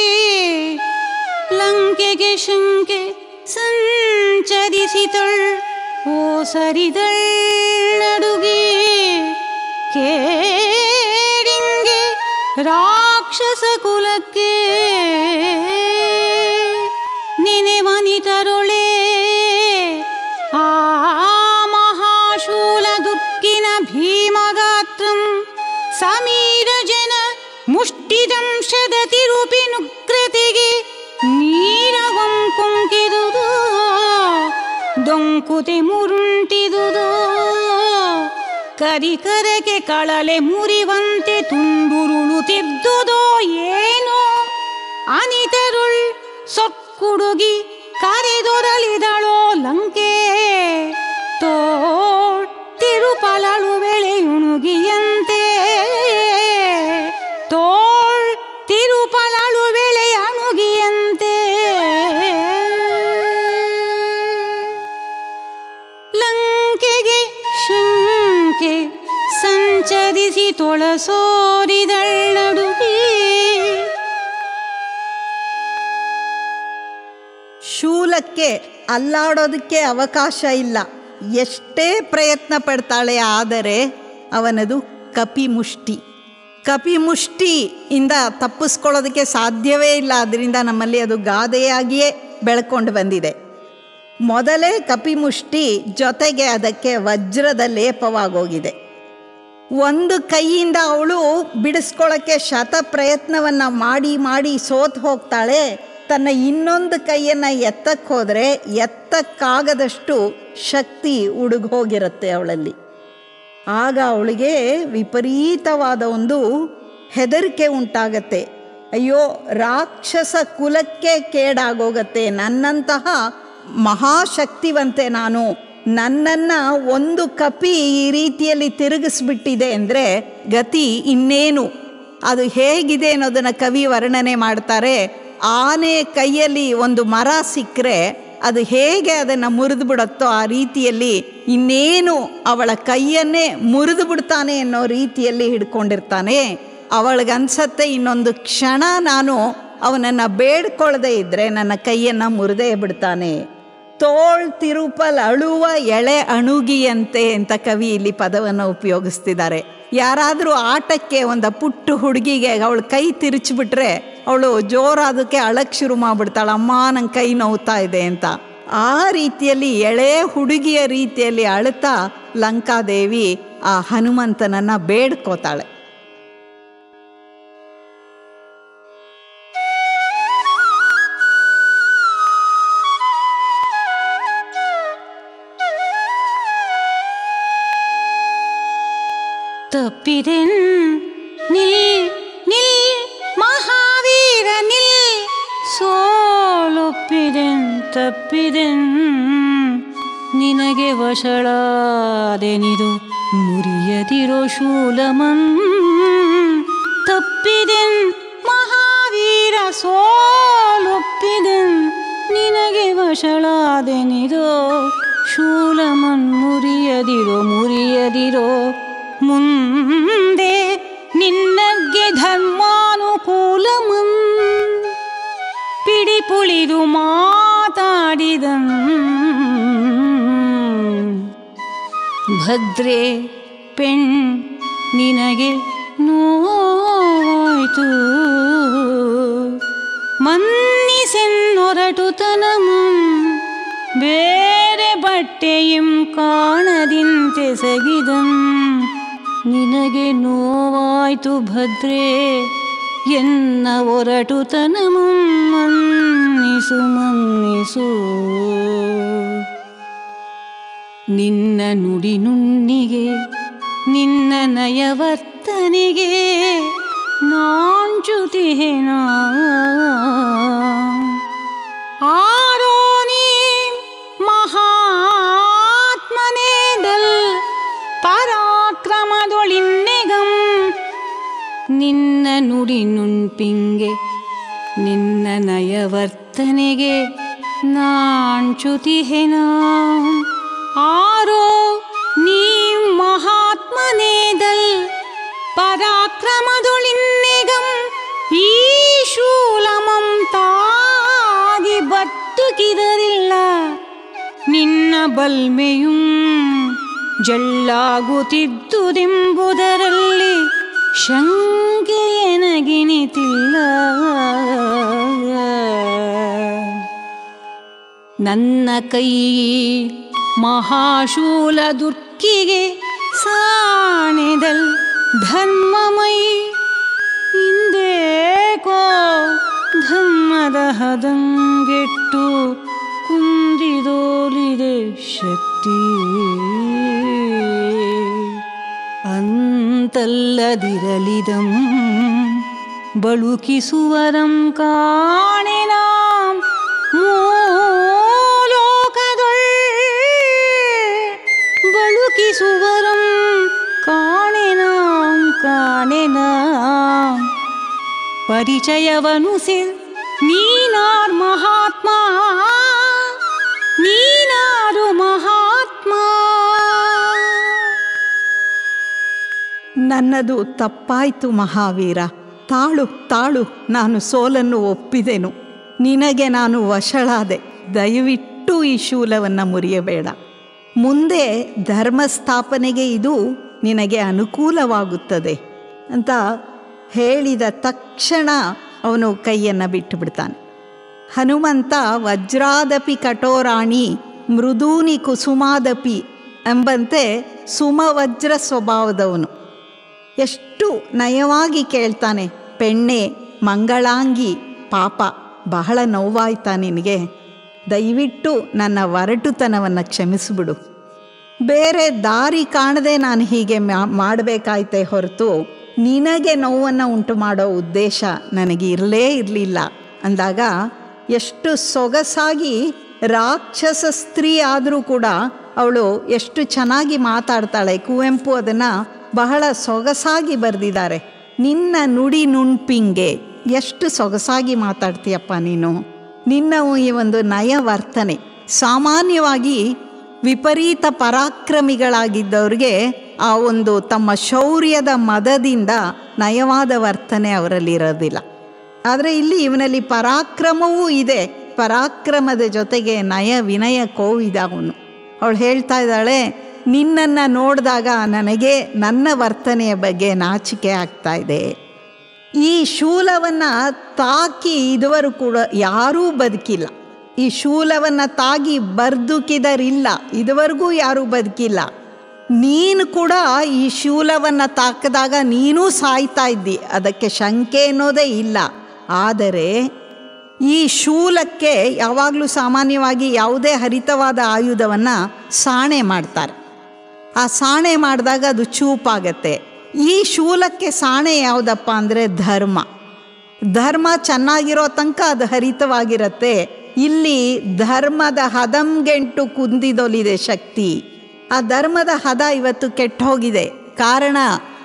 B: ಲಂಕೆಗೆ ಶಂಕೆ ಸಂಚರಿಸಿದಳ್ ಓ ಸರಿದಳ್ ನಡುಗೆ ಕೇಡಿಂಗೆ ರಾಕ್ಷಸ ಕುಲಕ್ಕೆ ನೆನೆವನಿತರುಳೇ ಆ ಮಹಾಶೂಲ ದುಃಖಿನ ಭೀಮಗಾತ್ರಂ ಸಮೀರ ಜನ ಮುಷ್ಟಿದಂ ಶದತಿರುಪಿ ನುಗ್ರತೆಗೆ ನೀರವಂ ಕುಂಕಿದುದು ದೊಂಕುತೆ ಮುರುಂಟಿದುದು ಕರಿಕರಕ್ಕೆ ಕಳಲೆ ಮುರಿವಂತೆ ತುಂಡುರುಳುತ್ತಿದ್ದುದೋ ಏನೋ ಅನಿತರುಳ್ ಸೊಕ್ಕುಡುಗಿ ಕರೆದೊರಲಿದಳೋ ಲಂಕೆ ತೋಳ್ ತಿರುಪಲಳು ಬೆಳೆಯುಣುಗಿಯಂತೆ ತೋಳ್ ತಿರುಪಲಳು ಬೆಳೆ ಅಣುಗಿಯಂತೆ ಲಂಕೆಗೆ ಶಂಕೆ ಸಂಚರಿಸಿ ತೊಳಸೋರಿದಳ್ಳಡುಗೆ
A: ಶೂಲಕ್ಕೆ ಅಲ್ಲಾಡೋದಕ್ಕೆ ಅವಕಾಶ ಇಲ್ಲ ಎಷ್ಟೇ ಪ್ರಯತ್ನ ಪಡ್ತಾಳೆ ಆದರೆ ಅವನದು ಕಪಿಮುಷ್ಟಿ ಕಪಿಮುಷ್ಟಿಯಿಂದ ತಪ್ಪಿಸ್ಕೊಳ್ಳೋದಕ್ಕೆ ಸಾಧ್ಯವೇ ಇಲ್ಲ ಅದರಿಂದ ನಮ್ಮಲ್ಲಿ ಅದು ಗಾದೆಯಾಗಿಯೇ ಬೆಳ್ಕೊಂಡು ಬಂದಿದೆ ಮೊದಲೇ ಕಪಿಮುಷ್ಟಿ ಜೊತೆಗೆ ಅದಕ್ಕೆ ವಜ್ರದ ಲೇಪವಾಗೋಗಿದೆ ಒಂದು ಕೈಯಿಂದ ಅವಳು ಬಿಡಿಸ್ಕೊಳ್ಳೋಕ್ಕೆ ಶತ ಪ್ರಯತ್ನವನ್ನು ಮಾಡಿ ಮಾಡಿ ಸೋತು ಹೋಗ್ತಾಳೆ ತನ್ನ ಇನ್ನೊಂದು ಕೈಯನ್ನು ಎತ್ತಕ್ಕೆ ಹೋದರೆ ಎತ್ತಕ್ಕಾಗದಷ್ಟು ಶಕ್ತಿ ಉಡುಗೋಗಿರುತ್ತೆ ಅವಳಲ್ಲಿ ಆಗ ಅವಳಿಗೆ ವಿಪರೀತವಾದ ಒಂದು ಹೆದರಿಕೆ ಉಂಟಾಗತ್ತೆ ಅಯ್ಯೋ ರಾಕ್ಷಸ ಕುಲಕ್ಕೆ ಕೇಡಾಗೋಗತ್ತೆ ನನ್ನಂತಹ ಮಹಾಶಕ್ತಿವಂತೆ ನಾನು ನನ್ನನ್ನು ಒಂದು ಕಪಿ ಈ ರೀತಿಯಲ್ಲಿ ತಿರುಗಿಸ್ಬಿಟ್ಟಿದೆ ಅಂದರೆ ಗತಿ ಇನ್ನೇನು ಅದು ಹೇಗಿದೆ ಅನ್ನೋದನ್ನು ಕವಿ ವರ್ಣನೆ ಮಾಡ್ತಾರೆ ಆನೆ ಕೈಯಲ್ಲಿ ಒಂದು ಮರ ಸಿಕ್ಕರೆ ಅದು ಹೇಗೆ ಅದನ್ನು ಮುರಿದು ಬಿಡುತ್ತೋ ಆ ರೀತಿಯಲ್ಲಿ ಇನ್ನೇನು ಅವಳ ಕೈಯನ್ನೇ ಮುರಿದು ಬಿಡ್ತಾನೆ ಅನ್ನೋ ರೀತಿಯಲ್ಲಿ ಹಿಡ್ಕೊಂಡಿರ್ತಾನೆ ಅವಳಿಗನ್ಸತ್ತೆ ಇನ್ನೊಂದು ಕ್ಷಣ ನಾನು ಅವನನ್ನು ಬೇಡ್ಕೊಳ್ಳದೆ ಇದ್ದರೆ ನನ್ನ ಕೈಯನ್ನು ಮುರಿದೇ ಬಿಡ್ತಾನೆ ತೋಳ್ ತಿರುಪಲ್ ಅಳುವ ಎಳೆ ಅಣುಗಿಯಂತೆ ಅಂತ ಕವಿ ಇಲ್ಲಿ ಪದವನ್ನು ಉಪಯೋಗಿಸ್ತಿದ್ದಾರೆ ಯಾರಾದರೂ ಆಟಕ್ಕೆ ಒಂದು ಪುಟ್ಟು ಹುಡುಗಿಗೆ ಅವಳು ಕೈ ತಿರುಚಿಬಿಟ್ರೆ ಅವಳು ಜೋರಾದಕ್ಕೆ ಅಳಕ್ಕೆ ಶುರು ಮಾಡಿಬಿಡ್ತಾಳೆ ಅಮ್ಮ ನಂಗೆ ಕೈ ನೋವ್ತಾ ಇದೆ ಅಂತ ಆ ರೀತಿಯಲ್ಲಿ ಎಳೆ ಹುಡುಗಿಯ ರೀತಿಯಲ್ಲಿ ಅಳುತ್ತಾ ಲಂಕಾದೇವಿ ಆ ಹನುಮಂತನನ್ನು ಬೇಡ್ಕೋತಾಳೆ
B: ತಪ್ಪಿದೆನ್ ನಿಲ್ ನಿಲ್ ಮಹಾವೀರ ನಿಲ್ ಸೋಲೊಪ್ಪಿದೆನ್ ತಪ್ಪಿದೆನ್ ನಿನಗೆ ವಶಳಾದೆನಿದು ಮುರಿಯದಿರೋ ಶೂಲಮನ್ ತಪ್ಪಿದೆನ್ ಮಹಾವೀರ ಸೋಲೊಪ್ಪಿದೆನ್ ನಿನಗೆ ವಶಳಾದೆನಿದೋ ಶೂಲಮನ್ ಮುರಿಯದಿರೋ ಮುರಿಯದಿರೋ ಮುಂದೆ ನಿನ್ನಗ್ಗೆ ಧರ್ಮಾನುಕೂಲಮಂ ಪಿಡಿಪುಳಿದು ಮಾತಾಡಿ ತಾಗಿದಂ ಭದ್ರೆ ಪೆಣ್ ನಿನಗೆ ನೋವಾಯ್ತು ಮನ್ನಿಸೆನ್ನೊರಟುತನಮಂ ಬೇರೆ ಬಟ್ಟೆಯಂ ಕಾಣದಿಂತೆ ಸಗಿದಂ ನಿನಗೆ ನೋವಾಯ್ತು ಭದ್ರೆ ಎನ್ನ ಒರಟುತನಮಂ ಮನ್ನಿಸು ಮನ್ನಿಸು ನಿನ್ನ ನುಡಿ ನುಣ್ಣಿಗೆ ನಿನ್ನ ನಯವರ್ತನಿಗೆ ನಾಂಚುತಿಹೆನ ಆರೋ ನೀ ಮಹಾತ್ಮನೇದಲ್ ಪರಾಕ್ರಮದೊಳಿನ್ನೆಗಂ ನಿನ್ನ ನುಡಿ ನುಣ್ಪಿಂಗೆ ನಿನ್ನ ನಯವರ್ತನೆಗೆ ನಾಂಚುತಿಹೆನ ಆರೋ ನೀ ಮಹಾತ್ಮನೇದಲ್ ಪರಾಕ್ರಮದೊಳಿನ್ನೆಗಂ ಈ ಶೂಲಮಂ ತಾಗಿ ಬತ್ತುಕಿದರಿಲ್ಲ ನಿನ್ನ ಬಲ್ಮೆಯುಂ ಜಳ್ಳಾಗುತ್ತಿದ್ದುದೆಂಬುದರಲ್ಲಿ ಶಂಕೆಯನಗಿನಿತಿಲ್ಲ ನನ್ನ ಕೈ ಮಹಾಶೂಲ ದುರ್ಕಿಗೆ ಸಾಣೆದಲ್ ಧರ್ಮಮೈ ಹಿಂದೇಕೋ ಧರ್ಮದ ಹದಂಗೆಟ್ಟು ಕುಂದಿದೋಲಿದೆ ಶಕ್ತಿ ಅಂತಲ್ಲದಿರಲಿದಂ ಬಳುಕಿಸುವರಂ ಕಾಣೆನಾಂ ಮೂಲೋಕದೊಳ್ ಬಳುಕಿಸುವರಂ ಕಾಣೆನಾಂ ಕಾಣೆನಾಂ ಪರಿಚಯವನು ಸಿರ್ ನೀನಾರ್ ಮಹಾತ್ಮ ನೀನಾರು ಮಹಾತ್ಮ
A: ನನ್ನದು ತಪ್ಪಾಯ್ತು ಮಹಾವೀರ ತಾಳು ತಾಳು ನಾನು ಸೋಲನ್ನು ಒಪ್ಪಿದೆನು ನಿನಗೆ ನಾನು ವಶಳಾದೆ ದಯವಿಟ್ಟು ಈ ಶೂಲವನ್ನು ಮುರಿಯಬೇಡ ಮುಂದೆ ಧರ್ಮ ಸ್ಥಾಪನೆಗೆ ಇದು ನಿನಗೆ ಅನುಕೂಲವಾಗುತ್ತದೆ ಅಂತ ಹೇಳಿದ ತಕ್ಷಣ ಅವನು ಕೈಯನ್ನು ಬಿಟ್ಟು ಬಿಡ್ತಾನೆ ಹನುಮಂತ ವಜ್ರಾದಪಿ ಕಠೋರಾಣಿ ಮೃದೂನಿ ಕುಸುಮಾದಪಿ ಎಂಬಂತೆ ಸುಮವಜ್ರ ಸ್ವಭಾವದವನು ಎಷ್ಟು ನಯವಾಗಿ ಕೇಳ್ತಾನೆ ಪೆಣ್ಣೆ ಮಂಗಳಾಂಗಿ ಪಾಪ ಬಹಳ ನೋವಾಯ್ತಾ ನಿನಗೆ ದಯವಿಟ್ಟು ನನ್ನ ಒರಟುತನವನ್ನು ಕ್ಷಮಿಸಿಬಿಡು ಬೇರೆ ದಾರಿ ಕಾಣದೆ ನಾನು ಹೀಗೆ ಮಾಡಬೇಕಾಯ್ತೆ ಹೊರತು ನಿನಗೆ ನೋವನ್ನು ಉಂಟು ಮಾಡೋ ಉದ್ದೇಶ ನನಗೆ ಇರಲೇ ಇರಲಿಲ್ಲ ಅಂದಾಗ ಎಷ್ಟು ಸೊಗಸಾಗಿ ರಾಕ್ಷಸ ಸ್ತ್ರೀ ಆದರೂ ಕೂಡ ಅವಳು ಎಷ್ಟು ಚೆನ್ನಾಗಿ ಮಾತಾಡ್ತಾಳೆ ಕುವೆಂಪು ಅದನ್ನು ಬಹಳ ಸೊಗಸಾಗಿ ಬರೆದಿದ್ದಾರೆ ನಿನ್ನ ನುಡಿ ನುಣ್ಪಿಂಗೆ ಎಷ್ಟು ಸೊಗಸಾಗಿ ಮಾತಾಡ್ತೀಯಪ್ಪ ನೀನು ನಿನ್ನ ಈ ಒಂದು ನಯ ವರ್ತನೆ ಸಾಮಾನ್ಯವಾಗಿ ವಿಪರೀತ ಪರಾಕ್ರಮಿಗಳಾಗಿದ್ದವ್ರಿಗೆ ಆ ಒಂದು ತಮ್ಮ ಶೌರ್ಯದ ಮದದಿಂದ ನಯವಾದ ವರ್ತನೆ ಅವರಲ್ಲಿರೋದಿಲ್ಲ ಆದರೆ ಇಲ್ಲಿ ಇವನಲ್ಲಿ ಪರಾಕ್ರಮವೂ ಇದೆ ಪರಾಕ್ರಮದ ಜೊತೆಗೆ ನಯ ವಿನಯ ಕೋವಿದ ಅವನು ಅವಳು ಹೇಳ್ತಾ ಇದ್ದಾಳೆ ನಿನ್ನನ್ನು ನೋಡಿದಾಗ ನನಗೆ ನನ್ನ ವರ್ತನೆಯ ಬಗ್ಗೆ ನಾಚಿಕೆ ಆಗ್ತಾ ಇದೆ ಈ ಶೂಲವನ್ನು ತಾಕಿ ಇದುವರೆಗೂ ಕೂಡ ಯಾರೂ ಬದುಕಿಲ್ಲ ಈ ಶೂಲವನ್ನು ತಾಗಿ ಬರ್ದುಕಿದರಿಲ್ಲ ಇದುವರೆಗೂ ಯಾರೂ ಬದುಕಿಲ್ಲ ನೀನು ಕೂಡ ಈ ಶೂಲವನ್ನು ತಾಕಿದಾಗ ನೀನೂ ಸಾಯ್ತಾ ಇದ್ದಿ ಅದಕ್ಕೆ ಶಂಕೆ ಅನ್ನೋದೇ ಇಲ್ಲ ಆದರೆ ಈ ಶೂಲಕ್ಕೆ ಯಾವಾಗಲೂ ಸಾಮಾನ್ಯವಾಗಿ ಯಾವುದೇ ಹರಿತವಾದ ಆಯುಧವನ್ನು ಸಾಣೆ ಮಾಡ್ತಾರೆ ಆ ಸಾಣೆ ಮಾಡಿದಾಗ ಅದು ಚೂಪಾಗತ್ತೆ ಈ ಶೂಲಕ್ಕೆ ಸಾಣೆ ಯಾವುದಪ್ಪ ಅಂದರೆ ಧರ್ಮ ಧರ್ಮ ಚೆನ್ನಾಗಿರೋ ತನಕ ಅದು ಹರಿತವಾಗಿರತ್ತೆ ಇಲ್ಲಿ ಧರ್ಮದ ಹದಂಗೆಂಟು ಕುಂದಿದೊಲಿದೆ ಶಕ್ತಿ ಆ ಧರ್ಮದ ಹದ ಇವತ್ತು ಕೆಟ್ಟ ಹೋಗಿದೆ ಕಾರಣ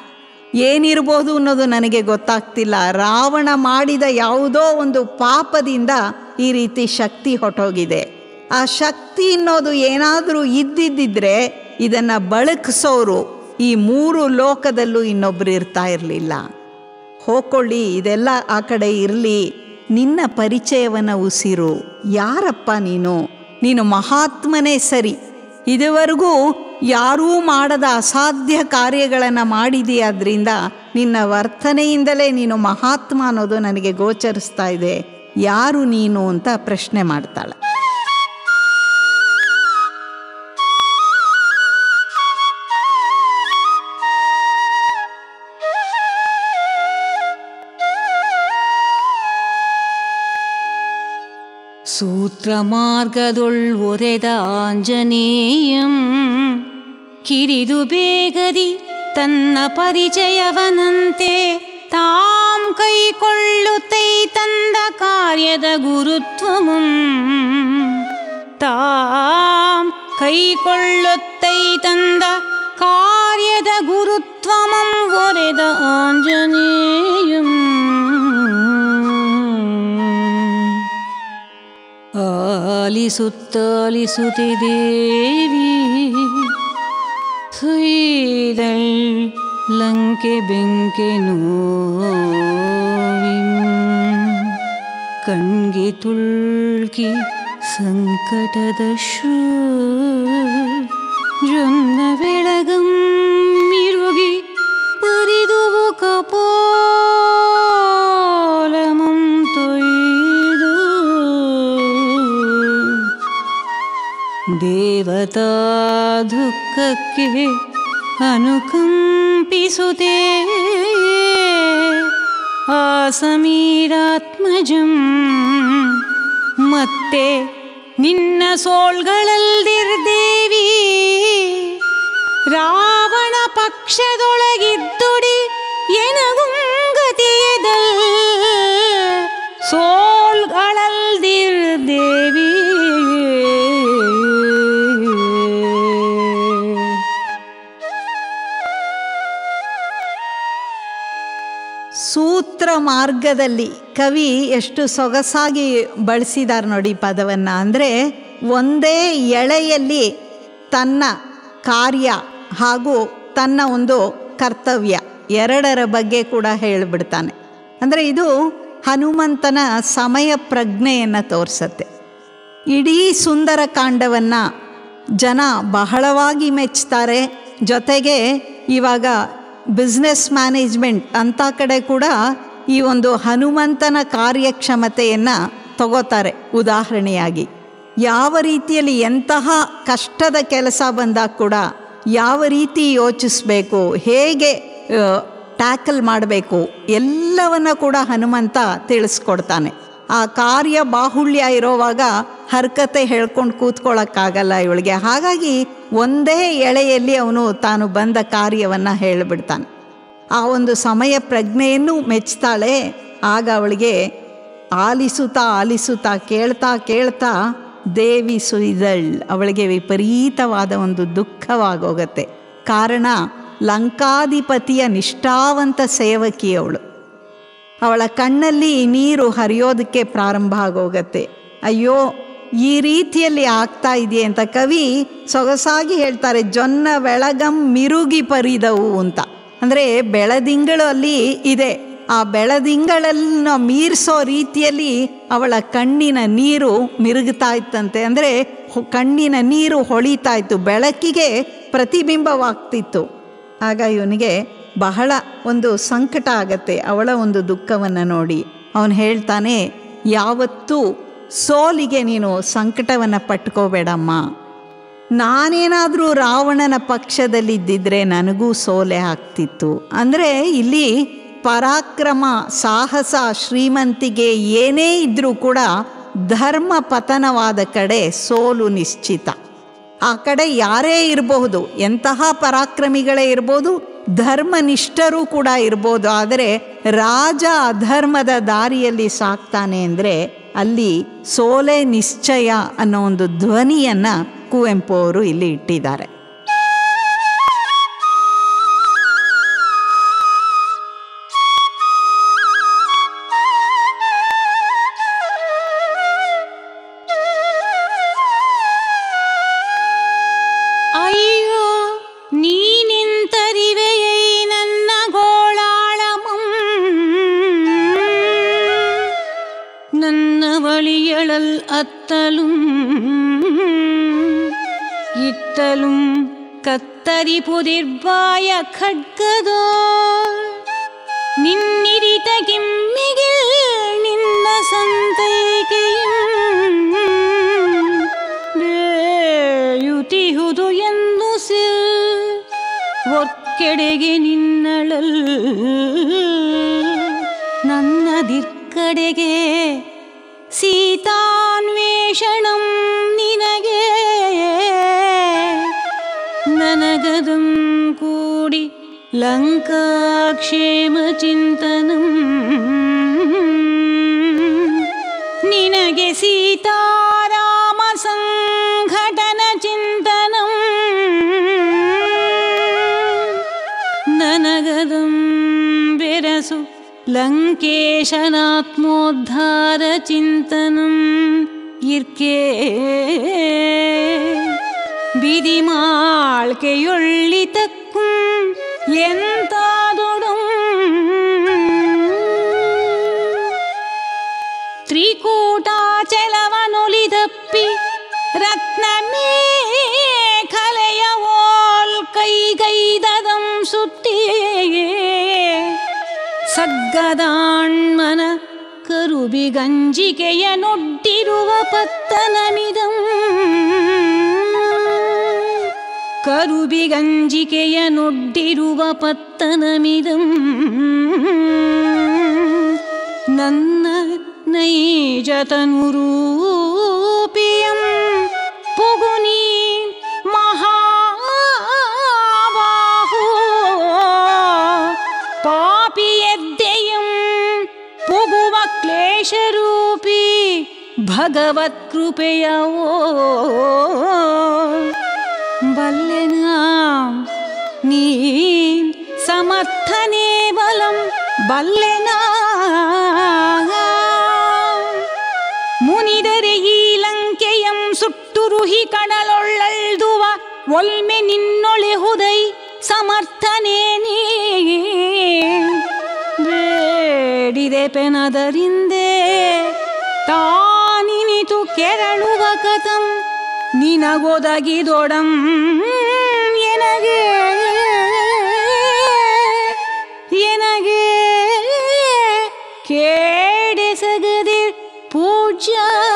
A: ಏನಿರ್ಬೋದು ಅನ್ನೋದು ನನಗೆ ಗೊತ್ತಾಗ್ತಿಲ್ಲ ರಾವಣ ಮಾಡಿದ ಯಾವುದೋ ಒಂದು ಪಾಪದಿಂದ ಈ ರೀತಿ ಶಕ್ತಿ ಹೊಟ್ಟೋಗಿದೆ ಆ ಶಕ್ತಿ ಅನ್ನೋದು ಏನಾದರೂ ಇದ್ದಿದ್ದಿದ್ರೆ ಇದನ್ನು ಬಳಕಿಸೋರು ಈ ಮೂರು ಲೋಕದಲ್ಲೂ ಇನ್ನೊಬ್ರು ಇರ್ತಾ ಇರಲಿಲ್ಲ ಹೋಗ್ಕೊಳ್ಳಿ ಇದೆಲ್ಲ ಆ ಕಡೆ ಇರಲಿ ನಿನ್ನ ಪರಿಚಯವನ್ನು ಉಸಿರು ಯಾರಪ್ಪ ನೀನು ನೀನು ಮಹಾತ್ಮನೇ ಸರಿ ಇದುವರೆಗೂ ಯಾರೂ ಮಾಡದ ಅಸಾಧ್ಯ ಕಾರ್ಯಗಳನ್ನು ಮಾಡಿದೆಯಾದ್ರಿಂದ ನಿನ್ನ ವರ್ತನೆಯಿಂದಲೇ ನೀನು ಮಹಾತ್ಮ ಅನ್ನೋದು ನನಗೆ ಗೋಚರಿಸ್ತಾ ಇದೆ ಯಾರು ನೀನು ಅಂತ ಪ್ರಶ್ನೆ ಮಾಡ್ತಾಳೆ
B: ಸೂತ್ರಮಾರ್ಗದೊಳ್ ಒರೆದ ಆಂಜನೇಯಂ ಕಿರಿದು ಬೇಗದಿ ತನ್ನ ಪರಿಚಯವನಂತೆ ತಾಂ ಕೈಕೊಳ್ಳುತ್ತೈ ತಂದ ಕಾರ್ಯದ ಗುರುತ್ವಮಂ ತಾಂ ಕೈಕೊಳ್ಳುತ್ತೈ ತಂದ ಕಾರ್ಯದ ಗುರುತ್ವಮಂ ಒರೆದ ಆಂಜನೇಯಂ ಆಲಿಸುತ್ತಾಲಿಸುತ್ತೆ ದೇವಿ ಸುಯ್ದಳ್ ಲಂಕೆ ಬೆಂಕೆ ನೋವಿಂ ಕಣ್ಗೆ ತುಳ್ಕಿ ಸಂಕಟದ ಶ್ರೂ ಜೊನ್ನ ಬೆಳಗಂ ಮಿರುಗಿ ಪರಿದುವು ಕಪೋಲಮಂ ತೊಯ್ದು ದೇವತಾ ದುಃಖಕ್ಕೆ ಅನುಕಂಪಿಸುತ್ತೆ ಆ ಸಮೀರಾತ್ಮಜಂ ಮತ್ತೆ ನಿನ್ನ ಸೋಳ್ಗಳಲ್ದಿರ್ದೇವಿ ರಾವಣ ಪಕ್ಷದೊಳಗಿದ್ದುಡಿ ಎನಗುಂಗತಿಯದಲ್ ಸೋಳ್ಗಳಲ್ದಿರ್ ದೇವಿ
A: ಸೂತ್ರ ಮಾರ್ಗದಲ್ಲಿ ಕವಿ ಎಷ್ಟು ಸೊಗಸಾಗಿ ಬಳಸಿದ್ದಾರೆ ನೋಡಿ ಪದವನ್ನು ಅಂದರೆ ಒಂದೇ ಎಳೆಯಲ್ಲಿ ತನ್ನ ಕಾರ್ಯ ಹಾಗೂ ತನ್ನ ಒಂದು ಕರ್ತವ್ಯ ಎರಡರ ಬಗ್ಗೆ ಕೂಡ ಹೇಳಿಬಿಡ್ತಾನೆ ಅಂದರೆ ಇದು ಹನುಮಂತನ ಸಮಯ ಪ್ರಜ್ಞೆಯನ್ನು ತೋರಿಸತ್ತೆ ಇಡೀ ಸುಂದರ ಕಾಂಡವನ್ನು ಜನ ಬಹಳವಾಗಿ ಮೆಚ್ತಾರೆ ಜೊತೆಗೆ ಇವಾಗ ಬಿಸ್ನೆಸ್ ಮ್ಯಾನೇಜ್ಮೆಂಟ್ ಅಂಥ ಕಡೆ ಕೂಡ ಈ ಒಂದು ಹನುಮಂತನ ಕಾರ್ಯಕ್ಷಮತೆಯನ್ನು ತಗೋತಾರೆ ಉದಾಹರಣೆಯಾಗಿ ಯಾವ ರೀತಿಯಲ್ಲಿ ಎಂತಹ ಕಷ್ಟದ ಕೆಲಸ ಬಂದಾಗ ಕೂಡ ಯಾವ ರೀತಿ ಯೋಚಿಸ್ಬೇಕು ಹೇಗೆ ಟ್ಯಾಕಲ್ ಮಾಡಬೇಕು ಎಲ್ಲವನ್ನ ಕೂಡ ಹನುಮಂತ ತಿಳಿಸ್ಕೊಡ್ತಾನೆ ಆ ಕಾರ್ಯ ಬಾಹುಳ್ಯ ಇರೋವಾಗ ಹರ್ಕತೆ ಹೇಳ್ಕೊಂಡು ಕೂತ್ಕೊಳ್ಳೋಕ್ಕಾಗಲ್ಲ ಇವಳಿಗೆ ಹಾಗಾಗಿ ಒಂದೇ ಎಳೆಯಲ್ಲಿ ಅವನು ತಾನು ಬಂದ ಕಾರ್ಯವನ್ನು ಹೇಳಿಬಿಡ್ತಾನೆ ಆ ಒಂದು ಸಮಯ ಪ್ರಜ್ಞೆಯನ್ನು ಮೆಚ್ತಾಳೆ ಆಗ ಅವಳಿಗೆ ಆಲಿಸುತ್ತಾ ಆಲಿಸುತ್ತಾ ಕೇಳ್ತಾ ಕೇಳ್ತಾ ದೇವಿ ಸುಯ್ದಳ್ ಅವಳಿಗೆ ವಿಪರೀತವಾದ ಒಂದು ದುಃಖವಾಗೋಗತ್ತೆ ಕಾರಣ ಲಂಕಾಧಿಪತಿಯ ನಿಷ್ಠಾವಂತ ಸೇವಕಿ ಅವಳು ಅವಳ ಕಣ್ಣಲ್ಲಿ ನೀರು ಹರಿಯೋದಕ್ಕೆ ಪ್ರಾರಂಭ ಆಗೋಗತ್ತೆ ಅಯ್ಯೋ ಈ ರೀತಿಯಲ್ಲಿ ಆಗ್ತಾ ಇದೆಯೇ ಅಂತ ಕವಿ ಸೊಗಸಾಗಿ ಹೇಳ್ತಾರೆ ಜೊನ್ನ ಬೆಳಗಂ ಮಿರುಗಿ ಪರಿದವು ಅಂತ ಅಂದರೆ ಬೆಳದಿಂಗಳು ಅಲ್ಲಿ ಇದೆ ಆ ಬೆಳದಿಂಗಳನ್ನು ಮೀರಿಸೋ ರೀತಿಯಲ್ಲಿ ಅವಳ ಕಣ್ಣಿನ ನೀರು ಮಿರುಗ್ತಾ ಇತ್ತಂತೆ ಅಂದರೆ ಕಣ್ಣಿನ ನೀರು ಹೊಳಿತಾ ಇತ್ತು ಬೆಳಕಿಗೆ ಪ್ರತಿಬಿಂಬವಾಗ್ತಿತ್ತು ಆಗ ಇವನಿಗೆ ಬಹಳ ಒಂದು ಸಂಕಟ ಆಗತ್ತೆ ಅವಳ ಒಂದು ದುಃಖವನ್ನು ನೋಡಿ ಅವನು ಹೇಳ್ತಾನೆ ಯಾವತ್ತೂ ಸೋಲಿಗೆ ನೀನು ಸಂಕಟವನ್ನು ಪಟ್ಕೋಬೇಡಮ್ಮ ನಾನೇನಾದರೂ ರಾವಣನ ಪಕ್ಷದಲ್ಲಿದ್ದಿದ್ರೆ ನನಗೂ ಸೋಲೆ ಆಗ್ತಿತ್ತು ಅಂದರೆ ಇಲ್ಲಿ ಪರಾಕ್ರಮ ಸಾಹಸ ಶ್ರೀಮಂತಿಗೆ ಏನೇ ಇದ್ದರೂ ಕೂಡ ಧರ್ಮ ಪತನವಾದ ಕಡೆ ಸೋಲು ನಿಶ್ಚಿತ ಆ ಕಡೆ ಯಾರೇ ಇರಬಹುದು ಎಂತಹ ಪರಾಕ್ರಮಿಗಳೇ ಇರ್ಬೋದು ಧರ್ಮನಿಷ್ಠರೂ ಕೂಡ ಇರ್ಬೋದು ಆದರೆ ರಾಜ ಅಧರ್ಮದ ದಾರಿಯಲ್ಲಿ ಸಾಕ್ತಾನೆ ಅಂದರೆ ಅಲ್ಲಿ ಸೋಲೆ ನಿಶ್ಚಯ ಅನ್ನೋ ಒಂದು ಧ್ವನಿಯನ್ನು ಕುವೆಂಪು ಅವರು ಇಲ್ಲಿ ಇಟ್ಟಿದ್ದಾರೆ
B: ಅಯ್ಯೋ ನೀನೆಂತರಿವೆಯೈ ನನ್ನ ಗೋಳಾಳಮಂ ನನ್ನ ಬಳಿಯಳಲ್ அத்தலும் இத்தலும் கத்தரி புதிர்வாய கட்கதோ ನಿನ್ನಿರಿತ ಕೆಮ್ಮಿಗೆ ನಿನ್ನ ಸಂತೈಕೆಯು ಬೇಯುತಿಹುದು ಎಂದು ಸಿಲ್ ಒಕ್ಕೆಡೆಗೆ ನಿನ್ನಳಲ್ ನನ್ನದಿರ್ಕಡೆಗೆ ಸೀತಾನ್ವೇಷಣಂ ನಿನಗೆ ನನಗದಂ ಕೂಡಿ ಲಂಕಾಕ್ಷೇಮಚಿಂತನಂ ನಿನಗೆ ಸೀತಾರಾಮ ಸಂಘಟನ ಚಿಂತನಂ ನನಗದಂ ಬೆರಸು ಲಂಕೇಶನಾತ್ಮೋದ್ಧಾರ ಚಿಂತನಂ ಇರ್ಕೇ விதிமாழ்கையொள்ளி தக்கும் எந்தாதுடும் ತ್ರಿಕೂಟಾಚಲವನುಲಿದಪ್ಪಿ ರತ್ನಮೇ ಕಲೆಯ ಓಲ್ ಕೈಗೈದದಂ ಸುತ್ತಿ ಸಗ್ಗದಾಣ್ಮನ ಕರುಬಿಗಂಜಿಕೆಯ ನೊಡ್ಡಿರುವ ಪತ್ತನಮಿದಂ ಕರುಬಿಗಂಜಿಕೆಯ ನೊಡ್ಡಿರುವ ಪತ್ತನಮಿದಂ ನನ್ನ ನೈಜತನುರೂಪಿಯಂ ಪುಗುನಿ ಮಹಾಬಾಹೋ ಪಾಪಿಯದ್ದೆಯಂ ಪುಗುವ ಕ್ಲೇಶರೂಪಿ ಭಗವತ್ಕೃಪೆಯವೋ ಬಲ್ಲೆನಾ ನೀ ಸಮರ್ಥನೇ ಬಲಂ ಬಲ್ಲೆನಾ ಮುನಿದರೆ ಈ ಲಂಕೆಯಂ ಸುಟ್ಟುರುಹಿ ಕಡಲೊಳ್ಳಲ್ದುವ ಒಲ್ಮೆ ನಿನ್ನೊಳೆಹುದೈ ಸಮರ್ಥನೇ ನೀ ಬೇಡಿದೆ ಪೆನದರಿಂದೆ ತಾನಿನಿತು ಕೆರಳುವ ಕಥಂ ನಿನಗೊದಗಿದೊಡಂ ಎನಗೆ ಎನಗೆ ಕೇಡೆಸಗದೆ ಪೂಜ್ಯ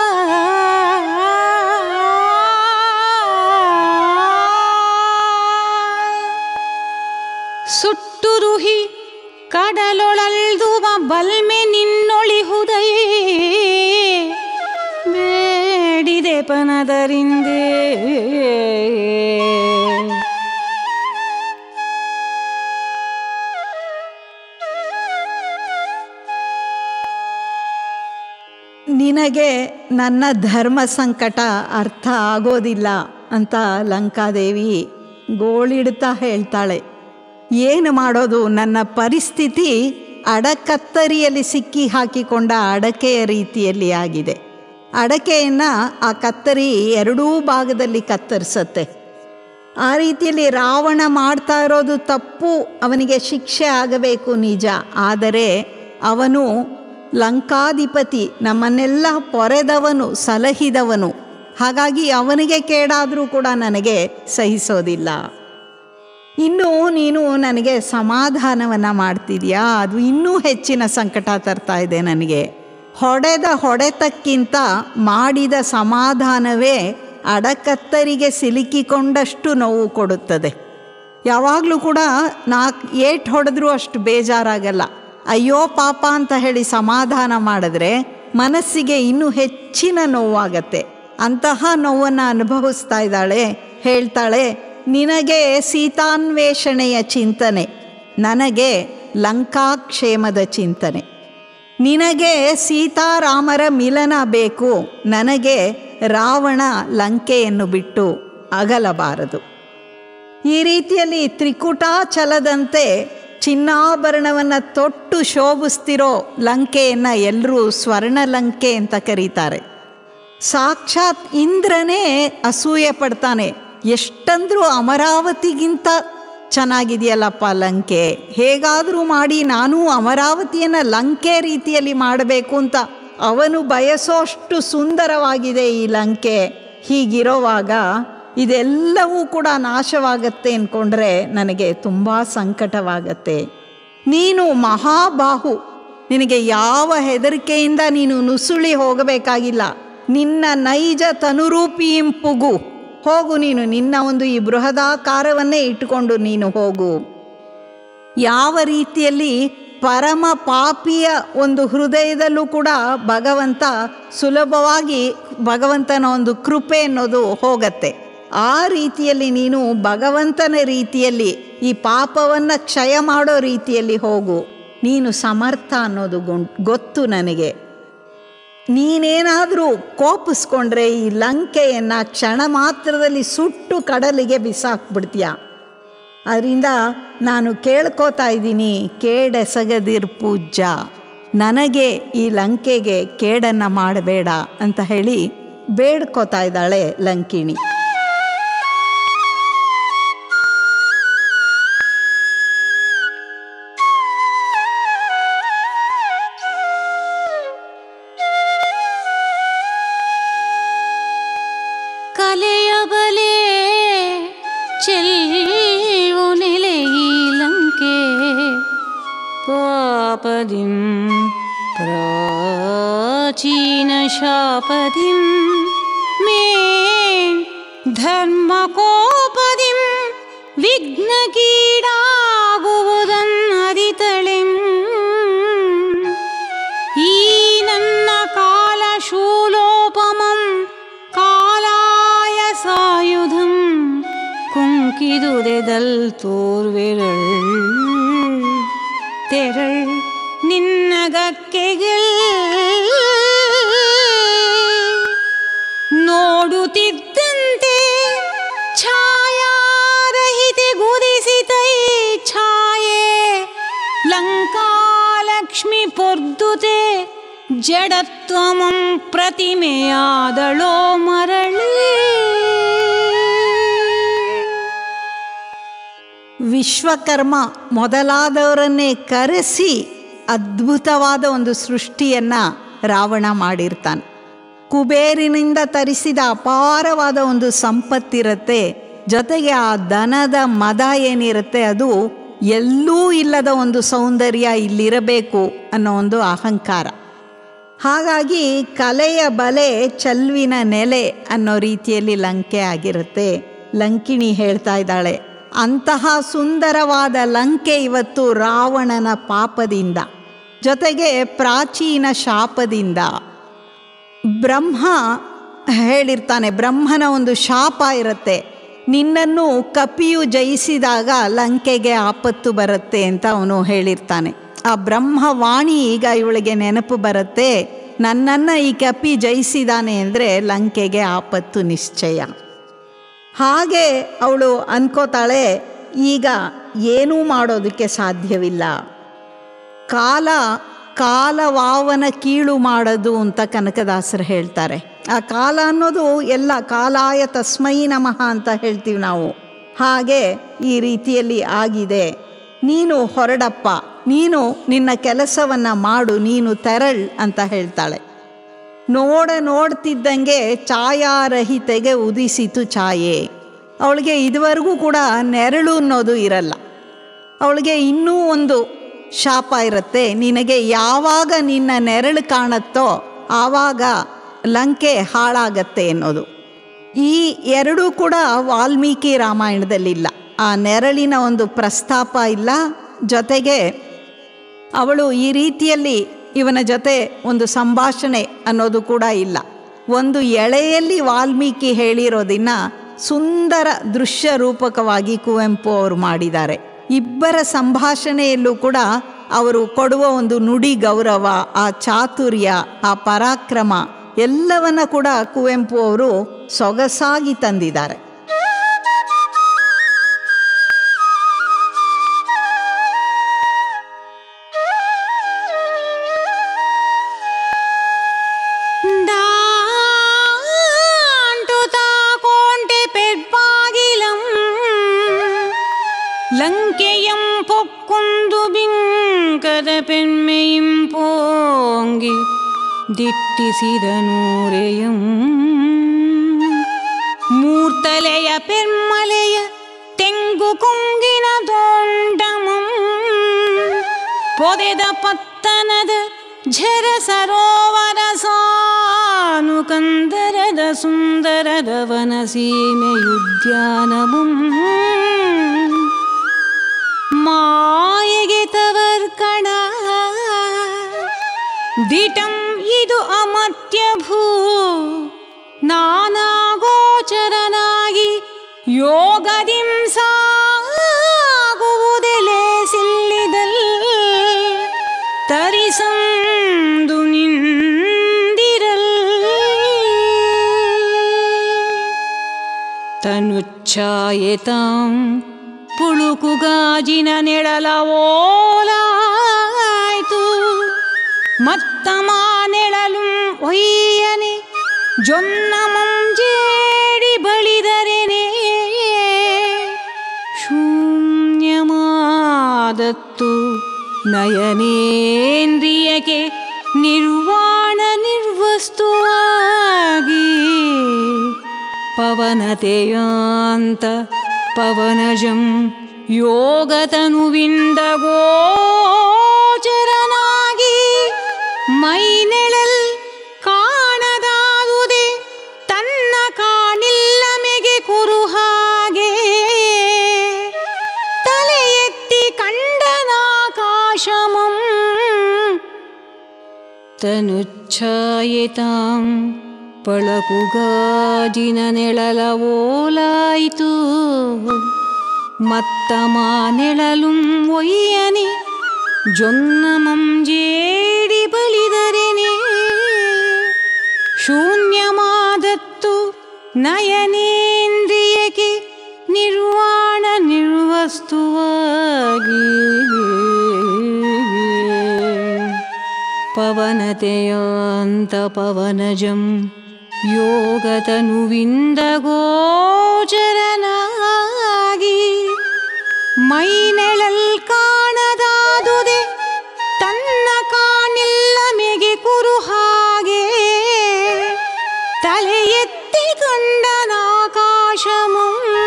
B: ಸುಟ್ಟುರುಹಿ ಕಡಲೊಳಲ್ದುವ ಬಲ್ಮೆ ನಿನ್ನೊಳಿಹುದೈ ಬೇಡಿದೆ ಪನದರಿಂದೇ
A: ನಿನಗೆ ನನ್ನ ಧರ್ಮ ಸಂಕಟ ಅರ್ಥ ಆಗೋದಿಲ್ಲ ಅಂತ ಲಂಕಾದೇವಿ ಗೋಳಿಡ್ತಾ ಹೇಳ್ತಾಳೆ ಏನು ಮಾಡೋದು ನನ್ನ ಪರಿಸ್ಥಿತಿ ಅಡಕತ್ತರಿಯಲ್ಲಿ ಸಿಕ್ಕಿ ಹಾಕಿಕೊಂಡ ಅಡಕೆಯ ರೀತಿಯಲ್ಲಿ ಆಗಿದೆ ಅಡಕೆಯನ್ನು ಆ ಕತ್ತರಿ ಎರಡೂ ಭಾಗದಲ್ಲಿ ಕತ್ತರಿಸತ್ತೆ ಆ ರೀತಿಯಲ್ಲಿ ರಾವಣ ಮಾಡ್ತಾ ಇರೋದು ತಪ್ಪು ಅವನಿಗೆ ಶಿಕ್ಷೆ ಆಗಬೇಕು ನಿಜ ಆದರೆ ಅವನು ಲಂಕಾಧಿಪತಿ ನಮ್ಮನ್ನೆಲ್ಲ ಪೊರೆದವನು ಸಲಹಿದವನು ಹಾಗಾಗಿ ಅವನಿಗೆ ಕೇಡಾದರೂ ಕೂಡ ನನಗೆ ಸಹಿಸೋದಿಲ್ಲ ಇನ್ನು ನೀನು ನನಗೆ ಸಮಾಧಾನವನ್ನು ಮಾಡ್ತಿದ್ಯಾ ಅದು ಇನ್ನೂ ಹೆಚ್ಚಿನ ಸಂಕಟ ತರ್ತಾ ಇದೆ ನನಗೆ ಹೊಡೆದ ಹೊಡೆತಕ್ಕಿಂತ ಮಾಡಿದ ಸಮಾಧಾನವೇ ಅಡಕತ್ತರಿಗೆ ಸಿಲುಕಿಕೊಂಡಷ್ಟು ನೋವು ಕೊಡುತ್ತದೆ ಯಾವಾಗಲೂ ಕೂಡ ನಾಲ್ಕು ಏಟ್ ಹೊಡೆದ್ರೂ ಅಷ್ಟು ಬೇಜಾರಾಗಲ್ಲ ಅಯ್ಯೋ ಪಾಪ ಅಂತ ಹೇಳಿ ಸಮಾಧಾನ ಮಾಡಿದ್ರೆ ಮನಸ್ಸಿಗೆ ಇನ್ನೂ ಹೆಚ್ಚಿನ ನೋವಾಗತ್ತೆ ಅಂತಹ ನೋವನ್ನು ಅನುಭವಿಸ್ತಾ ಇದ್ದಾಳೆ ಹೇಳ್ತಾಳೆ ನಿನಗೆ ಸೀತಾನ್ವೇಷಣೆಯ ಚಿಂತನೆ ನನಗೆ ಲಂಕಾಕ್ಷೇಮದ ಚಿಂತನೆ ನಿನಗೆ ಸೀತಾರಾಮರ ಮಿಲನ ಬೇಕು ನನಗೆ ರಾವಣ ಲಂಕೆಯನ್ನು ಬಿಟ್ಟು ಅಗಲಬಾರದು ಈ ರೀತಿಯಲ್ಲಿ ತ್ರಿಕುಟಾಚಲದಂತೆ ಚಿನ್ನಾಭರಣವನ್ನು ತೊಟ್ಟು ಶೋಭಿಸ್ತಿರೋ ಲಂಕೆಯನ್ನು ಎಲ್ಲರೂ ಸ್ವರ್ಣ ಲಂಕೆ ಅಂತ ಕರೀತಾರೆ ಸಾಕ್ಷಾತ್ ಇಂದ್ರನೇ ಅಸೂಯೆ ಪಡ್ತಾನೆ ಎಷ್ಟಂದ್ರೂ ಅಮರಾವತಿಗಿಂತ ಚೆನ್ನಾಗಿದೆಯಲ್ಲಪ್ಪ ಲಂಕೆ ಹೇಗಾದರೂ ಮಾಡಿ ನಾನು ಅಮರಾವತಿಯನ್ನು ಲಂಕೆ ರೀತಿಯಲ್ಲಿ ಮಾಡಬೇಕು ಅಂತ ಅವನು ಬಯಸೋಷ್ಟು ಸುಂದರವಾಗಿದೆ ಈ ಲಂಕೆ ಹೀಗಿರೋವಾಗ ಇದೆಲ್ಲವೂ ಕೂಡ ನಾಶವಾಗತ್ತೆ ಅಂದ್ಕೊಂಡ್ರೆ ನನಗೆ ತುಂಬ ಸಂಕಟವಾಗತ್ತೆ ನೀನು ಮಹಾಬಾಹು ನಿನಗೆ ಯಾವ ಹೆದರಿಕೆಯಿಂದ ನೀನು ನುಸುಳಿ ಹೋಗಬೇಕಾಗಿಲ್ಲ ನಿನ್ನ ನೈಜ ತನುರೂಪಿಯಿಂಪುಗು ಹೋಗು ನೀನು ನಿನ್ನ ಒಂದು ಈ ಬೃಹದಾಕಾರವನ್ನೇ ಇಟ್ಟುಕೊಂಡು ನೀನು ಹೋಗು ಯಾವ ರೀತಿಯಲ್ಲಿ ಪರಮ ಪಾಪಿಯ ಒಂದು ಹೃದಯದಲ್ಲೂ ಕೂಡ ಭಗವಂತ ಸುಲಭವಾಗಿ ಭಗವಂತನ ಒಂದು ಕೃಪೆ ಅನ್ನೋದು ಹೋಗತ್ತೆ ಆ ರೀತಿಯಲ್ಲಿ ನೀನು ಭಗವಂತನ ರೀತಿಯಲ್ಲಿ ಈ ಪಾಪವನ್ನು ಕ್ಷಯ ಮಾಡೋ ರೀತಿಯಲ್ಲಿ ಹೋಗು ನೀನು ಸಮರ್ಥ ಅನ್ನೋದು ಗುಂ- ಗೊತ್ತು ನನಗೆ ನೀನೇನಾದರೂ ಕೋಪಿಸ್ಕೊಂಡ್ರೆ ಈ ಲಂಕೆಯನ್ನು ಕ್ಷಣ ಮಾತ್ರದಲ್ಲಿ ಸುಟ್ಟು ಕಡಲಿಗೆ ಬಿಸಾಕ್ಬಿಡ್ತೀಯ ಅದರಿಂದ ನಾನು ಕೇಳ್ಕೋತಾ ಇದ್ದೀನಿ ಕೇಡೆಸಗದಿರ್ ಪೂಜ್ಯ ನನಗೆ ಈ ಲಂಕೆಗೆ ಕೇಡನ್ನು ಮಾಡಬೇಡ ಅಂತ ಹೇಳಿ ಬೇಡ್ಕೋತಾ ಇದ್ದಾಳೆ ಲಂಕಿಣಿ
B: ಕಲೆಯ ಬಲೆ ಚೆಲ್ವು ನೆಲೆಯಿ ಲಂಕೆ ಪಾಪದಿಂ ಪ್ರಾಚೀನ ಶಾಪದಿಂ ಮೇ ಧರ್ಮಕೋಪದಿಂ ವಿಘ್ನಕೀಡಾಗುವುದನ್ನರಿತಳೆಂ ಈ ನನ್ನ ಕಾಲ ಶೂಲೋಪಮಂ ಕಾಲಾಯ ಸಾಯುಧಂ ಕುಂಕಿದುದೆದಲ್ ತೋರ್ವೆರಳ್ ತೆರಳ್ ನಿನ್ನಗಕ್ಕೆಗೆ ನೋಡುತ್ತಿದ್ದಂತೆ ಛಾಯಾರಹಿತೆ ಗುದಿಸಿತೈ ಛಾಯೆ ಲಂಕಾಲಕ್ಷ್ಮಿ ಪೊರ್ದುತೆ ಜಡತ್ವಮಂ ಪ್ರತಿಮೆಯಾದಳೋ ಮರಳಿ
A: ವಿಶ್ವಕರ್ಮ ಮೊದಲಾದವರನ್ನೇ ಕರೆಸಿ ಅದ್ಭುತವಾದ ಒಂದು ಸೃಷ್ಟಿಯನ್ನು ರಾವಣ ಮಾಡಿರ್ತಾನೆ ಕುಬೇರಿನಿಂದ ತರಿಸಿದ ಅಪಾರವಾದ ಒಂದು ಸಂಪತ್ತಿರುತ್ತೆ ಜೊತೆಗೆ ಆ ದನದ ಮದ ಏನಿರುತ್ತೆ ಅದು ಎಲ್ಲೂ ಇಲ್ಲದ ಒಂದು ಸೌಂದರ್ಯ ಇಲ್ಲಿರಬೇಕು ಅನ್ನೋ ಒಂದು ಅಹಂಕಾರ ಹಾಗಾಗಿ ಕಲೆಯ ಬಲೆ ಚಲ್ವಿನ ನೆಲೆ ಅನ್ನೋ ರೀತಿಯಲ್ಲಿ ಲಂಕೆ ಆಗಿರುತ್ತೆ ಲಂಕಿಣಿ ಹೇಳ್ತಾ ಇದ್ದಾಳೆ ಅಂತಹ ಸುಂದರವಾದ ಲಂಕೆ ಇವತ್ತು ರಾವಣನ ಪಾಪದಿಂದ ಜೊತೆಗೆ ಪ್ರಾಚೀನ ಶಾಪದಿಂದ ಬ್ರಹ್ಮ ಹೇಳಿರ್ತಾನೆ ಬ್ರಹ್ಮನ ಒಂದು ಶಾಪ ಇರುತ್ತೆ ನಿನ್ನನ್ನು ಕಪಿಯು ಜಯಿಸಿದಾಗ ಲಂಕೆಗೆ ಆಪತ್ತು ಬರುತ್ತೆ ಅಂತ ಅವನು ಹೇಳಿರ್ತಾನೆ ಆ ಬ್ರಹ್ಮವಾಣಿ ಈಗ ಇವಳಿಗೆ ನೆನಪು ಬರುತ್ತೆ ನನ್ನನ್ನು ಈ ಕಪಿ ಜಯಿಸಿದಾನೆ ಅಂದರೆ ಲಂಕೆಗೆ ಆಪತ್ತು ನಿಶ್ಚಯ ಹಾಗೆ ಅವಳು ಅನ್ಕೋತಾಳೆ ಈಗ ಏನೂ ಮಾಡೋದಕ್ಕೆ ಸಾಧ್ಯವಿಲ್ಲ ಕಾಲ ಕಾಲವಾವನ ಕೀಳು ಮಾಡೋದು ಅಂತ ಕನಕದಾಸರು ಹೇಳ್ತಾರೆ ಆ ಕಾಲ ಅನ್ನೋದು ಎಲ್ಲ ಕಾಲಾಯ ತಸ್ಮೈ ನಮಃ ಅಂತ ಹೇಳ್ತೀವಿ ನಾವು ಹಾಗೆ ಈ ರೀತಿಯಲ್ಲಿ ಆಗಿದೆ ನೀನು ಹೊರಡಪ್ಪ ನೀನು ನಿನ್ನ ಕೆಲಸವನ್ನು ಮಾಡು ನೀನು ತೆರಳ್ ಅಂತ ಹೇಳ್ತಾಳೆ ನೋಡ ನೋಡ್ತಿದ್ದಂಗೆ ಛಾಯಾರಹಿತೆಗೆ ಉದಿಸಿತು ಛಾಯೆ ಅವಳಿಗೆ ಇದುವರೆಗೂ ಕೂಡ ನೆರಳು ಅನ್ನೋದು ಇರಲ್ಲ ಅವಳಿಗೆ ಇನ್ನೂ ಒಂದು ಶಾಪ ಇರುತ್ತೆ ನಿನಗೆ ಯಾವಾಗ ನಿನ್ನ ನೆರಳು ಕಾಣುತ್ತೋ ಆವಾಗ ಲಂಕೆ ಹಾಳಾಗತ್ತೆ ಅನ್ನೋದು ಈ ಎರಡೂ ಕೂಡ ವಾಲ್ಮೀಕಿ ರಾಮಾಯಣದಲ್ಲಿಲ್ಲ ಆ ನೆರಳಿನ ಒಂದು ಪ್ರಸ್ತಾಪ ಇಲ್ಲ ಜೊತೆಗೆ ಅವಳು ಈ ರೀತಿಯಲ್ಲಿ ಇವನ ಜೊತೆ ಒಂದು ಸಂಭಾಷಣೆ ಅನ್ನೋದು ಕೂಡ ಇಲ್ಲ ಒಂದು ಎಳೆಯಲ್ಲಿ ವಾಲ್ಮೀಕಿ ಹೇಳಿರೋದನ್ನ ಸುಂದರ ದೃಶ್ಯ ರೂಪಕವಾಗಿ ಕುವೆಂಪು ಅವರು ಮಾಡಿದ್ದಾರೆ ಇಬ್ಬರ ಸಂಭಾಷಣೆಯಲ್ಲೂ ಕೂಡ ಅವರು ಕೊಡುವ ಒಂದು ನುಡಿ ಗೌರವ ಆ ಚಾತುರ್ಯ ಆ ಪರಾಕ್ರಮ ಎಲ್ಲವನ್ನ ಕೂಡ ಕುವೆಂಪು ಅವರು ಸೊಗಸಾಗಿ ತಂದಿದ್ದಾರೆ
B: ದಾಂಟುತಾ ಕೋಂಟೆ ಪೆಡ್ಪಾಗಿಲಂ ലങ്കയം പൊക്കുന്തു ബിങ്കത പെൺമയും പോങ്കി ದಿಟ್ಟಿಸಿದನೂರೆಯಂ ಮೂರ್ತಲೆಯ ಪೆರ್ಮಲೆಯ ತೆಂಗು ಕುಂಗಿನ ದೊಂಡಮಂ ಪೊದೆದ ಪತ್ತನದ ಝರ ಸರೋವರ ಸಾನು ಕಂದರದ ಸುಂದರದ ವನ ಸೀಮೆಯುದ್ಯಾನಮಂ ಮಾಯೆಗೆ ತವರ್ಕಣ ದಿಟಂ ಇದು ಅಮರ್ತ್ಯ ಭೂ ನಾನಾಗೋಚರನಾಗಿ ಯೋಗದಿಂ ಸಾಗುವುದೆಲೆ ಸಿಲ್ಲಿದಲ್ ತರಿಸಂದು ನಿಂದಿರಲ್ ತನುಚ್ಛಾಯತಾಂ ಪುಳುಕುಗಾಜಿನ ನೆಳಲ ಓಲಾಯ್ತು ಮತ್ತಮ ನೆಳಲು ಒಯ್ಯನೆ ಜೊನ್ನ ಮಂಜೇಡಿ ಬಳಿದರೆನೆ ಶೂನ್ಯಮಾದತ್ತು ನಯನೇಂದ್ರಿಯಕ್ಕೆ ನಿರ್ವಾಣ ನಿರ್ವಸ್ತುವಾಗಿ ಪವನತೆಯಾಂತ ಪವನಜಂ ಯೋಗತನುವಿಂದ ಗೋಚರನಾಗಿ ಮೈನೆಳಲ್ ಕಾಣದಾದುದೆ ತನ್ನ ಕಾಣಿಲ್ಲಮೆಗೆ ಕುರು ಹಾಗೆ ತಲೆ ಎತ್ತಿ ಕಂಡನಾಕಾಶಮಂ ತನುಚ್ಛಾಯಿತಾಂ ಪಳಕುಗಾಜಿನ ನೆಳಲ ಓಲಾಯಿತು ಮತ್ತಮ ನೆಳಲುಂ ಒಯ್ಯನೆ ಜೊನ್ನ ಮಂಜೇಡಿ ಬಳಿದರೆನೆ ಶೂನ್ಯಮಾದತ್ತು ನಯನೇಂದ್ರಿಯಕ್ಕೆ ನಿರ್ವಾಣ ನಿರ್ವಸ್ತುವಾಗಿ ಪವನತೆಯಾಂತ ಪವನಜಂ ಯೋಗತನುವಿಂದ ಗೋಚರನಾಗಿ ಮೈನೆಳಲ್ ಕಾಣದಾದುದೆ ತನ್ನ ಕಾಣಿಲ್ಲ ಮೆಗೆ ಕುರು ಹಾಗೆ ತಲೆ ಎತ್ತಿ ಕಂಡನಾಕಾಶಮು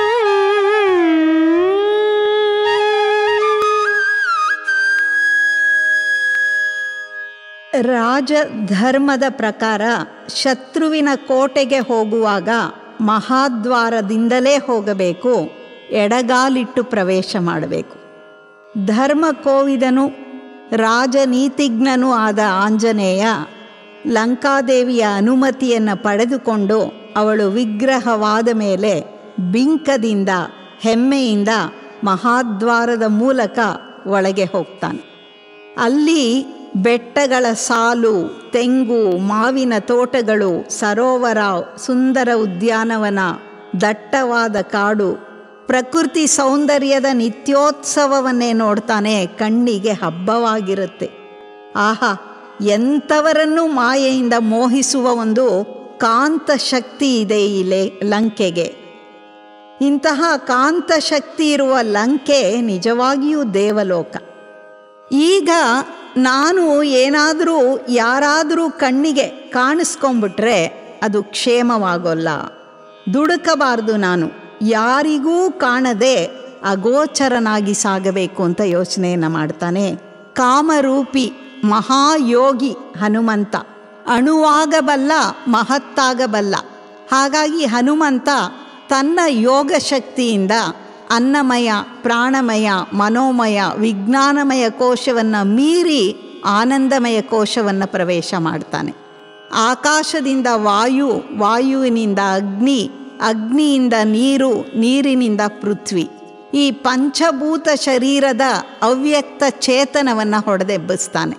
A: ರಾಜಧರ್ಮದ ಪ್ರಕಾರ ಶತ್ರುವಿನ ಕೋಟೆಗೆ ಹೋಗುವಾಗ ಮಹಾದ್ವಾರದಿಂದಲೇ ಹೋಗಬೇಕು ಎಡಗಾಲಿಟ್ಟು ಪ್ರವೇಶ ಮಾಡಬೇಕು ಧರ್ಮ ಕೋವಿದನು ರಾಜನೀತಿಜ್ಞನೂ ಆದ ಆಂಜನೇಯ ಲಂಕಾದೇವಿಯ ಅನುಮತಿಯನ್ನು ಪಡೆದುಕೊಂಡು ಅವಳು ವಿಗ್ರಹವಾದ ಮೇಲೆ ಬಿಂಕದಿಂದ ಹೆಮ್ಮೆಯಿಂದ ಮಹಾದ್ವಾರದ ಮೂಲಕ ಒಳಗೆ ಹೋಗ್ತಾನೆ ಅಲ್ಲಿ ಬೆಟ್ಟಗಳ ಸಾಲು ತೆಂಗು ಮಾವಿನ ತೋಟಗಳು ಸರೋವರ ಸುಂದರ ಉದ್ಯಾನವನ ದಟ್ಟವಾದ ಕಾಡು ಪ್ರಕೃತಿ ಸೌಂದರ್ಯದ ನಿತ್ಯೋತ್ಸವವನ್ನೇ ನೋಡ್ತಾನೆ ಕಣ್ಣಿಗೆ ಹಬ್ಬವಾಗಿರುತ್ತೆ ಆಹಾ ಎಂಥವರನ್ನು ಮಾಯೆಯಿಂದ ಮೋಹಿಸುವ ಒಂದು ಕಾಂತ ಶಕ್ತಿ ಇದೆ ಈ ಲೇ ಲಂಕೆಗೆ ಇಂತಹ ಕಾಂತ ಶಕ್ತಿ ಇರುವ ಲಂಕೆ ನಿಜವಾಗಿಯೂ ದೇವಲೋಕ ಈಗ ನಾನು ಏನಾದರೂ ಯಾರಾದರೂ ಕಣ್ಣಿಗೆ ಕಾಣಿಸ್ಕೊಂಬಿಟ್ರೆ ಅದು ಕ್ಷೇಮವಾಗೋಲ್ಲ ದುಡುಕಬಾರ್ದು ನಾನು ಯಾರಿಗೂ ಕಾಣದೆ ಅಗೋಚರನಾಗಿ ಸಾಗಬೇಕು ಅಂತ ಯೋಚನೆಯನ್ನು ಮಾಡ್ತಾನೆ ಕಾಮರೂಪಿ ಮಹಾಯೋಗಿ ಹನುಮಂತ ಅಣುವಾಗಬಲ್ಲ ಮಹತ್ತಾಗಬಲ್ಲ ಹಾಗಾಗಿ ಹನುಮಂತ ತನ್ನ ಯೋಗ ಶಕ್ತಿಯಿಂದ ಅನ್ನಮಯ ಪ್ರಾಣಮಯ ಮನೋಮಯ ವಿಜ್ಞಾನಮಯ ಕೋಶವನ್ನು ಮೀರಿ ಆನಂದಮಯ ಕೋಶವನ್ನು ಪ್ರವೇಶ ಮಾಡ್ತಾನೆ ಆಕಾಶದಿಂದ ವಾಯು ವಾಯುವಿನಿಂದ ಅಗ್ನಿ ಅಗ್ನಿಯಿಂದ ನೀರು ನೀರಿನಿಂದ ಪೃಥ್ವಿ ಈ ಪಂಚಭೂತ ಶರೀರದ ಅವ್ಯಕ್ತ ಚೇತನವನ್ನು ಹೊಡೆದೆಬ್ಬಿಸ್ತಾನೆ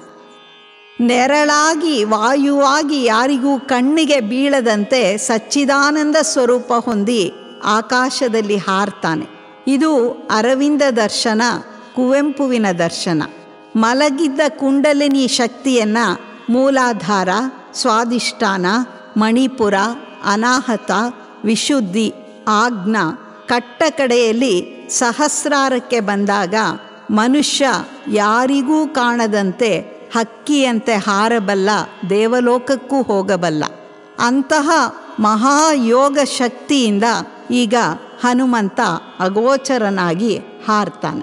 A: ನೆರಳಾಗಿ ವಾಯುವಾಗಿ ಯಾರಿಗೂ ಕಣ್ಣಿಗೆ ಬೀಳದಂತೆ ಸಚ್ಚಿದಾನಂದ ಸ್ವರೂಪ ಹೊಂದಿ ಆಕಾಶದಲ್ಲಿ ಹಾರ್ತಾನೆ ಇದು ಅರವಿಂದ ದರ್ಶನ ಕುವೆಂಪುವಿನ ದರ್ಶನ ಮಲಗಿದ್ದ ಕುಂಡಲಿನಿ ಶಕ್ತಿಯನ್ನು ಮೂಲಾಧಾರ ಸ್ವಾದಿಷ್ಠಾನ ಮಣಿಪುರ ಅನಾಹತ ವಿಶುದ್ಧಿ ಆಜ್ಞ ಕಟ್ಟ ಕಡೆಯಲ್ಲಿ ಸಹಸ್ರಾರಕ್ಕೆ ಬಂದಾಗ ಮನುಷ್ಯ ಯಾರಿಗೂ ಕಾಣದಂತೆ ಹಕ್ಕಿಯಂತೆ ಹಾರಬಲ್ಲ ದೇವಲೋಕಕ್ಕೂ ಹೋಗಬಲ್ಲ ಅಂತಹ ಮಹಾಯೋಗ ಶಕ್ತಿಯಿಂದ ಈಗ ಹನುಮಂತ ಅಗೋಚರನಾಗಿ ಹಾರ್ತಾನೆ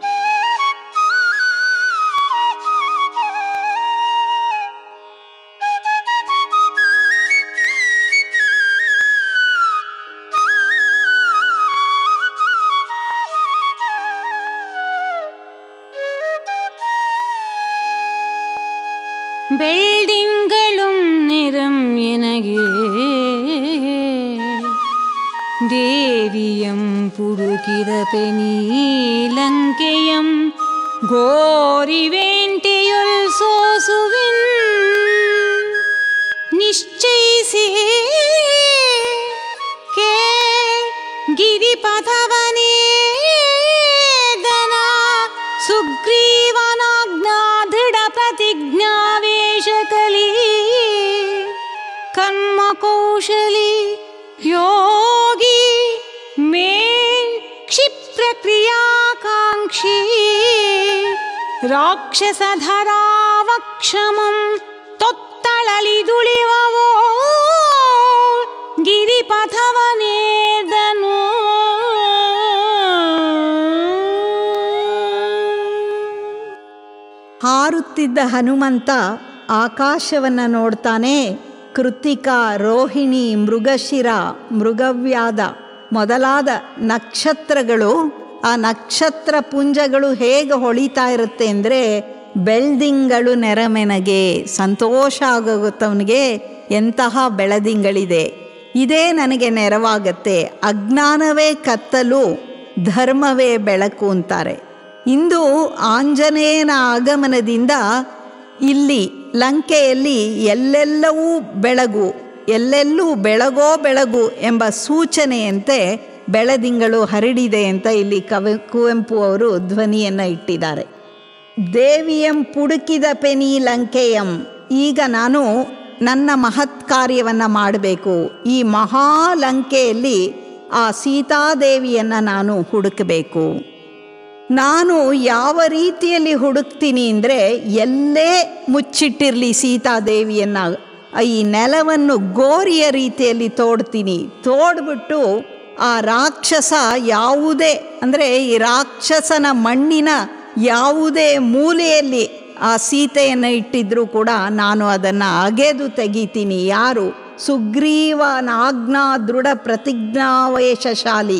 B: വെള്ളിങ്കളും നിറം എനകേ ദേവിയം പുടുകിത പെനീലങ്കയം ഗോരി വേണ്ടിയൊൽ സോസുവിൻ നിശ്ചയിസേ കേ ಗಿರಿಪಥವನೇದನ ಸುಗ್ರೀವನಾಜ್ಞಾ ದೃಢ ಪ್ರತಿಜ್ಞಾವೇಶಕಲಿ ಕರ್ಮ ಕೌಶಲಿ ಯೋಗಿ ಮೇ ಕ್ಷಿಪ್ರಕ್ರಿಯಾಕಾಂಕ್ಷಿ ರಾಕ್ಷಸಧರಾವಕ್ಷಮಂ ತೊತ್ತಳಲಿದುಳಿವವೋ ಗಿರಿಪಥವನೇದನು
A: ಹಾರುತ್ತಿದ್ದ ಹನುಮಂತ ಆಕಾಶವನ್ನು ನೋಡ್ತಾನೆ ಕೃತಿಕಾ ರೋಹಿಣಿ ಮೃಗಶಿರ ಮೃಗವ್ಯಾದ ಮೊದಲಾದ ನಕ್ಷತ್ರಗಳು ಆ ನಕ್ಷತ್ರ ಪುಂಜಗಳು ಹೇಗೆ ಹೊಳಿತಾ ಇರುತ್ತೆ ಅಂದರೆ ಬೆಳ್ದಿಂಗಳು ನೆರಮೆನಗೆ ಸಂತೋಷ ಆಗೋಗುತ್ತವನಿಗೆ ಎಂತಹ ಬೆಳದಿಂಗಳಿದೆ ಇದೇ ನನಗೆ ನೆರವಾಗತ್ತೆ ಅಜ್ಞಾನವೇ ಕತ್ತಲು ಧರ್ಮವೇ ಬೆಳಕು ಅಂತಾರೆ ಇಂದು ಆಂಜನೇಯನ ಆಗಮನದಿಂದ ಇಲ್ಲಿ ಲಂಕೆಯಲ್ಲಿ ಎಲ್ಲೆಲ್ಲವೂ ಬೆಳಗು ಎಲ್ಲೆಲ್ಲೂ ಬೆಳಗೋ ಬೆಳಗು ಎಂಬ ಸೂಚನೆಯಂತೆ ಬೆಳದಿಂಗಳು ಹರಡಿದೆ ಅಂತ ಇಲ್ಲಿ ಕವಿ ಕುವೆಂಪು ಅವರು ಧ್ವನಿಯನ್ನು ಇಟ್ಟಿದ್ದಾರೆ ದೇವಿಯಂ ಪುಡುಕಿದ ಪೆನಿ ಲಂಕೆಯಂ ಈಗ ನಾನು ನನ್ನ ಮಹತ್ ಕಾರ್ಯವನ್ನು ಮಾಡಬೇಕು ಈ ಮಹಾಲಂಕೆಯಲ್ಲಿ ಆ ಸೀತಾದೇವಿಯನ್ನು ನಾನು ಹುಡುಕಬೇಕು ನಾನು ಯಾವ ರೀತಿಯಲ್ಲಿ ಹುಡುಕ್ತೀನಿ ಅಂದರೆ ಎಲ್ಲೇ ಮುಚ್ಚಿಟ್ಟಿರಲಿ ಸೀತಾದೇವಿಯನ್ನು ಈ ನೆಲವನ್ನು ಗೋರಿಯ ರೀತಿಯಲ್ಲಿ ತೋಡ್ತೀನಿ ತೋಡ್ಬಿಟ್ಟು ಆ ರಾಕ್ಷಸ ಯಾವುದೇ ಅಂದರೆ ಈ ರಾಕ್ಷಸನ ಮಣ್ಣಿನ ಯಾವುದೇ ಮೂಲೆಯಲ್ಲಿ ಆ ಸೀತೆಯನ್ನು ಇಟ್ಟಿದ್ರೂ ಕೂಡ ನಾನು ಅದನ್ನು ಅಗೆದು ತೆಗಿತೀನಿ ಯಾರು ಸುಗ್ರೀವನ ಆಜ್ಞಾ ದೃಢ ಪ್ರತಿಜ್ಞಾವೇಶಶಾಲಿ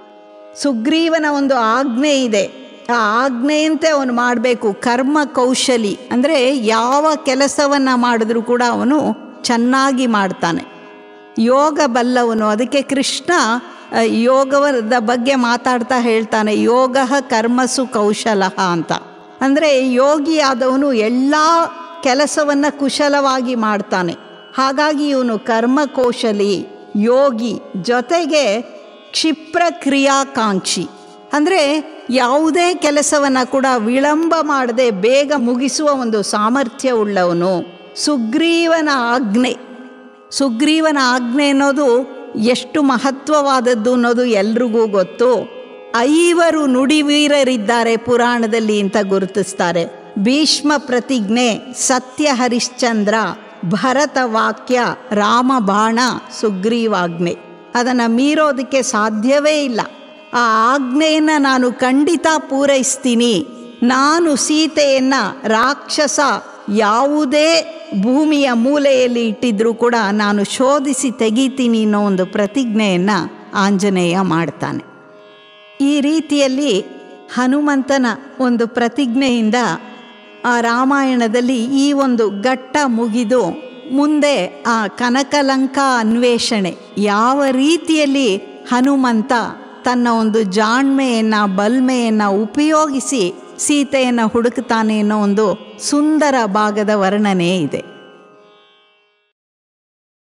A: ಸುಗ್ರೀವನ ಒಂದು ಆಜ್ಞೆ ಇದೆ ಆ ಆಜ್ಞೆಯಂತೆ ಅವನು ಮಾಡಬೇಕು ಕರ್ಮ ಕೌಶಲಿ ಅಂದರೆ ಯಾವ ಕೆಲಸವನ್ನು ಮಾಡಿದ್ರೂ ಕೂಡ ಅವನು ಚೆನ್ನಾಗಿ ಮಾಡ್ತಾನೆ ಯೋಗ ಬಲ್ಲವನು ಅದಕ್ಕೆ ಕೃಷ್ಣ ಆ, ಯೋಗದ ಬಗ್ಗೆ ಮಾತಾಡ್ತಾ ಹೇಳ್ತಾನೆ ಯೋಗ ಕರ್ಮಸು ಕೌಶಲ ಅಂತ ಅಂದರೆ ಯೋಗಿಯಾದವನು ಎಲ್ಲ ಕೆಲಸವನ್ನು ಕುಶಲವಾಗಿ ಮಾಡ್ತಾನೆ ಹಾಗಾಗಿ ಇವನು ಕರ್ಮಕೌಶಲಿ ಯೋಗಿ ಜೊತೆಗೆ ಕ್ಷಿಪ್ರ ಕ್ರಿಯಾಕಾಂಕ್ಷಿ ಅಂದರೆ ಯಾವುದೇ ಕೆಲಸವನ್ನು ಕೂಡ ವಿಳಂಬ ಮಾಡದೆ ಬೇಗ ಮುಗಿಸುವ ಒಂದು ಸಾಮರ್ಥ್ಯ ಉಳ್ಳವನು ಸುಗ್ರೀವನ ಆಜ್ಞೆ ಸುಗ್ರೀವನ ಆಜ್ಞೆ ಅನ್ನೋದು ಎಷ್ಟು ಮಹತ್ವವಾದದ್ದು ಅನ್ನೋದು ಎಲ್ರಿಗೂ ಗೊತ್ತು ಐವರು ನುಡಿವೀರರಿದ್ದಾರೆ ಪುರಾಣದಲ್ಲಿ ಅಂತ ಗುರುತಿಸ್ತಾರೆ ಭೀಷ್ಮ ಪ್ರತಿಜ್ಞೆ ಸತ್ಯ ಹರಿಶ್ಚಂದ್ರ ಭರತ ವಾಕ್ಯ ರಾಮ ಬಾಣ ಸುಗ್ರೀವಾಜ್ಞೆ ಅದನ್ನು ಮೀರೋದಕ್ಕೆ ಸಾಧ್ಯವೇ ಇಲ್ಲ ಆ ಆಜ್ಞೆಯನ್ನು ನಾನು ಖಂಡಿತ ಪೂರೈಸ್ತೀನಿ ನಾನು ಸೀತೆಯನ್ನು ರಾಕ್ಷಸ ಯಾವುದೇ ಭೂಮಿಯ ಮೂಲೆಯಲ್ಲಿ ಇಟ್ಟಿದ್ರೂ ಕೂಡ ನಾನು ಶೋಧಿಸಿ ತೆಗಿತೀನಿ ಅನ್ನೋ ಒಂದು ಪ್ರತಿಜ್ಞೆಯನ್ನು ಆಂಜನೇಯ ಮಾಡ್ತಾನೆ ಈ ರೀತಿಯಲ್ಲಿ ಹನುಮಂತನ ಒಂದು ಪ್ರತಿಜ್ಞೆಯಿಂದ ಆ ರಾಮಾಯಣದಲ್ಲಿ ಈ ಒಂದು ಘಟ್ಟ ಮುಗಿದು ಮುಂದೆ ಆ ಕನಕಲಂಕಾ ಅನ್ವೇಷಣೆ ಯಾವ ರೀತಿಯಲ್ಲಿ ಹನುಮಂತ ತನ್ನ ಒಂದು ಜಾಣ್ಮೆಯನ್ನು ಬಲ್ಮೆಯನ್ನು ಉಪಯೋಗಿಸಿ ಸೀತೆಯನ್ನು ಹುಡುಕ್ತಾನೆ ಅನ್ನೋ ಒಂದು ಸುಂದರ ಭಾಗದ ವರ್ಣನೆ ಇದೆ